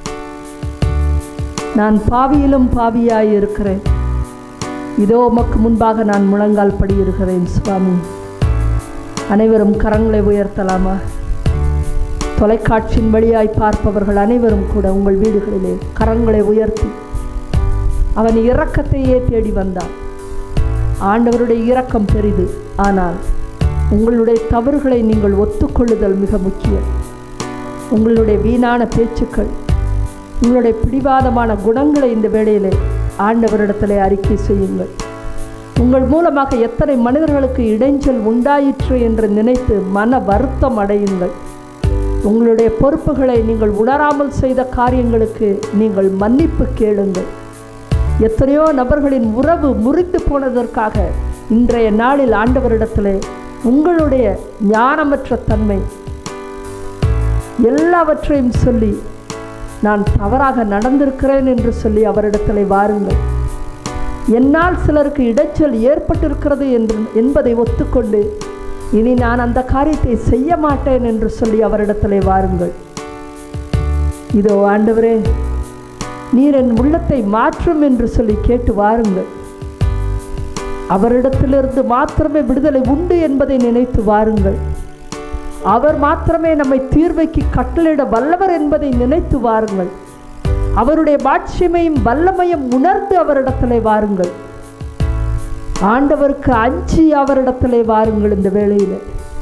[SPEAKER 1] நான் பாவியிலும் பாவியாய் இருக்கிறேன் இதோ உமக்கு முன்பாக நான் முழங்கால் படியிருக்கிறேன் சுவாமி அனைவரும் கரங்களை உயர்த்தலாமா தொலைக்காட்சியின் வழியாய் பார்ப்பவர்கள் அனைவரும் கூட உங்கள் வீடுகளிலே கரங்களை உயர்த்தி அவன் இரக்கத்தையே தேடி வந்தான் ஆண்டவருடைய இரக்கம் பெரிது ஆனால் உங்களுடைய தவறுகளை நீங்கள் ஒத்துக்கொள்ளுதல் மிக முக்கியம் உங்களுடைய வீணான பேச்சுக்கள் உங்களுடைய பிடிவாதமான குணங்களை இந்த வேளையிலே ஆண்டவரிடத்திலே அறிக்கை செய்யுங்கள் உங்கள் மூலமாக எத்தனை மனிதர்களுக்கு இடைஞ்சல் உண்டாயிற்று என்று நினைத்து மன வருத்தம் அடையுங்கள் உங்களுடைய பொறுப்புகளை நீங்கள் உணராமல் செய்த காரியங்களுக்கு நீங்கள் மன்னிப்பு கேளுங்கள் எத்தனையோ நபர்களின் உறவு முறிந்து போனதற்காக இன்றைய நாளில் ஆண்டவரிடத்திலே உங்களுடைய ஞானமற்ற தன்மை எல்லாவற்றையும் சொல்லி நான் தவறாக நடந்திருக்கிறேன் என்று சொல்லி அவரிடத்தில் வாருங்கள் என்னால் சிலருக்கு இடைச்சல் ஏற்பட்டிருக்கிறது என்று என்பதை ஒத்துக்கொண்டு இனி நான் அந்த காரியத்தை செய்ய மாட்டேன் என்று சொல்லி அவரிடத்தில் வாருங்கள் இதோ ஆண்டவரே நீர் என் உள்ளத்தை மாற்றும் என்று சொல்லி கேட்டு வாருங்கள் அவரிடத்திலிருந்து மாத்திரமே விடுதலை உண்டு என்பதை நினைத்து வாருங்கள் அவர் மாத்திரமே நம்மை தீர்வைக்கு கட்டளையிட வல்லவர் என்பதை நினைத்து வாருங்கள் அவருடைய மாட்சிமையும் வல்லமையும் உணர்ந்து அவரிடத்திலே வாருங்கள் ஆண்டவருக்கு அஞ்சி அவரிடத்திலே வாருங்கள் இந்த வேளையில்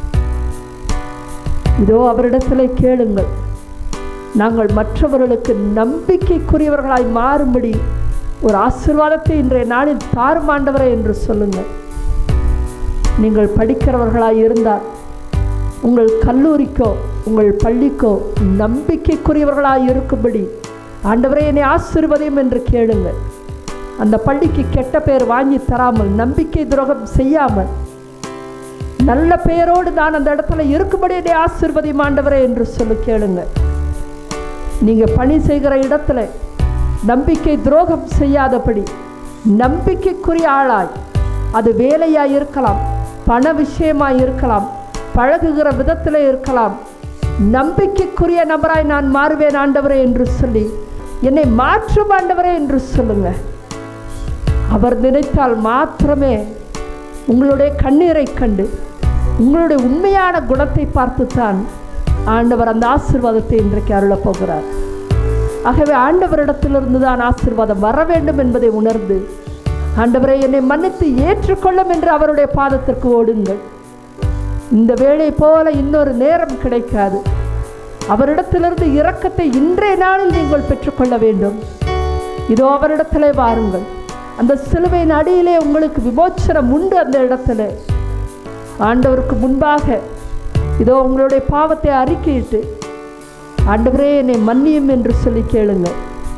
[SPEAKER 1] இதோ அவரிடத்திலே கேளுங்கள் நாங்கள் மற்றவர்களுக்கு நம்பிக்கைக்குரியவர்களாய் மாறும்படி ஒரு ஆசீர்வாதத்தை இன்றைய நாளில் தாரும் ஆண்டவரே என்று சொல்லுங்கள் நீங்கள் படிக்கிறவர்களாய் இருந்தால் உங்கள் கல்லூரிக்கோ உங்கள் பள்ளிக்கோ நம்பிக்கைக்குரியவர்களாய் இருக்கும்படி ஆண்டவரே என்னை ஆசீர்வதியும் என்று கேளுங்கள் அந்த பள்ளிக்கு கெட்ட பெயர் வாங்கி தராமல் நம்பிக்கை துரோகம் செய்யாமல் நல்ல பெயரோடு நான் அந்த இடத்துல இருக்கும்படி என்னை ஆசீர்வதியும் ஆண்டவரே என்று சொல்லி கேளுங்க நீங்க பணி செய்கிற இடத்துல நம்பிக்கை துரோகம் செய்யாதபடி நம்பிக்கைக்குரிய ஆளாய் அது வேலையாய் இருக்கலாம் பண விஷயமாய் இருக்கலாம் பழகுகிற விதத்தில் இருக்கலாம் நம்பிக்கைக்குரிய நபராய் நான் மாறுவேன் ஆண்டவரே என்று சொல்லி என்னை மாற்றும் ஆண்டவரே என்று சொல்லுங்க அவர் நினைத்தால் மாத்திரமே உங்களுடைய கண்ணீரை கண்டு உங்களுடைய உண்மையான குணத்தை பார்த்துத்தான் ஆண்டவர் அந்த ஆசீர்வாதத்தை இன்றைக்கு அருளப் போகிறார் ஆகவே ஆண்டவரிடத்திலிருந்து தான் ஆசீர்வாதம் வர வேண்டும் என்பதை உணர்ந்து ஆண்டவரை என்னை மன்னித்து ஏற்றுக்கொள்ளும் என்று அவருடைய பாதத்திற்கு ஓடுங்கள் இந்த வேளை போல இன்னொரு நேரம் கிடைக்காது அவரிடத்திலிருந்து இரக்கத்தை இன்றைய நாளில் நீங்கள் பெற்றுக்கொள்ள வேண்டும் இதோ அவரிடத்திலே வாருங்கள் அந்த சிலுவையின் அடியிலே உங்களுக்கு விமோச்சனம் உண்டு அந்த இடத்துல ஆண்டவருக்கு முன்பாக இதோ உங்களுடைய பாவத்தை அறிக்கையிட்டு ஆண்டவரே என்னை மன்னியும் என்று சொல்லி கேளுங்க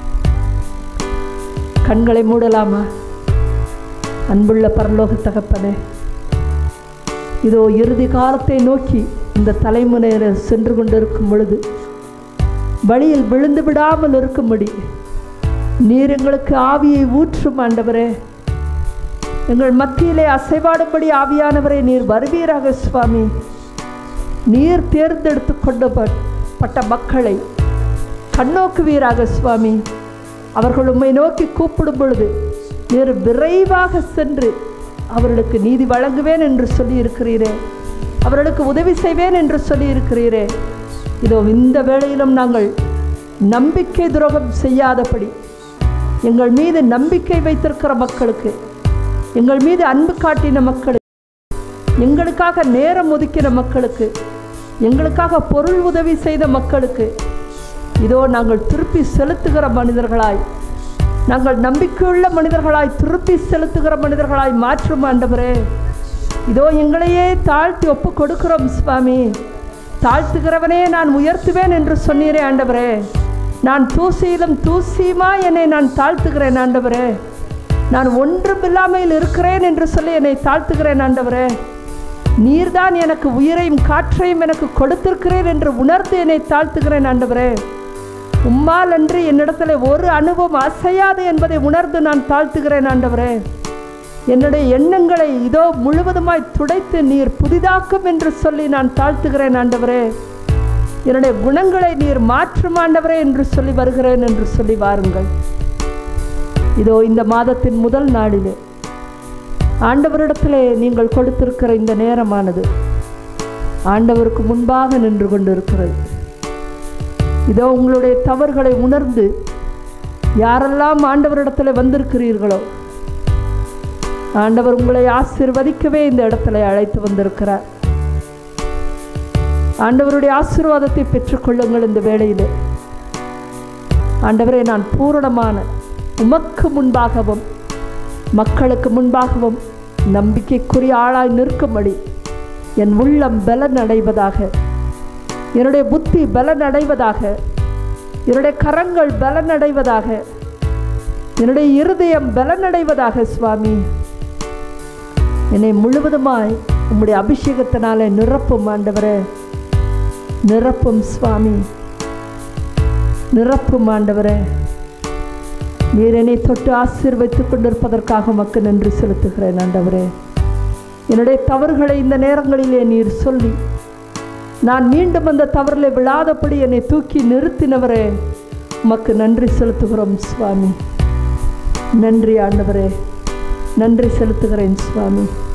[SPEAKER 1] கண்களை மூடலாமா அன்புள்ள பரலோக தகப்பனே இதோ இறுதி காலத்தை நோக்கி இந்த தலைமுறையினர் சென்று கொண்டிருக்கும் பொழுது வழியில் விழுந்து விடாமல் இருக்கும்படி நீர் எங்களுக்கு ஆவியை ஊற்றும் ஆண்டவரே எங்கள் மத்தியிலே அசைவாடும்படி ஆவியானவரை நீர் வருவீராக சுவாமி நீர் தேர்ந்தெடுத்து கொண்ட ப- பட்ட மக்களை கண்ணோக்குவீராக சுவாமி அவர்கள் உம்மை நோக்கி கூப்பிடும் பொழுது நீர் விரைவாக சென்று அவர்களுக்கு நீதி வழங்குவேன் என்று சொல்லி இருக்கிறீரே அவர்களுக்கு உதவி செய்வேன் என்று சொல்லி இருக்கிறீரே இதோ இந்த வேளையிலும் நாங்கள் நம்பிக்கை துரோகம் செய்யாதபடி எங்கள் மீது நம்பிக்கை வைத்திருக்கிற மக்களுக்கு எங்கள் மீது அன்பு காட்டின மக்களுக்கு எங்களுக்காக நேரம் ஒதுக்கின மக்களுக்கு எங்களுக்காக பொருள் உதவி செய்த மக்களுக்கு இதோ நாங்கள் திருப்பி செலுத்துகிற மனிதர்களாய் நாங்கள் நம்பிக்கையுள்ள மனிதர்களாய் திருப்பி செலுத்துகிற மனிதர்களாய் மாற்றும் ஆண்டவரே இதோ எங்களையே தாழ்த்தி ஒப்பு கொடுக்கிறோம் சுவாமி தாழ்த்துகிறவனே நான் உயர்த்துவேன் என்று சொன்னீரே ஆண்டவரே நான் தூசியிலும் தூசியுமா என்னை நான் தாழ்த்துகிறேன் ஆண்டவரே நான் ஒன்றுமில்லாமையில் இருக்கிறேன் என்று சொல்லி என்னை தாழ்த்துகிறேன் ஆண்டவரே நீர்தான் எனக்கு உயிரையும் காற்றையும் எனக்கு கொடுத்திருக்கிறேன் என்று உணர்ந்து என்னை தாழ்த்துகிறேன் ஆண்டவரே உம்மால் அன்று என்னிடத்துல ஒரு அனுபவம் அசையாது என்பதை உணர்ந்து நான் தாழ்த்துகிறேன் ஆண்டவரே என்னுடைய எண்ணங்களை இதோ முழுவதுமாய் துடைத்து நீர் புதிதாக்கும் என்று சொல்லி நான் தாழ்த்துகிறேன் ஆண்டவரே என்னுடைய குணங்களை நீர் மாற்றும் ஆண்டவரே என்று சொல்லி வருகிறேன் என்று சொல்லி வாருங்கள் இதோ இந்த மாதத்தின் முதல் நாளிலே ஆண்டவரிடத்திலே நீங்கள் கொடுத்திருக்கிற இந்த நேரமானது ஆண்டவருக்கு முன்பாக நின்று கொண்டிருக்கிறது இதோ உங்களுடைய தவறுகளை உணர்ந்து யாரெல்லாம் ஆண்டவரிடத்தில் வந்திருக்கிறீர்களோ ஆண்டவர் உங்களை ஆசீர்வதிக்கவே இந்த இடத்துல அழைத்து வந்திருக்கிறார் ஆண்டவருடைய ஆசீர்வாதத்தை பெற்றுக்கொள்ளுங்கள் இந்த வேளையிலே ஆண்டவரே நான் பூரணமான உமக்கு முன்பாகவும் மக்களுக்கு முன்பாகவும் நம்பிக்கைக்குரிய ஆளாய் நிற்கும்படி என் உள்ளம் பலன் அடைவதாக என்னுடைய புத்தி பலன் அடைவதாக என்னுடைய கரங்கள் பலன் அடைவதாக என்னுடைய இருதயம் பலன் அடைவதாக சுவாமி என்னை முழுவதுமாய் உம்முடைய அபிஷேகத்தினாலே நிரப்பும் ஆண்டவரே நிரப்பும் சுவாமி நிரப்பும் ஆண்டவரே நீர் என்னை தொட்டு ஆசீர்வைத்துக் கொண்டிருப்பதற்காக உமக்கு நன்றி செலுத்துகிறேன் ஆண்டவரே என்னுடைய தவறுகளை இந்த நேரங்களிலே நீர் சொல்லி நான் மீண்டும் அந்த தவறில் விழாதபடி என்னை தூக்கி நிறுத்தினவரே உமக்கு நன்றி செலுத்துகிறோம் சுவாமி நன்றி ஆண்டவரே நன்றி செலுத்துகிறேன் சுவாமி